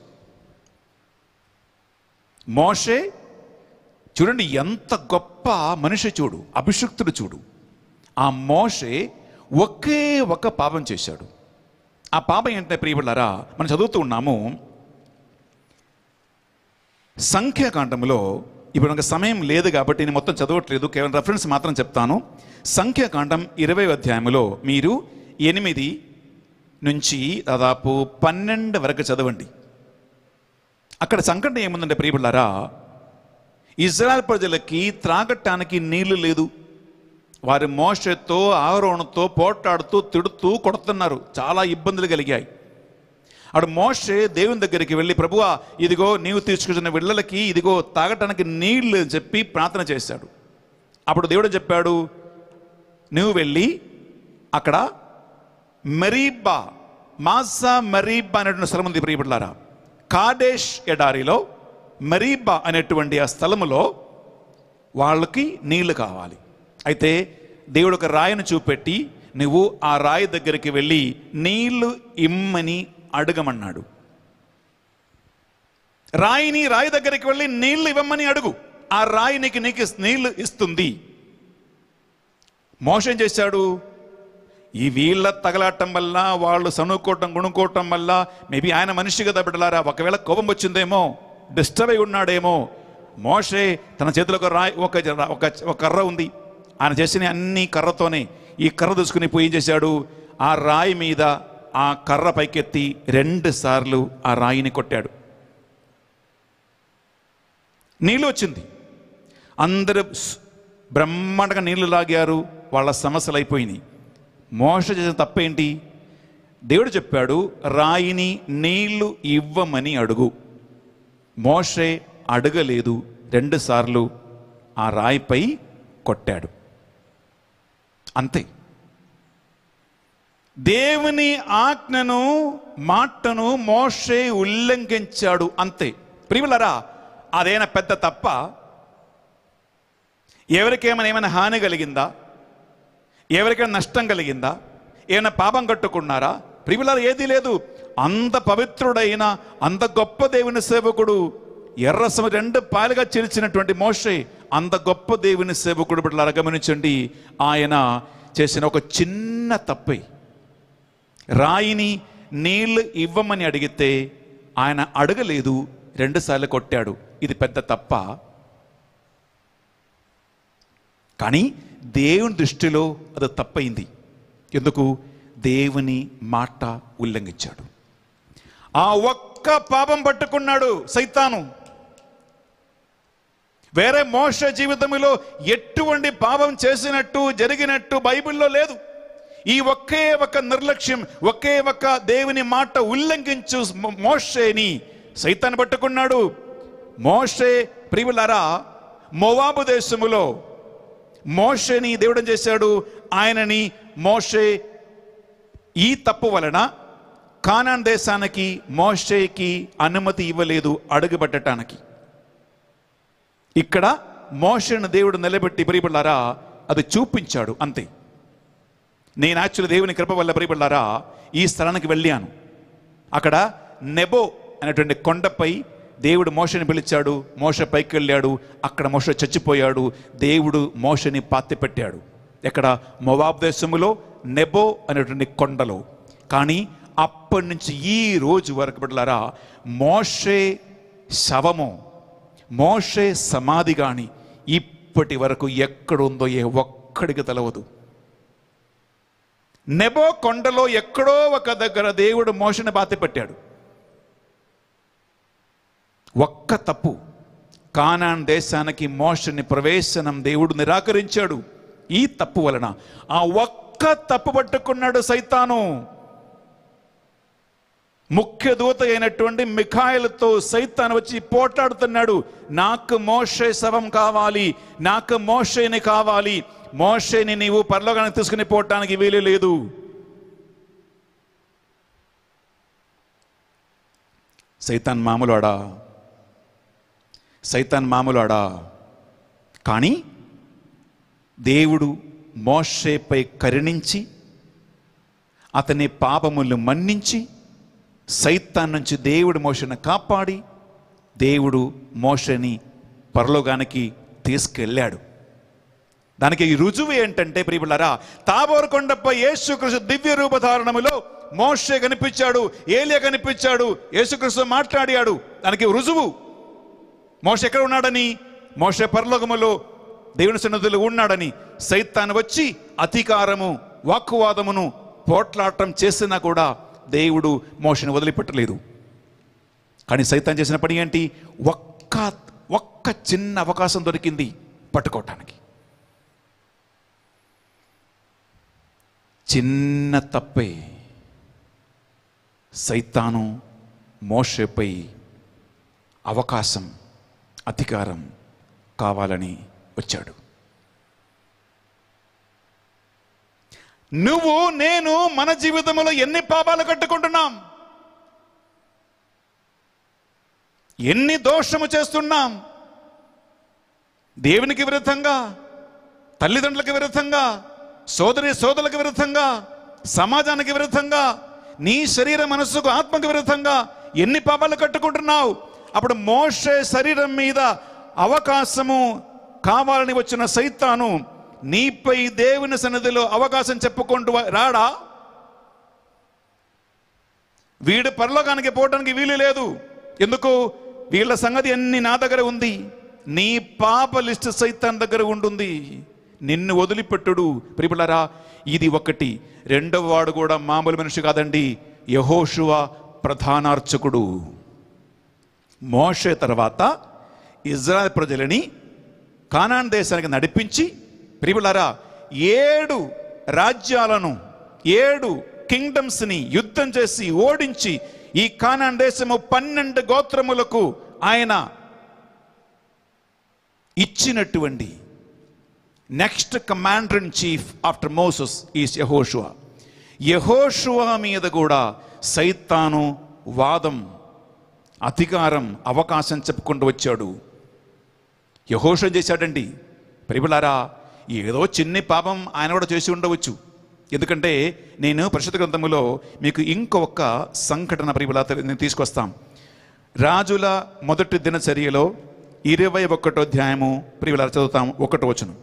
మోషే చూడండి ఎంత గొప్ప మనిషి చూడు అభిషక్తుడు చూడు ఆ మోషే ఒకే ఒక్క పాపం చేశాడు ఆ పాపం ఏంటంటే ప్రియబిళ్ళారా మనం చదువుతూ ఉన్నాము సంఖ్యాకాండంలో ఇప్పుడు నాకు సమయం లేదు కాబట్టి నేను మొత్తం చదవట్లేదు కేవలం రెఫరెన్స్ మాత్రం చెప్తాను సంఖ్యాకాండం ఇరవై అధ్యాయములో మీరు ఎనిమిది నుంచి దాదాపు పన్నెండు వరకు చదవండి అక్కడ సంకటం ఏముందంటే ప్రియబిళ్ళారా ఇజ్రాయెల్ ప్రజలకి త్రాగటానికి నీళ్లు లేదు వారి మోషతో ఆరోణతో పోట్లాడుతూ తిడుతూ కొడుతున్నారు చాలా ఇబ్బందులు కలిగాయి అడు మోషే దేవుని దగ్గరికి వెళ్ళి ప్రభువా ఇదిగో నీవు తీసుకొచ్చిన విళ్ళలకి ఇదిగో తాగటానికి నీళ్లు అని చెప్పి ప్రార్థన చేశాడు అప్పుడు దేవుడు చెప్పాడు నువ్వు వెళ్ళి అక్కడ మరీబా మాసా మరీబా అనేటువంటి స్థలం ఉంది ప్రియబిడ్లారా కాడేష్ ఎడారిలో మరీబా అనేటువంటి ఆ స్థలములో వాళ్ళకి నీళ్లు కావాలి అయితే దేవుడు ఒక రాయిని చూపెట్టి నువ్వు ఆ రాయి దగ్గరికి వెళ్ళి నీళ్లు ఇమ్మని అడగమన్నాడు రాయిని రాయి దగ్గరికి వెళ్ళి నీళ్లు ఇవ్వమని అడుగు ఆ రాయి నీకు నీకు నీళ్లు ఇస్తుంది మోసం చేశాడు ఈ వీళ్ళ తగలాటం వల్ల వాళ్ళు సనుక్కోవటం గుణుకోవటం వల్ల మేబీ ఆయన మనిషి కదా బిడ్డలారా ఒకవేళ కోపం వచ్చిందేమో డిస్టర్బ్ అయి ఉన్నాడేమో మోషే తన చేతిలో ఒక రాయి ఒక జ- ఒక ఒక కర్ర ఉంది ఆయన చేసిన అన్ని కర్రతోనే ఈ కర్ర తీసుకుని పోయి ఏం చేశాడు ఆ రాయి మీద ఆ కర్ర పైకెత్తి రెండు సార్లు ఆ రాయిని కొట్టాడు నీళ్ళు వచ్చింది అందరూ స్- బ్రహ్మాండంగా నీళ్లు లాగారు వాళ్ళ సమస్యలు అయిపోయినాయి మోస చేసిన తప్పేంటి దేవుడు చెప్పాడు రాయిని నీళ్లు ఇవ్వమని అడుగు మోషే అడగలేదు రెండుసార్లు ఆ రాయిపై కొట్టాడు అంతే దేవుని ఆజ్ఞను మాటను మోషే ఉల్లంఘించాడు అంతే ప్రియులరా అదేనా పెద్ద తప్ప ఎవరికేమైనా ఏమైనా హాని కలిగిందా ఎవరికైనా నష్టం కలిగిందా ఏమైనా పాపం కట్టుకున్నారా ప్రియులారా ఏదీ లేదు అంత పవిత్రుడైన అంత గొప్ప దేవుని సేవకుడు ఎర్ర సమ రెండు పాలుగా చిరిచినటువంటి మోషే అంత గొప్ప దేవుని సేవకుడు బిడ్డలారా గమనించండి ఆయన చేసిన ఒక చిన్న తప్పే రాయిని నీళ్లు ఇవ్వమని అడిగితే ఆయన అడగలేదు రెండుసార్లు కొట్టాడు ఇది పెద్ద తప్ప కానీ దేవుని దృష్టిలో అది తప్పైంది ఎందుకు దేవుని మాట ఉల్లంఘించాడు ఆ ఒక్క పాపం పట్టుకున్నాడు సైతాను వేరే మోస జీవితంలో ఎటువంటి పాపం చేసినట్టు జరిగినట్టు బైబిల్లో లేదు ఈ ఒకే ఒక నిర్లక్ష్యం ఒకే ఒక దేవుని మాట ఉల్లంఘించు మో- మోషేని సైతాన్ని పట్టుకున్నాడు మోషే ప్రియులరా మోవాబు దేశములో మోషేని దేవుడు ఏం చేశాడు ఆయనని మోషే ఈ తప్పు వలన కానాన్ దేశానికి మోషేకి అనుమతి ఇవ్వలేదు అడుగుపెట్టడానికి ఇక్కడ మోషను దేవుడు నిలబెట్టి ప్రియబిళ్ళారా అది చూపించాడు అంతే నేను యాక్చువల్ దేవుని కృప వల్ల ప్రియబిళ్ళారా ఈ స్థలానికి వెళ్ళాను అక్కడ నెబో అనేటువంటి కొండపై దేవుడు మోషని పిలిచాడు మోష పైకి వెళ్ళాడు అక్కడ మోష చచ్చిపోయాడు దేవుడు మోషని పాతి పెట్టాడు ఎక్కడ మొవాబ్ దేశములో నెబో అనేటువంటి కొండలో కానీ అప్పటి నుంచి ఈ రోజు వరకు బిడ్డలారా మోషే శవము మోషే సమాధి కానీ ఇప్పటి వరకు ఎక్కడుందో ఏ ఒక్కడికి తెలవదు నెబో కొండలో ఎక్కడో ఒక దగ్గర దేవుడు మోషని బాతి పెట్టాడు ఒక్క తప్పు కానాన్ దేశానికి మోషని ప్రవేశనం దేవుడు నిరాకరించాడు ఈ తప్పు వలన ఆ ఒక్క తప్పు పట్టుకున్నాడు సైతాను ముఖ్య దూత అయినటువంటి మిఖాయిలతో సైతాన్ వచ్చి పోట్లాడుతున్నాడు నాకు మోషే శవం కావాలి నాకు మోషేని కావాలి మోషేని నీవు పరలోకానికి తీసుకుని పోవటానికి వీలు లేదు సైతాన్ మామూలాడా సైతాన్ మామూలాడా కానీ దేవుడు మోషేపై కరుణించి అతని పాపములు మన్నించి సైతాన్ నుంచి దేవుడు మోషను కాపాడి దేవుడు మోషని పరలోకానికి తీసుకెళ్ళాడు దానికి ఈ రుజువు ఏంటంటే ప్రియులరా తాబోరు కొండపై యేసుక్రీస్తు దివ్య రూపధారణములో మోషే కనిపించాడు ఏలియా కనిపించాడు యేసుక్రీస్తు మాట్లాడాడు దానికి రుజువు మోష ఎక్కడ ఉన్నాడని మోష పరలోకములో దేవుని సన్నిధిలో ఉన్నాడని సైతాన్ వచ్చి అధికారము వాక్కువాదమును పోట్లాటం చేసినా కూడా దేవుడు మోషని వదిలిపెట్టలేదు కానీ సైతాన్ చేసిన పని ఏంటి ఒక్క ఒక్క చిన్న అవకాశం దొరికింది పట్టుకోవటానికి చిన్న తప్పే సైతాను మోషపై అవకాశం అధికారం కావాలని వచ్చాడు నువ్వు నేను మన జీవితంలో ఎన్ని పాపాలు కట్టుకుంటున్నాం ఎన్ని దోషము చేస్తున్నాం దేవునికి విరుద్ధంగా తల్లిదండ్రులకు విరుద్ధంగా సోదరి సోదరులకు విరుద్ధంగా సమాజానికి విరుద్ధంగా నీ శరీర మనస్సుకు ఆత్మకు విరుద్ధంగా ఎన్ని పాపాలు కట్టుకుంటున్నావు అప్పుడు మోషే శరీరం మీద అవకాశము కావాలని వచ్చిన సైతాను నీపై దేవుని సన్నిధిలో అవకాశం చెప్పుకుంటూ రాడా వీడు పరలోకానికి పోవడానికి వీలు లేదు ఎందుకు వీళ్ళ సంగతి అన్ని నా దగ్గర ఉంది నీ పాప లిస్ట్ సైతాన్ దగ్గర ఉంటుంది నిన్ను వదిలిపెట్టుడు ప్రిపులరా ఇది ఒకటి రెండవ వాడు కూడా మామూలు మనిషి కాదండి యహోషువ ప్రధానార్చకుడు మోషే తర్వాత ఇజ్రాయల్ ప్రజలని కానాన్ దేశానికి నడిపించి ప్రియులారా ఏడు రాజ్యాలను ఏడు కింగ్డమ్స్ని యుద్ధం చేసి ఓడించి ఈ కానాన్ దేశము పన్నెండు గోత్రములకు ఆయన ఇచ్చినటువంటి next commander in chief after Moses is యహోషువా యహోషువా మీద కూడా సైతాను వాదం అధికారం అవకాశం చెప్పుకుంటూ వచ్చాడు యహోషం చేశాడండి ప్రియులారా ఏదో చిన్ని పాపం ఆయన కూడా చేసి ఉండవచ్చు ఎందుకంటే నేను పరిశుద్ధ గ్రంథములో మీకు ఇంకొక సంఘటన ప్రియుల నేను తీసుకొస్తాం రాజుల మొదటి దినచర్యలో ఇరవై ఒకటో అధ్యాయము ప్రియుల చదువుతాం ఒకటో వచనం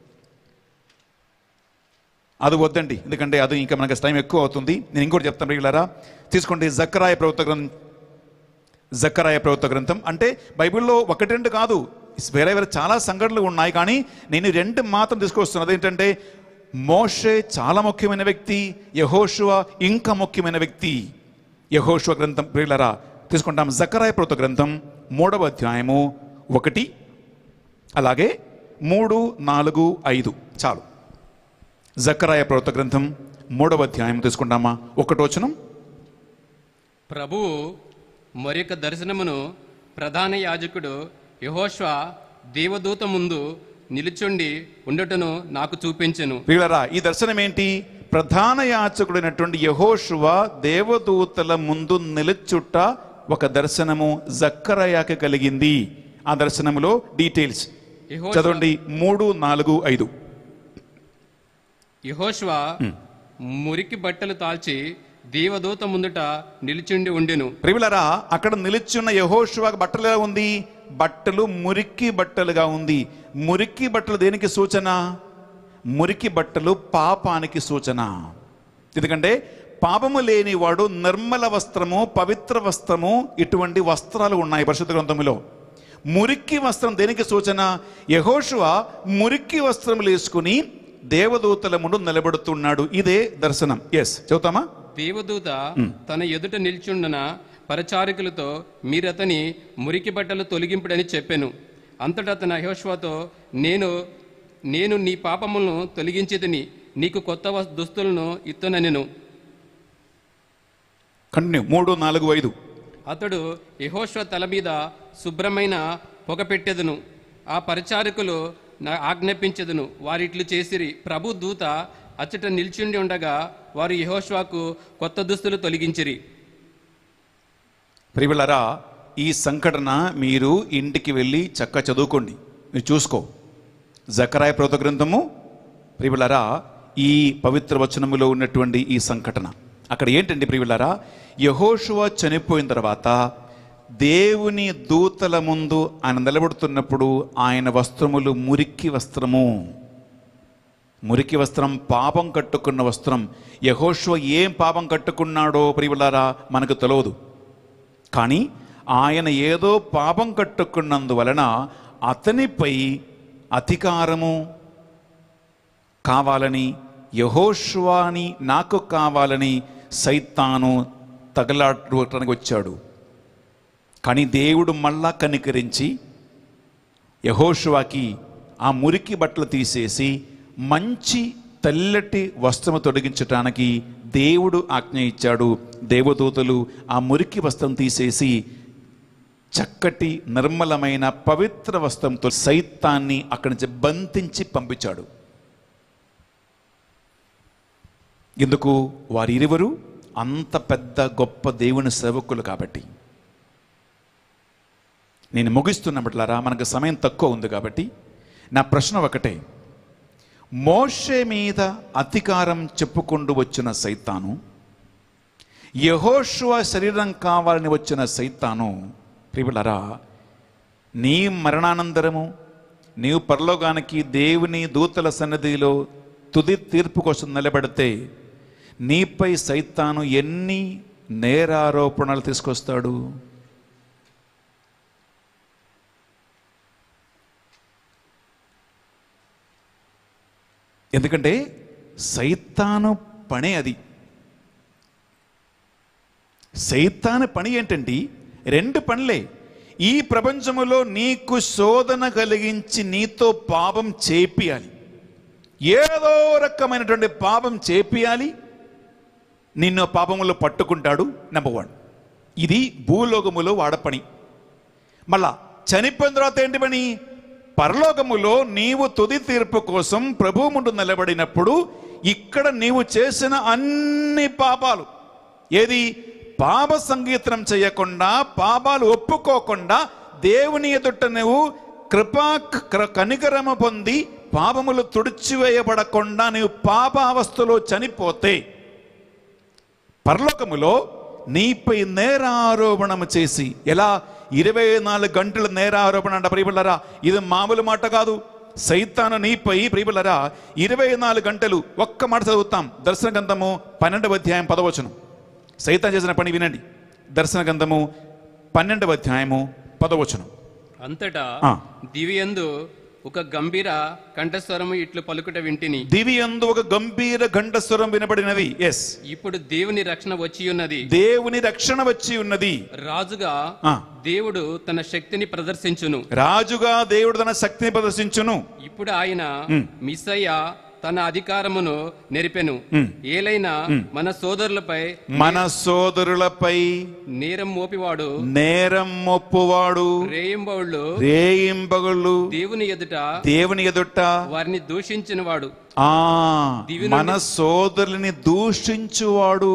అది వద్దండి ఎందుకంటే అది ఇంకా మనకి టైం ఎక్కువ అవుతుంది నేను ఇంకోటి చెప్తాను ప్రియులారా తీసుకోండి జక్కరాయ ప్రవక్త గ్రంథం జక్కరాయ ప్రవక్త గ్రంథం అంటే బైబిల్లో ఒకటి రెండు కాదు వేరే వేరే చాలా సంఘటనలు ఉన్నాయి కానీ నేను రెండు మాత్రం తీసుకొస్తున్నాను అదేంటంటే మోషే చాలా ముఖ్యమైన వ్యక్తి యహోషువ ఇంకా ముఖ్యమైన వ్యక్తి యహోషువ గ్రంథం ప్రియులరా తీసుకుంటాం జకరాయ ప్రవక్త గ్రంథం మూడవ అధ్యాయము ఒకటి అలాగే మూడు నాలుగు ఐదు చాలు జకరాయ ప్రవృత్త గ్రంథం మూడవ అధ్యాయం తీసుకుంటామా ఒకటి వచనం ప్రభువు మరొక దర్శనమును ప్రధాన యాజకుడు యహోష్వ దేవదూత ముందు నిలుచుండి ఉండటను నాకు చూపించెను ప్రియులరా ఈ దర్శనం ఏంటి ప్రధాన యాచకుడైనటువంటి యహోషువ దేవదూతల ముందు నిలుచుట ఒక దర్శనము జక్కరయాకి కలిగింది ఆ దర్శనములో డీటెయిల్స్ యెహోషువ- చదవండి మూడు నాలుగు ఐదు యహోష్వ మురికి బట్టలు తాల్చి దేవదూత ముందుట నిలుచుండి ఉండెను ప్రియులరా అక్కడ నిలుచున్న యహోషువ బట్టలు ఎలా ఉంది బట్టలు మురికి బట్టలుగా ఉంది మురికి బట్టలు దేనికి సూచన మురికి బట్టలు పాపానికి సూచన ఎందుకంటే పాపము లేనివాడు నిర్మల వస్త్రము పవిత్ర వస్త్రము ఇటువంటి వస్త్రాలు ఉన్నాయి పరిశుద్ధ గ్రంథములో మురికి వస్త్రం దేనికి సూచన యహోషువ మురికి వస్త్రములు వేసుకుని దేవదూతల ముందు నిలబడుతున్నాడు ఇదే దర్శనం ఎస్ చెబుతామా దేవదూత తన ఎదుట నిల్చుండన పరిచారికులతో మీరతని మురికి బట్టలు తొలగింపుడని చెప్పెను అంతటా తన యహోష్వతో నేను నేను నీ పాపములను తొలగించేదని నీకు కొత్త వస్- దుస్తులను ఇత్తనెను కంటిన్యూ మూడు నాలుగు ఐదు అతడు యహోష్వ తల మీద శుభ్రమైన పొగ పెట్టెదను ఆ పరిచారకులు నా ఆజ్ఞాపించెదను వారిట్లు చేసిరి ప్రభు దూత అచ్చట నిల్చుండి ఉండగా వారు యహోష్వాకు కొత్త దుస్తులు తొలగించిరి ప్రియులరా ఈ సంఘటన మీరు ఇంటికి వెళ్ళి చక్క చదువుకోండి మీరు చూసుకో జకరాయ ప్రవత గ్రంథము ప్రియులరా ఈ పవిత్ర వచనములో ఉన్నటువంటి ఈ సంఘటన అక్కడ ఏంటండి ప్రియులరా యహోషువ చనిపోయిన తర్వాత దేవుని దూతల ముందు ఆయన నిలబడుతున్నప్పుడు ఆయన వస్త్రములు మురికి వస్త్రము మురికి వస్త్రం పాపం కట్టుకున్న వస్త్రం యహోషువ ఏం పాపం కట్టుకున్నాడో ప్రియులారా మనకు తెలియదు కానీ ఆయన ఏదో పాపం కట్టుకున్నందువలన అతనిపై అధికారము కావాలని యహోష్వాని నాకు కావాలని సైతాను తగలాడటానికి వచ్చాడు కానీ దేవుడు మళ్ళా కనికరించి యహోషువాకి ఆ మురికి బట్టలు తీసేసి మంచి తెల్లటి వస్త్రము తొలగించటానికి దేవుడు ఆజ్ఞ ఇచ్చాడు దేవదూతలు ఆ మురికి వస్త్రం తీసేసి చక్కటి నిర్మలమైన పవిత్ర వస్త్రంతో సైతాన్ని అక్కడి నుంచి బంధించి పంపించాడు ఎందుకు వారిరువురు అంత పెద్ద గొప్ప దేవుని సేవకులు కాబట్టి నేను ముగిస్తున్నట్లరా మనకు సమయం తక్కువ ఉంది కాబట్టి నా ప్రశ్న ఒకటే మోషే మీద అధికారం చెప్పుకుంటూ వచ్చిన సైతాను యహోషువ శరీరం కావాలని వచ్చిన సైతాను ప్రియులరా నీ మరణానంతరము నీవు పరలోకానికి దేవుని దూతల సన్నిధిలో తుది తీర్పు కోసం నిలబడితే నీపై సైతాను ఎన్ని నేరారోపణలు తీసుకొస్తాడు ఎందుకంటే సైతాను పనే అది సైతాను పని ఏంటండి రెండు పనులే ఈ ప్రపంచములో నీకు శోధన కలిగించి నీతో పాపం చేపియాలి ఏదో రకమైనటువంటి పాపం చేపియాలి నిన్ను పాపములో పట్టుకుంటాడు నెంబర్ వన్ ఇది భూలోకములో వాడ పని మళ్ళా చనిపోయిన తర్వాత ఏంటి పని పరలోకములో నీవు తుది తీర్పు కోసం ప్రభు ముందు నిలబడినప్పుడు ఇక్కడ నీవు చేసిన అన్ని పాపాలు ఏది పాప సంగీతం చేయకుండా పాపాలు ఒప్పుకోకుండా దేవుని ఎదుట నువ్వు కృపా క్ర- కనికరమ పొంది పాపములు తుడిచివేయబడకుండా నీవు పాప అవస్థలో చనిపోతే పరలోకములో నీపై నేరారోపణము చేసి ఎలా ఇరవై నాలుగు గంటల నేరారోపణ అంట ప్రియబులరా ఇది మామూలు మాట కాదు సైతాను నీపై ప్రియబులరా ఇరవై నాలుగు గంటలు ఒక్క మాట చదువుతాం దర్శన గ్రంథము పన్నెండవ అధ్యాయం పదవచనం సైతాన్ చేసిన పని వినండి దర్శన గ్రంథము పన్నెండవ అధ్యాయము పదవచనం అంతటా ఆ. దివియందు ఒక గంభీర కంఠస్వరము ఇట్లు పలుకుట వింటిని దివి అందు ఒక గంభీర ఘంటస్వరం వినబడినది ఎస్ ఇప్పుడు దేవుని రక్షణ వచ్చి ఉన్నది దేవుని రక్షణ వచ్చి ఉన్నది రాజుగా ఆ. దేవుడు తన శక్తిని ప్రదర్శించును రాజుగా దేవుడు తన శక్తిని ప్రదర్శించును ఇప్పుడు ఆయన మిస్సయ్య తన అధికారమును నెరిపెను ఏలైనా మన సోదరులపై మన సోదరులపై నేరం మోపివాడు నేరం మొప్పువాడు రేయింబౌళ్ళు రేయింబగళ్ళు దేవుని ఎదుట దేవుని ఎదుట వారిని దూషించిన వాడు ఆ దివి నుండి- మన సోదరుని దూషించువాడు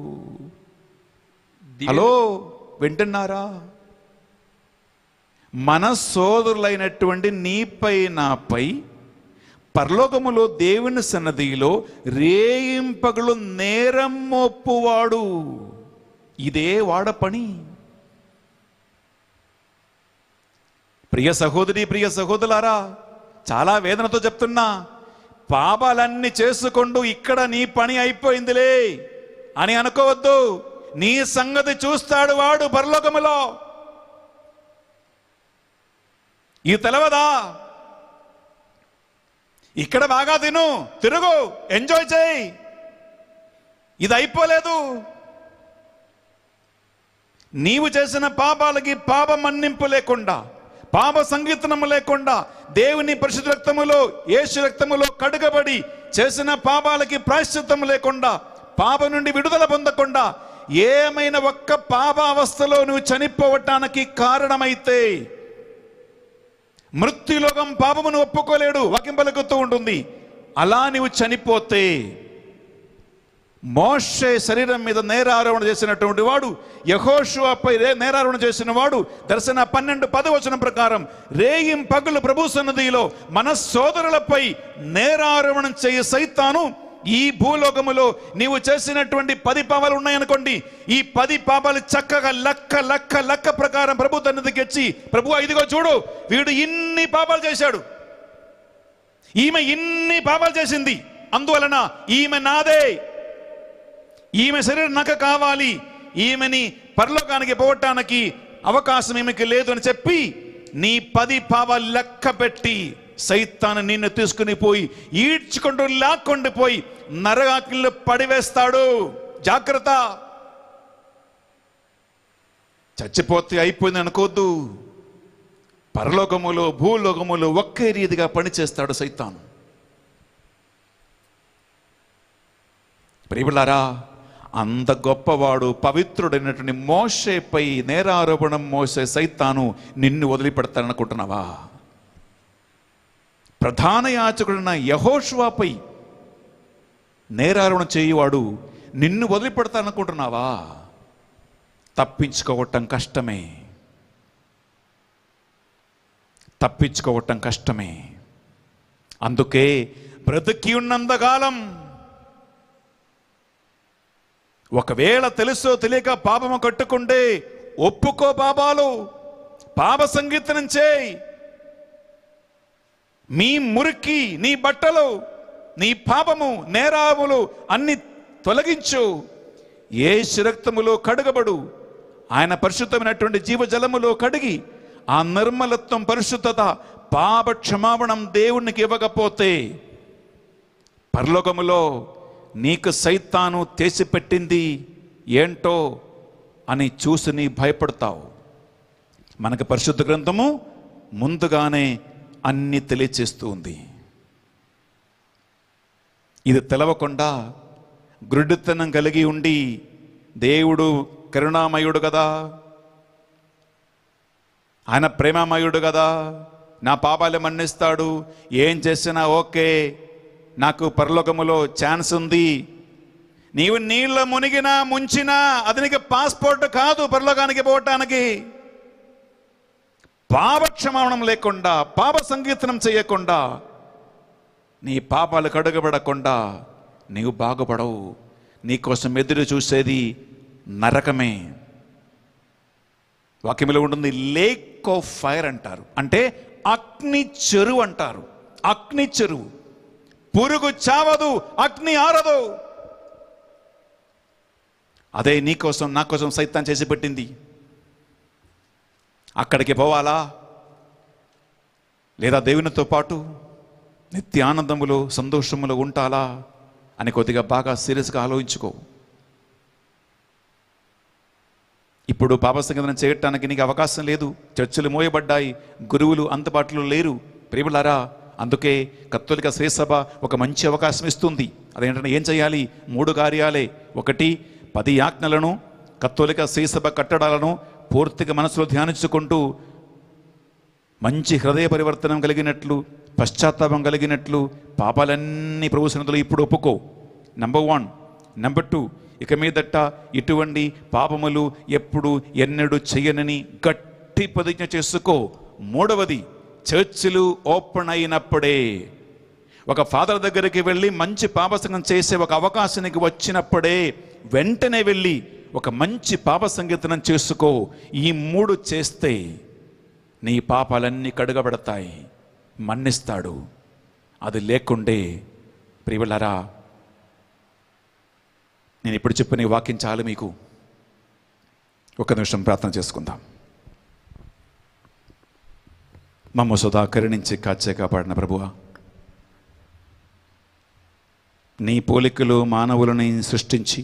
హలో వింటున్నారా మన సోదరులైనటువంటి నీపై నాపై పరలోకములో దేవుని సన్నదిలో రేయింపగలు నేరం మోప్పువాడు ఇదే వాడ పని ప్రియ సహోదరి ప్రియ సహోదరులారా చాలా వేదనతో చెప్తున్నా పాపాలన్నీ చేసుకుంటూ ఇక్కడ నీ పని అయిపోయిందిలే అని అనుకోవద్దు నీ సంగతి చూస్తాడు వాడు పరలోకములో ఇది తెలవదా ఇక్కడ బాగా తిను తిరుగు ఎంజాయ్ చేయి ఇది అయిపోలేదు నీవు చేసిన పాపాలకి పాప మన్నింపు లేకుండా పాప సంగీతనము లేకుండా దేవుని పరిశుద్ధ రక్తములో యేసు రక్తములో కడుగబడి చేసిన పాపాలకి ప్రాయశ్చిత్తము లేకుండా పాప నుండి విడుదల పొందకుండా ఏమైనా ఒక్క పాప అవస్థలో నువ్వు చనిపోవటానికి కారణమైతే మృత్యులోకం పాపమును ఒప్పుకోలేడు వాక్యం పలుకుతూ ఉంటుంది అలా నీవు చనిపోతే మోషే శరీరం మీద నేరారోహణ చేసినటువంటి వాడు యహోషువపై రే నేరారోహణ చేసిన వాడు దర్శన పన్నెండు పదవచనం ప్రకారం రేయిం పగులు ప్రభు సన్నదిలో మన సోదరులపై నేరారోహణం చేయ సైతాను ఈ భూలోకములో నీవు చేసినటువంటి పది పాపాలు ఉన్నాయనుకోండి ఈ పది పాపాలు చక్కగా లక్క లక్క లక్క ప్రకారం ప్రభు తన్నదికి వచ్చి ప్రభు ఇదిగో చూడు వీడు ఇన్ని పాపాలు చేశాడు ఈమె ఇన్ని పాపాలు చేసింది అందువలన ఈమె నాదే ఈమె శరీరం నాకు కావాలి ఈమెని పరలోకానికి పోవటానికి అవకాశం ఈమెకి లేదు అని చెప్పి నీ పది పాపాలు లెక్క పెట్టి సైతాన్ని నిన్ను తీసుకుని పోయి ఈడ్చుకుంటూ లాక్కొని పోయి నరగాకిల్లో పడివేస్తాడు జాగ్రత్త చచ్చిపోతే అయిపోయింది అనుకోవద్దు పరలోకములో భూలోకములో ఒకే రీతిగా పనిచేస్తాడు సైతాను ప్రియులారా అంత గొప్పవాడు పవిత్రుడైనటువంటి మోషేపై నేరారోపణం మోసే సైతాను నిన్ను వదిలిపెడతాననుకుంటున్నావా ప్రధాన యాచకుడైన యహోషువాపై నేరారోపణ చేయువాడు నిన్ను వదిలిపెడతాననుకుంటున్నావా తప్పించుకోవటం కష్టమే తప్పించుకోవటం కష్టమే అందుకే బ్రతికి ఉన్నంతకాలం ఒకవేళ తెలుసో తెలియక పాపము కట్టుకుంటే ఒప్పుకో పాపాలు పాప సంగీతనం చేయి మీ మురికి నీ బట్టలు నీ పాపము నేరాములు అన్ని తొలగించు ఏ రక్తములో కడగబడు ఆయన పరిశుద్ధమైనటువంటి జీవజలములో కడిగి ఆ నిర్మలత్వం పరిశుద్ధత పాప క్షమాపణం దేవునికి ఇవ్వకపోతే పరలోకములో నీకు సైతాను తెసిపెట్టింది ఏంటో అని చూసి నీ భయపడతావు మనకు పరిశుద్ధ గ్రంథము ముందుగానే అన్ని తెలియచేస్తూ ఉంది ఇది తెలవకుండా గ్రుడ్డితనం కలిగి ఉండి దేవుడు కరుణామయుడు కదా ఆయన ప్రేమమయుడు కదా నా పాపాలు మన్నిస్తాడు ఏం చేసినా ఓకే నాకు పరలోకములో ఛాన్స్ ఉంది నీవు నీళ్ళ మునిగినా ముంచినా అది నీకు పాస్పోర్ట్ కాదు పరలోకానికి పోవటానికి పాపక్షమాపణం లేకుండా పాప సంకీర్తనం చేయకుండా నీ పాపాలు కడుగబడకుండా నీవు బాగుపడవు నీకోసం ఎదురు చూసేది నరకమే వాక్యంలో ఉంటుంది లేక్ ఆఫ్ ఫైర్ అంటారు అంటే అగ్ని చెరువు అంటారు అగ్ని చెరువు పురుగు చావదు అగ్ని ఆరదు అదే నీకోసం నా కోసం సైతం చేసి పెట్టింది అక్కడికి పోవాలా లేదా దేవునితో పాటు నిత్యానందములో సంతోషములో ఉంటాలా అని కొద్దిగా బాగా సీరియస్గా ఆలోచించుకో ఇప్పుడు పాప సంగీతం చేయటానికి నీకు అవకాశం లేదు చర్చిలు మోయబడ్డాయి గురువులు అందుబాటులో లేరు ప్రేమలారా అందుకే కత్తోలిక శ్రేసభ ఒక మంచి అవకాశం ఇస్తుంది అదేంటంటే ఏం చేయాలి మూడు కార్యాలే ఒకటి పది యాజ్ఞలను కత్తోలిక శ్రీసభ కట్టడాలను పూర్తిగా మనసులో ధ్యానించుకుంటూ మంచి హృదయ పరివర్తనం కలిగినట్లు పశ్చాత్తాపం కలిగినట్లు పాపాలన్నీ ప్రభు సన్నిధిలో ఇప్పుడు ఒప్పుకో నంబర్ వన్ నంబర్ టూ ఇక మీదట ఇటువంటి పాపములు ఎప్పుడు ఎన్నడూ చెయ్యనని గట్టి ప్రతిజ్ఞ చేసుకో మూడవది చర్చిలు ఓపెన్ అయినప్పుడే ఒక ఫాదర్ దగ్గరికి వెళ్ళి మంచి పాపసంగం చేసే ఒక అవకాశానికి వచ్చినప్పుడే వెంటనే వెళ్ళి ఒక మంచి పాప సంగీతనం చేసుకో ఈ మూడు చేస్తే నీ పాపాలన్నీ కడుగబడతాయి మన్నిస్తాడు అది లేకుండే ప్రియులరా నేను ఇప్పుడు చెప్పిన ఈ వాక్యం చాలు మీకు ఒక నిమిషం ప్రార్థన చేసుకుందాం మమ్మ సుధా కరుణించి కాచే కాపాడిన ప్రభువా నీ పోలికలు మానవులని సృష్టించి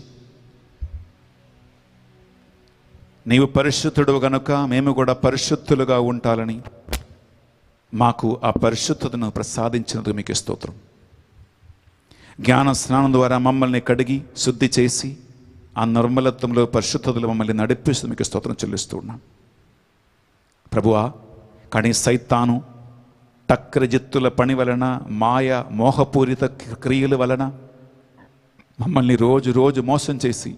నీవు పరిశుద్ధుడు గనుక మేము కూడా పరిశుద్ధులుగా ఉండాలని మాకు ఆ పరిశుద్ధతను ప్రసాదించినందుకు మీకు స్తోత్రం జ్ఞాన స్నానం ద్వారా మమ్మల్ని కడిగి శుద్ధి చేసి ఆ నిర్మలత్వంలో పరిశుద్ధతలో మమ్మల్ని నడిపిస్తూ మీకు స్తోత్రం చెల్లిస్తూ ఉన్నాం ప్రభువా కానీ సైతాను టక్రజిత్తుల పని వలన మాయ మోహపూరిత క్రియల వలన మమ్మల్ని రోజు రోజు మోసం చేసి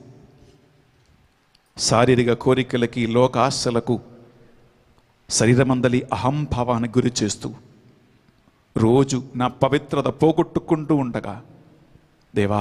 శారీరక కోరికలకి లోకాశలకు శరీరమందలి అహంభావానికి గురి చేస్తూ రోజు నా పవిత్రత పోగొట్టుకుంటూ ఉండగా దేవా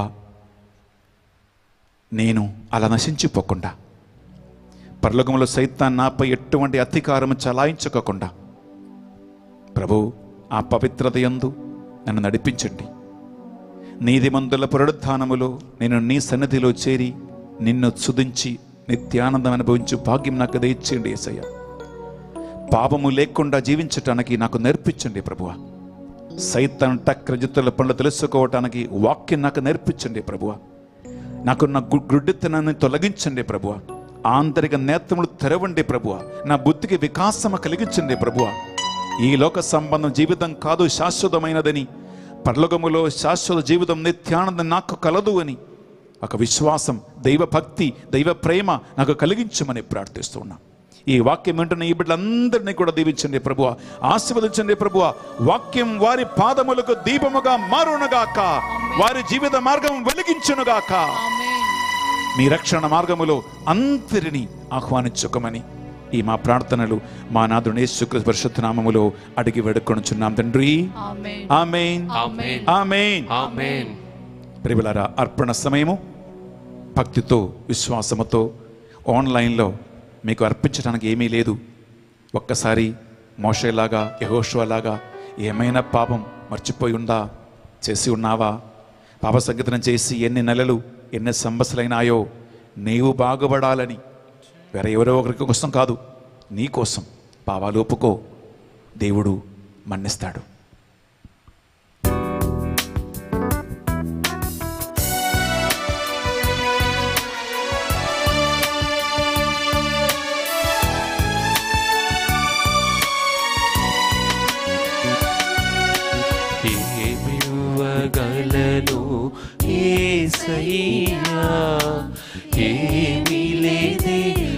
నేను అలా నశించిపోకుండా పరలోకంలో సైతాన్ నాపై ఎటువంటి అధికారం చలాయించకుండా ప్రభు ఆ పవిత్రత యందు నన్ను నడిపించండి నీతిమంతుల పునరుద్ధానములో నేను నీ సన్నిధిలో చేరి నిన్ను చుదించి నిత్యానందం అనుభవించు భాగ్యం నాకు దయచేయండి ఏసయ్య పాపము లేకుండా జీవించటానికి నాకు నేర్పించండి ప్రభువ సైతాన్ టక్రజిత్తుల పనులు తెలుసుకోవటానికి వాక్యం నాకు నేర్పించండి ప్రభువ నాకున్న గు- గుడ్డితనాన్ని తొలగించండి ప్రభువ ఆంతరిక నేత్రములు తెరవండి ప్రభువ నా బుద్ధికి వికాసము కలిగించండి ప్రభువ ఈ లోక సంబంధం జీవితం కాదు శాశ్వతమైనదని పర్లోకములో శాశ్వత జీవితం నిత్యానందం నాకు కలదు అని ఒక విశ్వాసం దైవ భక్తి దైవ ప్రేమ నాకు కలిగించమని ప్రార్థిస్తున్నా ఈ వాక్యం వెంటనే ఈ బిడ్డలందరినీ కూడా దీవించండి ప్రభువ ఆశీర్వదించండి ప్రభువ వాక్యం వారి పాదములకు దీపముగా మారునుగాక వారి జీవిత మార్గం వెలిగించునుగాక మీ రక్షణ మార్గములో అంతరిని ఆహ్వానించుకోమని ఈ మా ప్రార్థనలు మా నాదుని యేసుక్రీస్తు పరిశుద్ధ నామములో అడిగి వేడుకొనుచున్నాం తండ్రి ఆమేన్ ఆమేన్ ఆమేన్ ఆమేన్ ఆమేన్ ప్రియులారా అర్పణ సమయము భక్తితో విశ్వాసముతో ఆన్లైన్లో మీకు అర్పించడానికి ఏమీ లేదు ఒక్కసారి మోషేలాగా యహోషువలాగా ఏమైనా పాపం మర్చిపోయి ఉందా చేసి ఉన్నావా పాప సంగీతం చేసి ఎన్ని నెలలు ఎన్ని సంవత్సరాలైనాయో నీవు బాగుపడాలని వేరే ఎవరో ఒకరికి కోసం కాదు నీ కోసం పావాలు ఒప్పుకో దేవుడు మన్నిస్తాడు ఏమివ్వగలను ఏసయ్యా ఏమీ లేదే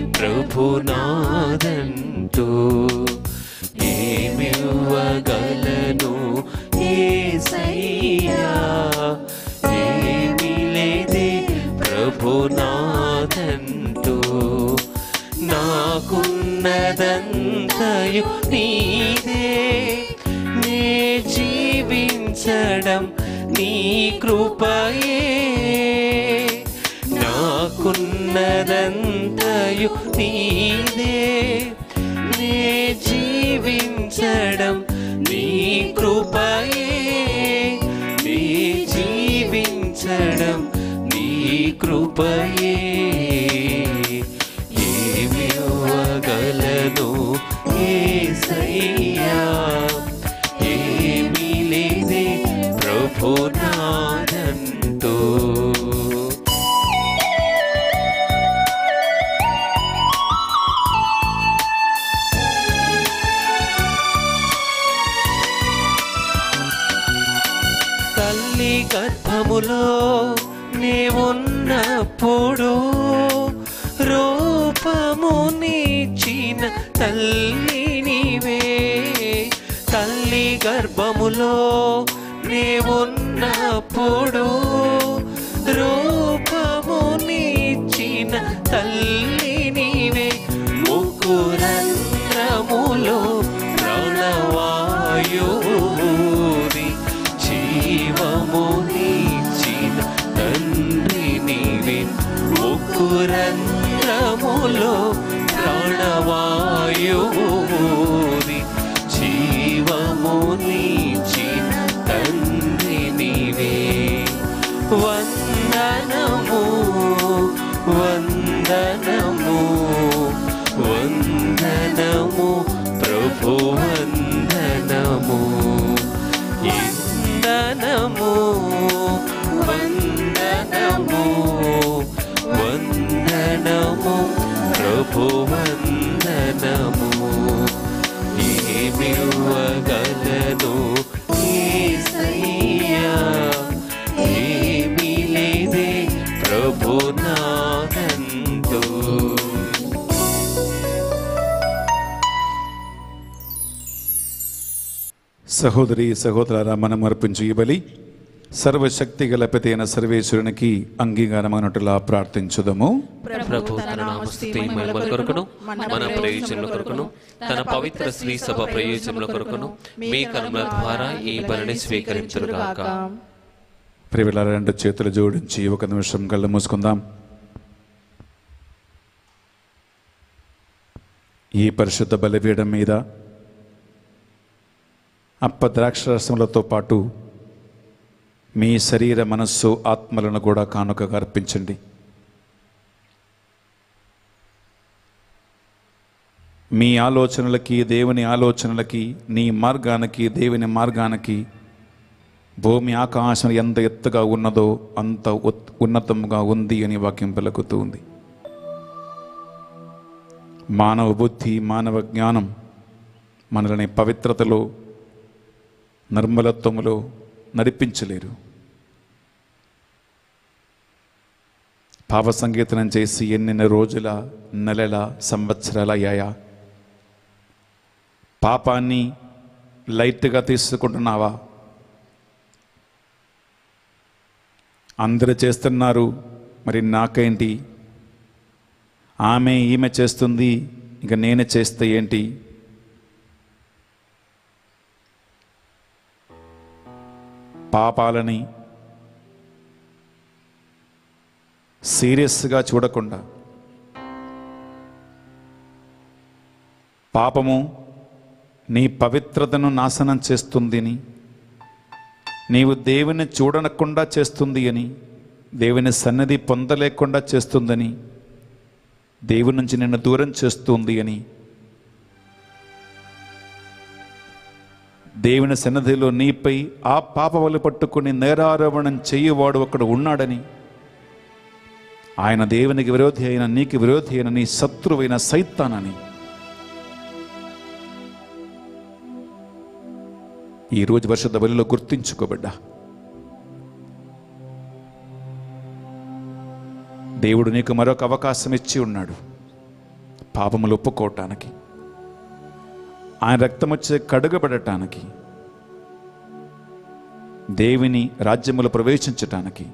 ప్రభునాదంటూ ఏమివ్వగలను ఏసయ్యా ఏమీ లేదే ప్రభునాదంటూ నాకున్నదంతయు నీదే నే జీవించడం నీ కృపయే నాకున్నదంతయు నీదే నే జీవించడం నీ కృపయే నీ జీవించడం నీ కృపయే ఏమి ఇవ్వగలను ఏసయ్యా గర్భములో నీవున్నప్పుడు రూపము నీచిన తల్లి నీవే తల్లి గర్భములో నీవున్నప్పుడు రూపము నీచిన తల్లి నీవే ముకురంధ్రములో ప్రాణవాయువుది జీవము నీచిన తండ్రి నీవే ముకురంధ్రములో ప్రాణవాయువుది జీవము నీచిన తండ్రి నీవే వందనము వందనము వందనము ప్రభు వందనము ఇందనము వందనము వందనము ప్రభు వందనము ఏమివ్వగలను యేసయ్యా ఏమీ లేదే ప్రభు నాదందు సహోదరి సహోదర మనం అర్పించు ఈ బలి సర్వశక్తి గల అయిన సర్వేశ్వరునికి అంగీకారమైనట్టులా ప్రార్థించుదము ప్రభు తన నామస్తుతి మహిమల కొరకును మన ప్రయోజనముల కొరకును తన పవిత్ర శ్రీ సభ ప్రయోజనముల కొరకును మీ కర్మల ద్వారా ఈ బలిని స్వీకరించుగాక ప్రియుల రెండు చేతులు జోడించి ఒక నిమిషం కళ్ళు మూసుకుందాం ఈ పరిశుద్ధ బలిపీఠం మీద అప్ప ద్రాక్షరసములతో పాటు మీ శరీర మనస్సు ఆత్మలను కూడా కానుకగా అర్పించండి మీ ఆలోచనలకి దేవుని ఆలోచనలకి నీ మార్గానికి దేవుని మార్గానికి భూమి ఆకాశం ఎంత ఎత్తుగా ఉన్నదో అంత ఉత్- ఉన్నతముగా ఉంది అని వాక్యం పలుకుతూ ఉంది మానవ బుద్ధి మానవ జ్ఞానం మనల్ని పవిత్రతలో నిర్మలత్వములో నడిపించలేరు పాప సంగీతనం చేసి ఎన్నెన్ని రోజుల నెలల సంవత్సరాల అయ్యాయా పాపాన్ని లైట్గా తీసుకుంటున్నావా అందరూ చేస్తున్నారు మరి నాకేంటి ఆమె ఈమె చేస్తుంది ఇక నేను చేస్తే ఏంటి పాపాలని సీరియస్గా చూడకుండా పాపము నీ పవిత్రతను నాశనం చేస్తుందని నీవు దేవుని చూడనకుండా చేస్తుంది అని దేవుని సన్నది పొందలేకుండా చేస్తుందని దేవుని నుంచి నిన్ను దూరం చేస్తుంది అని దేవుని సన్నధిలో నీపై ఆ పాపవలు పట్టుకుని నేరారోపణం చెయ్యవాడు ఒకడు ఉన్నాడని ఆయన దేవునికి విరోధి అయిన నీకు విరోధి అయిన నీ శత్రువైన సైతానని ఈ రోజు పరిశుద్ధ బలిలో గుర్తించుకోబడ్డా దేవుడు నీకు మరొక అవకాశం ఇచ్చి ఉన్నాడు పాపములు ఒప్పుకోవటానికి ఆయన రక్తం వచ్చే కడుగబడటానికి దేవిని రాజ్యములు ప్రవేశించటానికి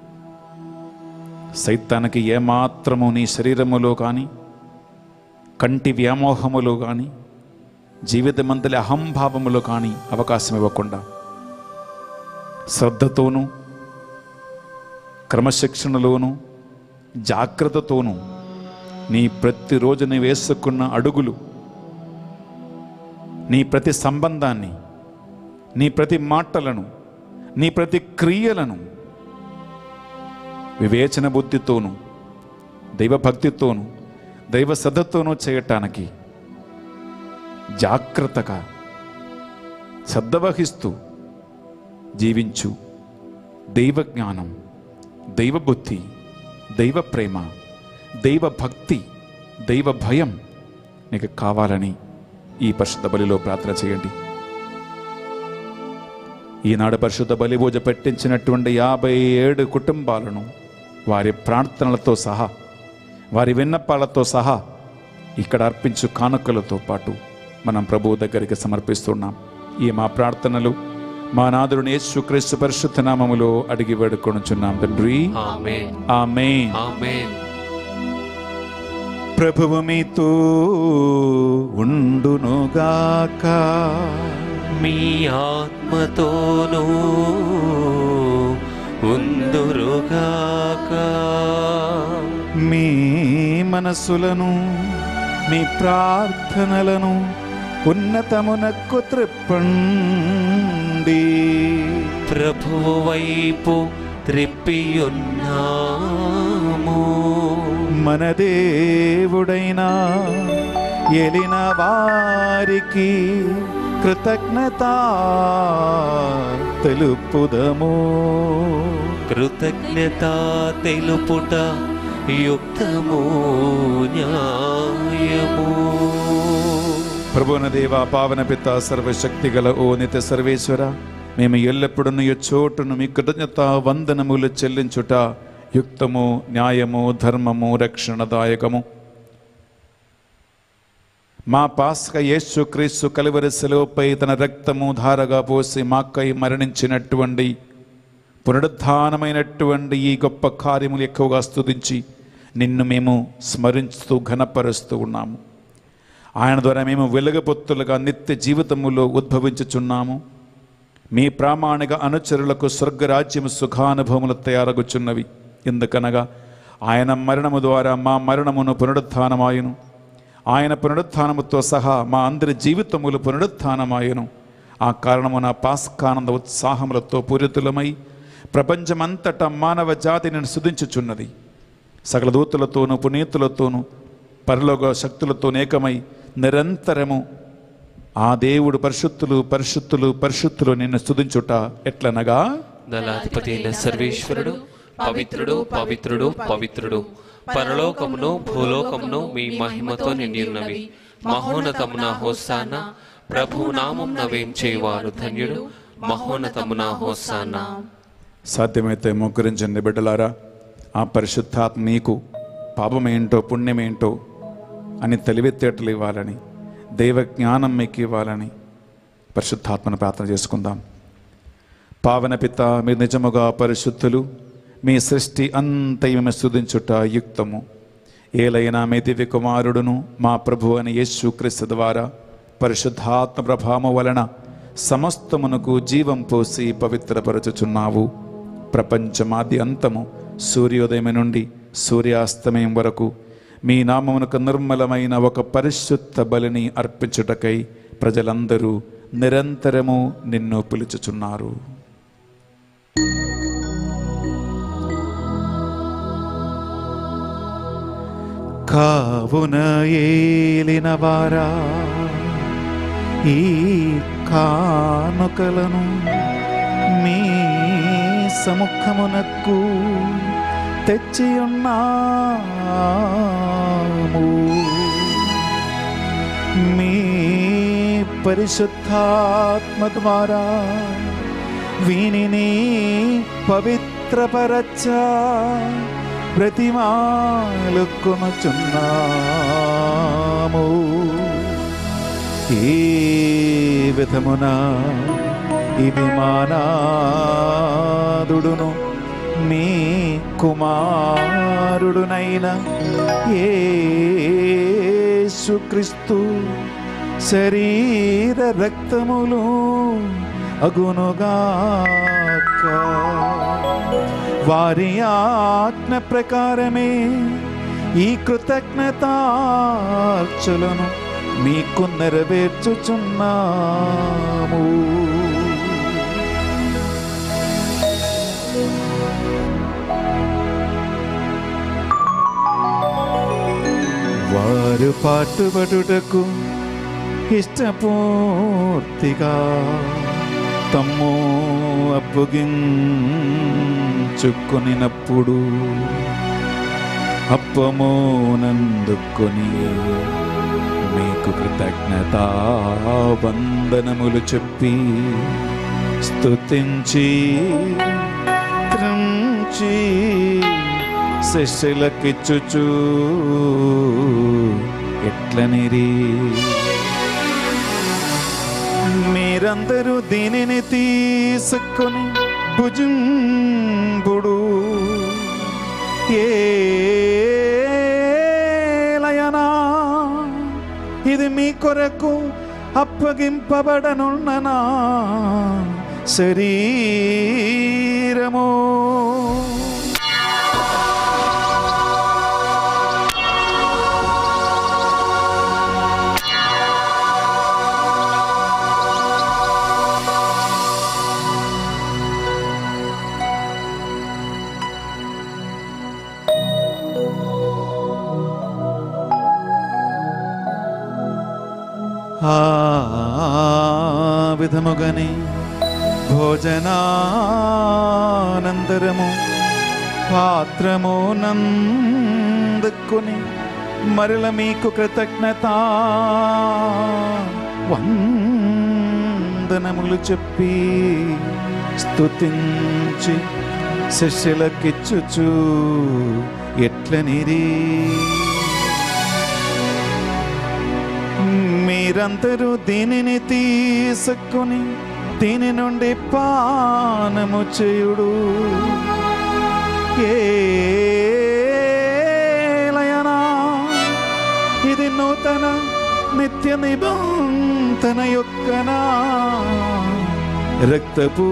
సైతానికి ఏమాత్రము నీ శరీరములో కానీ కంటి వ్యామోహములో కానీ జీవితమంతలి అహంభావములో కానీ అవకాశం ఇవ్వకుండా శ్రద్ధతోనూ క్రమశిక్షణలోనూ జాగ్రత్తతోనూ నీ ప్రతిరోజు నీ వేసుకున్న అడుగులు నీ ప్రతి సంబంధాన్ని నీ ప్రతి మాటలను నీ ప్రతి క్రియలను వివేచన బుద్ధితోనూ దైవభక్తితోనూ దైవ శ్రద్ధతోనూ చేయటానికి జాగ్రత్తగా శ్రద్ధ వహిస్తూ జీవించు దైవ జ్ఞానం దైవ బుద్ధి దైవ ప్రేమ దైవ భక్తి దైవ భయం నీకు కావాలని ఈ పరిశుద్ధ బలిలో ప్రార్థన చేయండి ఈనాడు పరిశుద్ధ బలిభూజ పెట్టించినటువంటి యాభై ఏడు కుటుంబాలను వారి ప్రార్థనలతో సహా వారి విన్నపాలతో సహా ఇక్కడ అర్పించు కానుకలతో పాటు మనం ప్రభువు దగ్గరికి సమర్పిస్తున్నాం ఈ మా ప్రార్థనలు మా నాదుని యేసుక్రీస్తు పరిశుద్ధ నామములో అడిగి వేడుకొనుచున్నాం తండ్రి ఆమేన్ ఆమేన్ ఆమేన్ ప్రభువు మీతో ఉండునుగాక మీ ఆత్మతోనూ ఉందురుగాక మీ మనస్సులను మీ ప్రార్థనలను ఉన్నతమునకు త్రిప్పండి ప్రభువు వైపు త్రిప్పియున్నాము మన దేవుడైన ఎలిన వారికి కృతజ్ఞత తెలుపుదము కృతజ్ఞత తెలుపుట యుక్తము న్యాయము ప్రభువున దేవ పావన పిత సర్వశక్తి గల ఓ నిత్య సర్వేశ్వర మేము ఎల్లప్పుడూ ఈ చోటును మీ కృతజ్ఞత వందనములు చెల్లించుట యుక్తము న్యాయము ధర్మము రక్షణదాయకము మా పాస్క యేసు క్రీస్తు కలువరి సెలవుపై తన రక్తము ధారగా పోసి మాకై మరణించినటువంటి పునరుద్ధానమైనటువంటి ఈ గొప్ప కార్యములు ఎక్కువగా స్తుతించి నిన్ను మేము స్మరిస్తూ ఘనపరుస్తూ ఉన్నాము ఆయన ద్వారా మేము వెలుగబొత్తులుగా నిత్య జీవితములో ఉద్భవించుచున్నాము మీ ప్రామాణిక అనుచరులకు స్వర్గరాజ్యము సుఖానుభవములు తయారగుచున్నవి ఎందుకనగా ఆయన మరణము ద్వారా మా మరణమును పునరుత్థానమాయును ఆయన పునరుత్థానముతో సహా మా అందరి జీవితములు పునరుత్థానమాయును ఆ కారణమున పాస్కానంద ఉత్సాహములతో పూరితులమై ప్రపంచమంతటా మానవ జాతిని సుధించుచున్నది సకల దూతులతోనూ పునీతులతోనూ పరలోక శక్తులతో ఏకమై నిరంతరము ఆ దేవుడు పరిశుద్ధులు పరిశుద్ధులు పరిశుద్ధులు నిన్ను స్తుతించుట ఎట్లనగా దళాధిపతి అయిన సర్వేశ్వరుడు పవిత్రుడు పవిత్రుడు పవిత్రుడు పరలోకమును భూలోకమును మీ మహిమతో నిండి ఉన్నవి మహోన్నతమున హోసాన ప్రభు నామం నవేం చేయవారు ధన్యుడు మహోన్నతమున హోసానా సాధ్యమైతే మోకరించండి బిడ్డలారా ఆ పరిశుద్ధాత్మ నీకు పాపమేంటో పుణ్యమేంటో అని తెలివితేటలు ఇవ్వాలని దైవ జ్ఞానం మీకు ఇవ్వాలని పరిశుద్ధాత్మను ప్రార్థన చేసుకుందాం పావన పిత మీరు నిజముగా పరిశుద్ధులు మీ సృష్టి అంతయమే స్తుతించుట యుక్తము ఏలైనా మీ దివ్య కుమారుడును మా ప్రభు అని యేసు క్రీస్తు ద్వారా పరిశుద్ధాత్మ ప్రభావము వలన సమస్తమునకు జీవం పోసి పవిత్రపరచుచున్నావు ప్రపంచమాది అంతము సూర్యోదయం నుండి సూర్యాస్తమయం వరకు మీ నామమునకు నిర్మలమైన ఒక పరిశుద్ధ బలిని అర్పించుటకై ప్రజలందరూ నిరంతరము నిన్ను పిలుచుచున్నారు కావున ఏలిన వారా ఈ కానుకలను మీ సముఖమునకు తెచ్చి ఉన్నాము మీ పరిశుద్ధాత్మ ద్వారా వీనిని పవిత్రపరచ ప్రతిమాలు కొనుచున్నాము ఏ విధమున ఇది మానాదుడును మీ కుమారుడునైన యేసుక్రీస్తు శరీర రక్తములు అగునుగాక వారి ఆజ్ఞ ప్రకారమే ఈ కృతజ్ఞతార్చులను మీకు నెరవేర్చుచున్నాము వారు పాటుపడుటకు ఇష్టపూర్తిగా తమ్ము అప్పగించుకొనినప్పుడు అప్పము నందుకొని మీకు కృతజ్ఞత వందనములు చెప్పి స్తుతించి త్రించి శిష్యులకిచ్చుచు ఎట్లనిరి మీరందరూ దీనిని తీసుకొని భుజింపుడు ఏలయనా ఇది మీ కొరకు అప్పగింపబడనున్ననా శరీరము ఆ విధముగని భోజనానంతరము పాత్రము నందుకుని మరల మీకు కృతజ్ఞత వందనములు చెప్పి స్తుతించి శిష్యులకిచ్చుచు ఎట్లనిరీ మీరందరూ దీనిని తీసుకొని దీని నుండి పానము చేయుడు ఏలయనా ఇది నూతన నిత్య నిబంధన యొక్కనా రక్తపు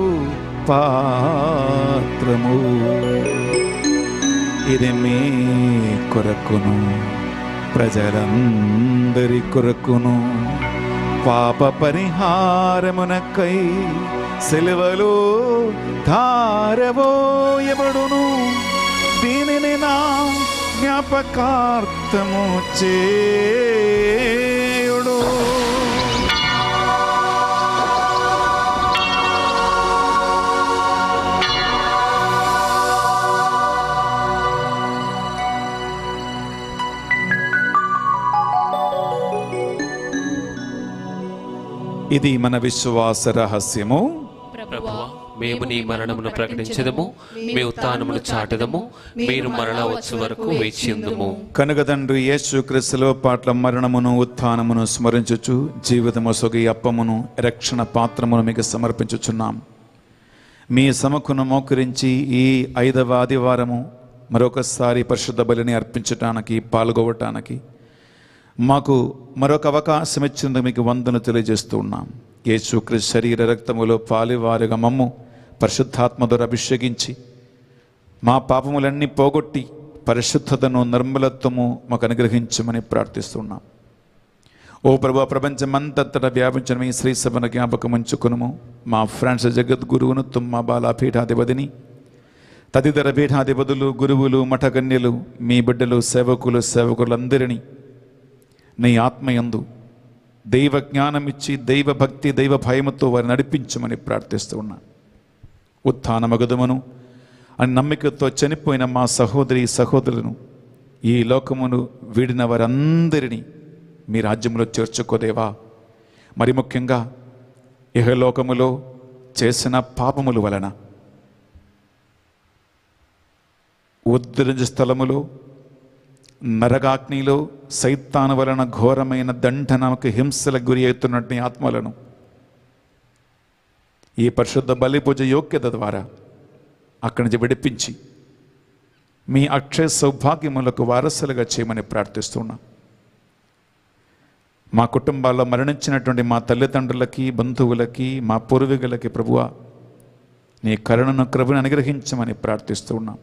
పాత్రము ఇది మీ కొరకును ప్రజలందరి కొరకును పాప పరిహారమునకై సెలవులు ధారవోయబడును దీనిని నా జ్ఞాపకార్థము చేయుడు ఇది మన విశ్వాస రహస్యము ప్రభువా మేము నీ మరణమును ప్రకటించదము మీ ఉత్థానమును చాటదము మీరు మరలా వచ్చు వరకు వేచి ఉందుము కనుగదండ్రి యేసు క్రీస్తులో పాట్ల మరణమును ఉత్థానమును స్మరించుచు జీవితము సొగి అప్పమును రక్షణ పాత్రమును మీకు సమర్పించుచున్నాం మీ సమకును మోకరించి ఈ ఐదవ ఆదివారము మరొకసారి పరిశుద్ధ బలిని అర్పించటానికి పాల్గొవటానికి మాకు మరొక అవకాశం ఇచ్చినందుకు మీకు వందను తెలియజేస్తూ ఉన్నాం యేసుక్రీస్తు శరీర రక్తములో పాలివారుగా మమ్ము పరిశుద్ధాత్మ ద్వారా అభిషేకించి మా పాపములన్నీ పోగొట్టి పరిశుద్ధతను నిర్మలత్వము మాకు అనుగ్రహించమని ప్రార్థిస్తున్నాం ఓ ప్రభు ప్రపంచమంతటా వ్యాపించిన మీ శ్రీ సభను జ్ఞాపకం ఉంచుకును మా ఫ్రాన్స్ జగద్గురువును తుమ్మ బాలాపీఠాధిపతిని తదితర పీఠాధిపతులు గురువులు మఠకన్యలు మీ బిడ్డలు సేవకులు సేవకులందరినీ నీ ఆత్మయందు దైవ జ్ఞానం ఇచ్చి దైవ భక్తి దైవ భయముతో వారిని నడిపించమని ప్రార్థిస్తూ ఉన్నా ఉత్థాన మగదుమను అని నమ్మికతో చనిపోయిన మా సహోదరి సహోదరులను ఈ లోకమును వీడిన వారందరినీ మీ రాజ్యంలో చేర్చుకోదేవా మరి ముఖ్యంగా ఇహలోకములో చేసిన పాపముల వలన ఉద్ధరించ స్థలములో నరగాగ్నిలో సైతాను వలన ఘోరమైన దండనకు హింసలకు గురి అవుతున్నట్టు ఆత్మలను ఈ పరిశుద్ధ బలి పూజ యోగ్యత ద్వారా అక్కడి నుంచి విడిపించి మీ అక్షయ సౌభాగ్యములకు వారసులుగా చేయమని ప్రార్థిస్తున్నాం మా కుటుంబాల్లో మరణించినటువంటి మా తల్లిదండ్రులకి బంధువులకి మా పూర్వీకులకి ప్రభువ నీ కరుణను కృపను అనుగ్రహించమని ప్రార్థిస్తున్నాం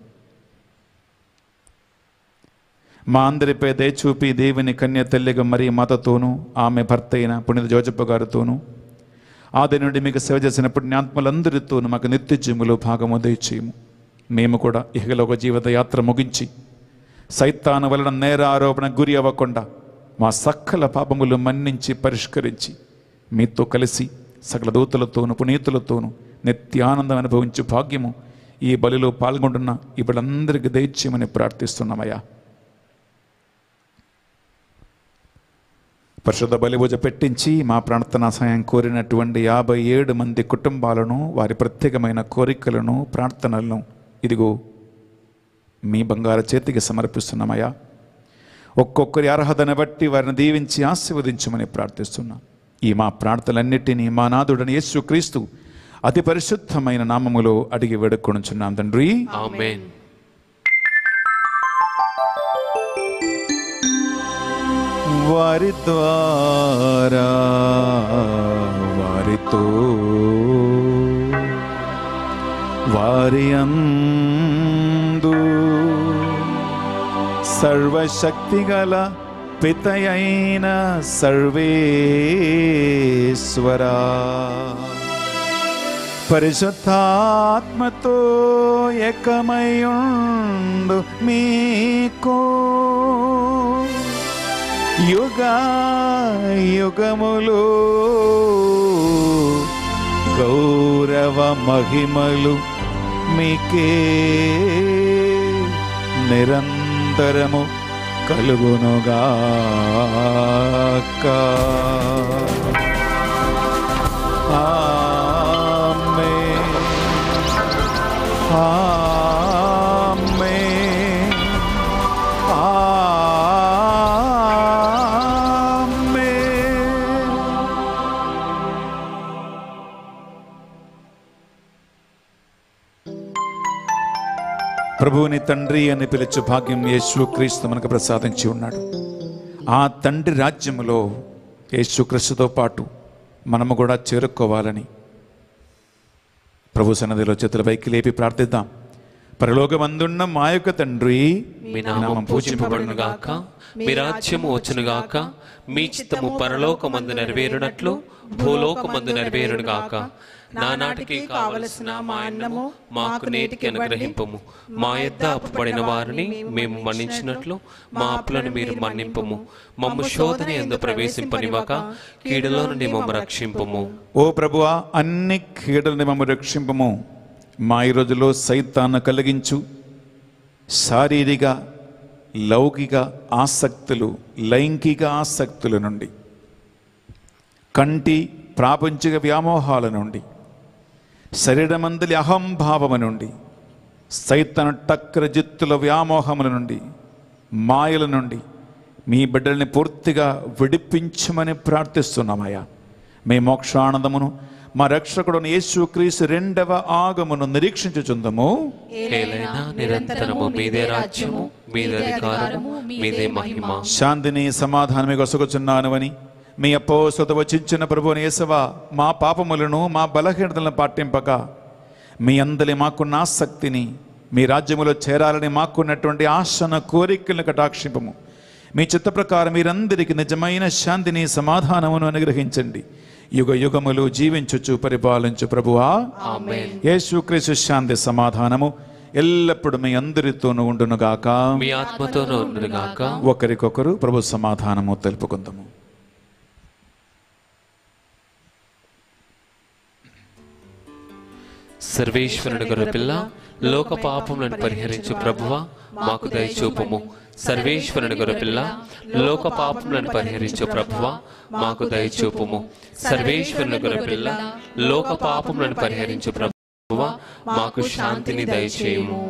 మా అందరిపై దయచూపి దేవుని కన్య తల్లిగా మరి మాతతోనూ ఆమె భర్త అయిన పుణిత జోజప్ప గారితోనూ ఆది నుండి మీకు సేవ చేసిన పుణ్యాత్మలందరితోనూ మాకు నిత్య జీములో భాగము దయచేయము మేము కూడా ఇహలో ఒక జీవిత యాత్ర ముగించి సైతాను వలన నేర ఆరోపణ గురి అవ్వకుండా మా సకల పాపములు మన్నించి పరిష్కరించి మీతో కలిసి సకల దూతలతోనూ పునీతులతోనూ నిత్యానందం అనుభవించు భాగ్యము ఈ బలిలో పాల్గొంటున్న ఇప్పుడందరికీ దయచేయమని ప్రార్థిస్తున్నామయ్యా పరిశుద్ధ బలిభుజ పెట్టించి మా ప్రార్థనా సహాయం కోరినటువంటి యాభై ఏడు మంది కుటుంబాలను వారి ప్రత్యేకమైన కోరికలను ప్రార్థనలను ఇదిగో మీ బంగారు చేతికి సమర్పిస్తున్నామయ్యా ఒక్కొక్కరి అర్హతను బట్టి వారిని దీవించి ఆశీర్వదించమని ప్రార్థిస్తున్నాం ఈ మా ప్రార్థనలన్నిటినీ మా నాథుడని యేసు క్రీస్తు అతి పరిశుద్ధమైన నామములో అడిగి వేడుకొనుచున్నాం తండ్రి ఆమెన్ వారి ద్వారా వారితో వారి అందు సర్వశక్తిగల పితయైన సర్వేశ్వరా పరిశుద్ధాత్మతో ఏకమయుండు మీకు యుగ యుగములు గౌరవ మహిమలు మీకే నిరంతరము కలుగునుగాక ఆమేన్ ఆమేన్ ఆమేన్ ప్రభువుని తండ్రి అని పిలుచు భాగ్యం యేసు క్రీస్తు మనకు ప్రసాదించి ఉన్నాడు ఆ తండ్రి రాజ్యములో యేసు క్రీస్తుతో పాటు మనము కూడా చేరుకోవాలని ప్రభు సన్నదిలో చేతుల పైకి లేపి ప్రార్థిద్దాం పరలోకమందున్న మా యొక్క తండ్రి మీ నామం పూజింపబడును గాక మీ రాజ్యము వచ్చును గాక మీ చిత్తము పరలోకమందు నెరవేరునట్లు భూలోకమందు నెరవేరును గాక నానాటికి కావలసిన మా అన్నము మాకు నేటికి అనుగ్రహింపము మా యొద్ద అప్పుపడిన వారిని మేము మన్నించినట్లు మా అప్పులను మీరు మన్నింపము మమ్ము శోధన ఎందు ప్రవేశింపనివ్వక కీడులో నుండి మమ్మ రక్షింపము ఓ ప్రభువా అన్ని కీడలని మమ్మ రక్షింపము మా ఈ రోజులో సైతాన్ని కలిగించు శారీరక లౌకిక ఆసక్తులు లైంగిక ఆసక్తుల నుండి కంటి ప్రాపంచిక వ్యామోహాల నుండి శరీరమందలి అహంభావము నుండి సైతను టక్కర జిత్తుల వ్యామోహముల నుండి మాయల నుండి మీ బిడ్డల్ని పూర్తిగా విడిపించమని ప్రార్థిస్తున్నామయ్యా మీ మోక్షానందమును మా రక్షకుడు యేసుక్రీస్తు రెండవ ఆగమును నిరీక్షించుచుందము ఏలైనా నిరంతరము మీదే రాజ్యము మీదే అధికారము మీదే మహిమ శాంతిని సమాధానమే కొసగుచున్నానువని మీ అపోసత వచించిన ప్రభుని యేసవ మా పాపములను మా బలహీనతలను పాటింపక మీ అందలి మాకున్న ఆసక్తిని మీ రాజ్యములో చేరాలని మాకున్నటువంటి ఆశన కోరికలను కటాక్షింపము మీ చిత్త ప్రకారం మీరందరికీ నిజమైన శాంతిని సమాధానమును అనుగ్రహించండి యుగ యుగములు జీవించుచు పరిపాలించు ప్రభువా ఆమేన్ యేసుక్రీస్తు శాంతి సమాధానము ఎల్లప్పుడూ మీ అందరితోనూ ఉండునుగాక మీ ఆత్మతోనూ ఉండును గాక ఒకరికొకరు ప్రభు సమాధానము తెలుపుకుందాము సర్వేశ్వరుని గొర్రెపిల్ల లోక పాపములను పరిహరించు ప్రభువ మాకు దయచూపము సర్వేశ్వరుని గొర్రెపిల్ల లోక పాపములను పరిహరించు ప్రభువ మాకు దయచూపము సర్వేశ్వరుని గొర్రెపిల్ల లోక పాపములను పరిహరించు ప్రభువ మాకు శాంతిని దయచేయము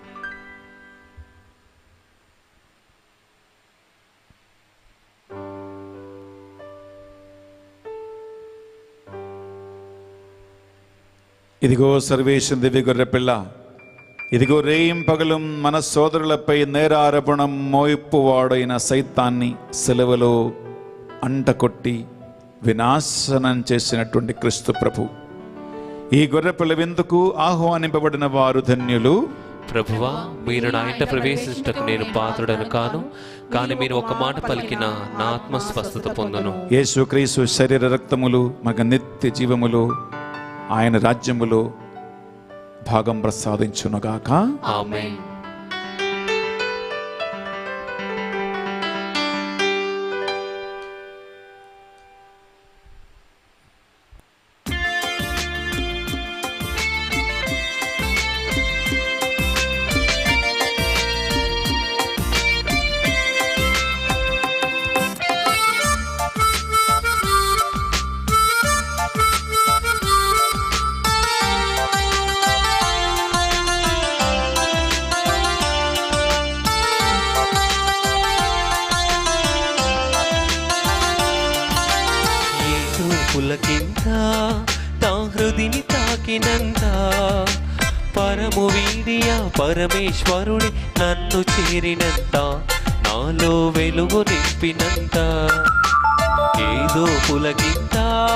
ఇదిగో సర్వేశ్వర దివ్య గొర్రెపిల్ల ఇదిగో రేయం పగలం మన సోదరులపై నేరారోపణం మోయిప్పువాడైన సైతాన్ని సెలవులో అంటకొట్టి వినాశనం చేసినటువంటి క్రీస్తు ప్రభు ఈ గొర్రెపిల్ల విందుకు ఆహ్వానింపబడిన వారు ధన్యులు ప్రభువా మీరు నా ఇంట ప్రవేశించటకు నేను పాత్రుడను కాను కానీ మీరు ఒక మాట పలికిన నా ఆత్మ స్వస్థత పొందును యేసుక్రీస్తు శరీర రక్తములు మనకు నిత్య జీవములు ఆయన రాజ్యములో భాగం ప్రసాదించునుగాక ఆమేన్ ఆ హృదిని తాకినంత పరము వీడియా పరమేశ్వరుడి నన్ను చేరినంత నాలో వెలుగు నింపినంత ఏదో పులకింత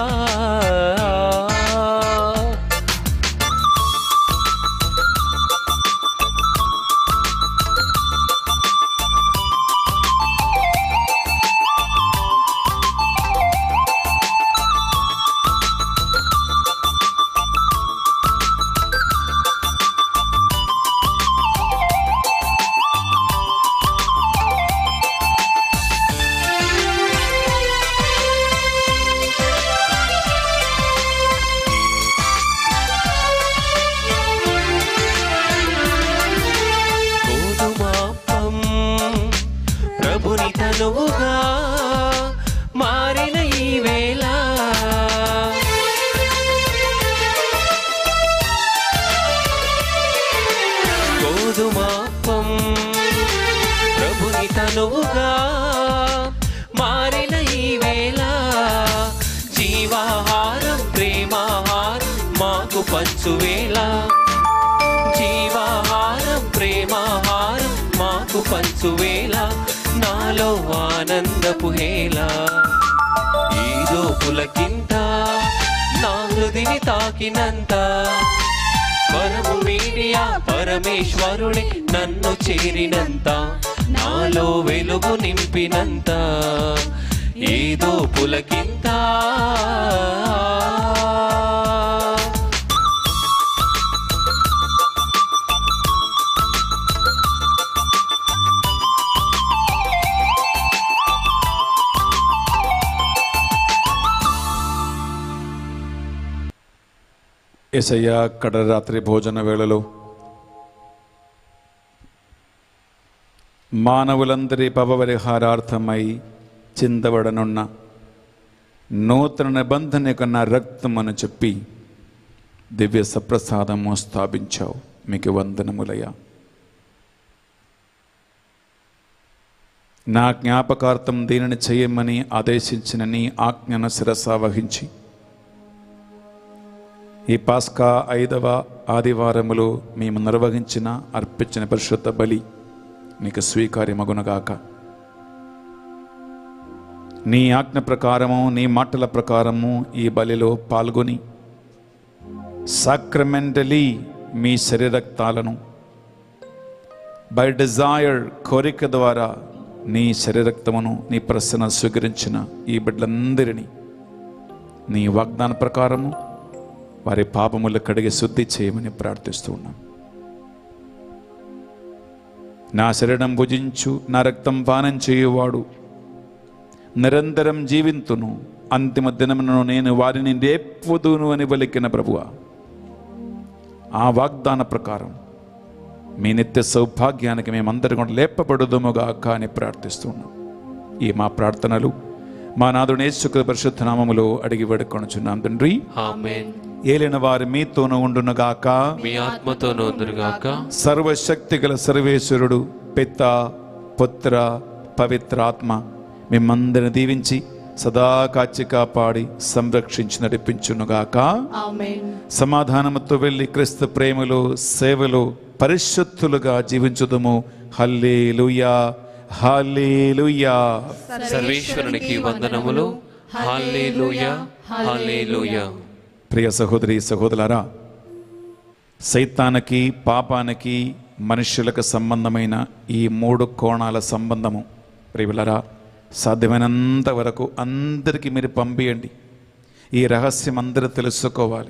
గోధుమాపం ప్రభుని తనువుగా మారిన ఈ వేళ గోధుమాపం ప్రభుని తనువుగా మారిన ఈ వేళ జీవాహారం ప్రేమాహారం మాకు పంచువేళ జీవాహారం ప్రేమాహారం మాకు పంచువేళ నాలో ఆనందపు హేళ ఏదో పులకింత నా హృదిని తాకినంత పరము మీడియా పరమేశ్వరుడే నన్ను చేరినంత నాలో వెలుగు నింపినంత ఏదో పులకింత ఎసయ్య కడరాత్రి భోజన వేళలో మానవులందరి పవపరిహారార్థమై చిందబడనున్న నూతన నిబంధన యొక్క నా రక్తమని చెప్పి దివ్య సప్రసాదము స్థాపించావు మీకు వందనములయ్యా నా జ్ఞాపకార్థం దీనిని చేయమని ఆదేశించిన నీ ఆజ్ఞను శిరస వహించి ఈ పాస్కా ఐదవ ఆదివారములో మేము నిర్వహించిన అర్పించిన పరిశుద్ధ బలి నీకు స్వీకార్యమగునగాక నీ ఆజ్ఞ ప్రకారము నీ మాటల ప్రకారము ఈ బలిలో పాల్గొని సాక్రమెంటలీ మీ శరీరక్తాలను బై డిజైర్ కోరిక ద్వారా నీ శరీరక్తమును నీ ప్రసన్న స్వీకరించిన ఈ బిడ్డలందరినీ నీ వాగ్దాన ప్రకారము వారి పాపములు కడిగి శుద్ధి చేయమని ప్రార్థిస్తూ ఉన్నాం నా శరీరం భుజించు నా రక్తం పానం చేయువాడు నిరంతరం జీవింతును అంతిమ దినమును నేను వారిని లేపుదును అని పలికిన ప్రభువ ఆ వాగ్దాన ప్రకారం మీ నిత్య సౌభాగ్యానికి మేమందరం కూడా లేపబడుదుముగాక అని ప్రార్థిస్తున్నాం ఈ మా ప్రార్థనలు మా నాదుని యేసుక్రీస్తు పరిశుద్ధ నామములో అడిగి వేడుకొనుచున్నాం తండ్రి ఆమేన్ ఏలిన వారి మీతోనూ ఉండునుగాక మీ ఆత్మతో నొందురుగాక సర్వశక్తి గల సర్వేశ్వరుడు పిత పుత్ర పవిత్రాత్మ మిమ్మందరిని దీవించి సదా కాచి కాపాడి సంరక్షించి నడిపించునుగాక ఆమేన్ సమాధానముతో వెళ్ళి క్రీస్తు ప్రేమలో సేవలో పరిశుద్ధులుగా జీవించుదుము హల్లేలుయా హల్లేలుయా సర్వేశ్వరునికి వందనములు హల్లెలూయా హల్లెలూయా ప్రియ సహోదరి సహోదరులారా సైతానికి పాపానికి మనుష్యులకు సంబంధమైన ఈ మూడు కోణాల సంబంధము ప్రియులరా సాధ్యమైనంత వరకు అందరికీ మీరు పంపియండి ఈ రహస్యం అందరూ తెలుసుకోవాలి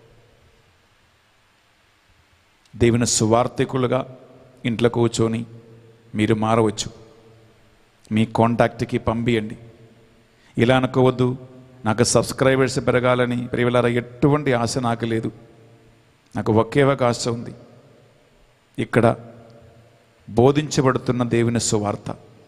దేవుని సువార్థికులుగా ఇంట్లో కూర్చొని మీరు మారవచ్చు మీ కాంటాక్ట్కి పంపియండి ఇలా అనుకోవద్దు నాకు సబ్స్క్రైబర్స్ పెరగాలని ప్రియులారా ఎటువంటి ఆశ నాకు లేదు నాకు ఒకే ఒక ఆశ ఉంది ఇక్కడ బోధించబడుతున్న దేవుని సువార్త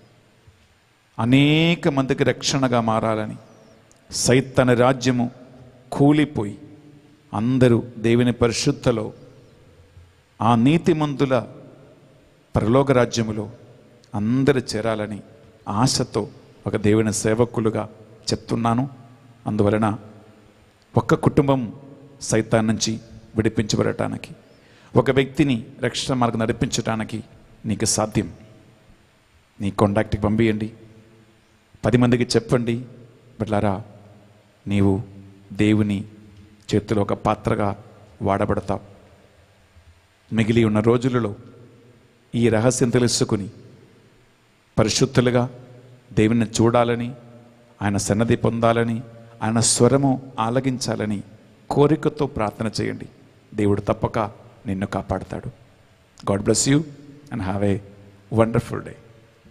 అనేక మందికి రక్షణగా మారాలని సైతన రాజ్యము కూలిపోయి అందరూ దేవుని పరిశుద్ధలో ఆ నీతిమంతుల పరలోక రాజ్యములో అందరు చేరాలని ఆశతో ఒక దేవుని సేవకులుగా చెప్తున్నాను అందువలన ఒక్క కుటుంబం సైతాన్ నుంచి విడిపించబడటానికి ఒక వ్యక్తిని రక్షణ మార్గం నడిపించడానికి నీకు సాధ్యం నీ కాంటాక్ట్కి పంపించండి పది మందికి చెప్పండి బట్లారా నీవు దేవుని చేతిలో ఒక పాత్రగా వాడబడతావు మిగిలి ఉన్న రోజులలో ఈ రహస్యం తెలుసుకుని పరిశుద్ధులుగా దేవుని చూడాలని ఆయన సన్నద్ధి పొందాలని ఆయన స్వరము ఆలగించాలని కోరికతో ప్రార్థన చేయండి దేవుడు తప్పక నిన్ను కాపాడతాడు God bless you and have a wonderful day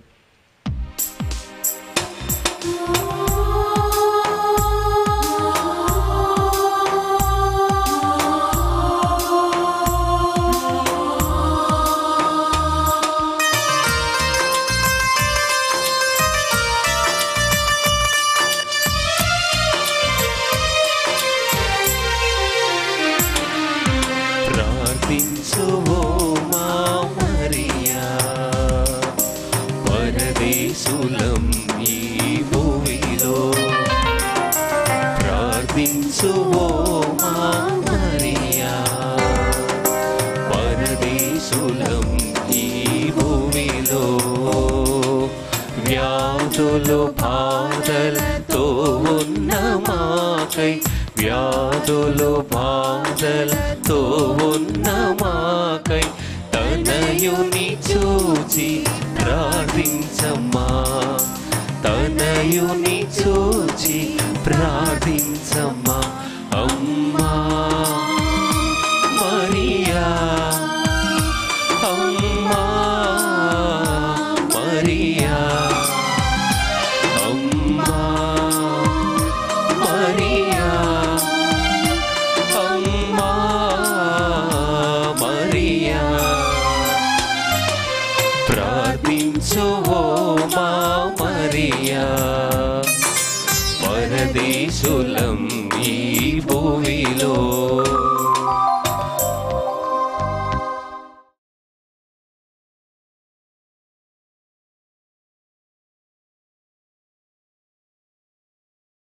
ప్రార్థించువో మా మరియా పరదేశులం ఈ భూమిలో ప్రార్థించువో మా మరియా పరదేశులం ఈ భూమిలో వ్యాధులు బాధలతో ఉన్న మాకై వ్యాధులు బాధలతో ఉన్న మాకై తనయుని చూచి ప్రార్థించమ్మా తనయుని చూచి ప్రార్థించమ్మా అమ్మా మరియా అమ్మా మరియా అమ్మా మరియా అమ్మా మరియా ప్రార్థించువో మా మరియా పరదేశులం ఈ భూమిలో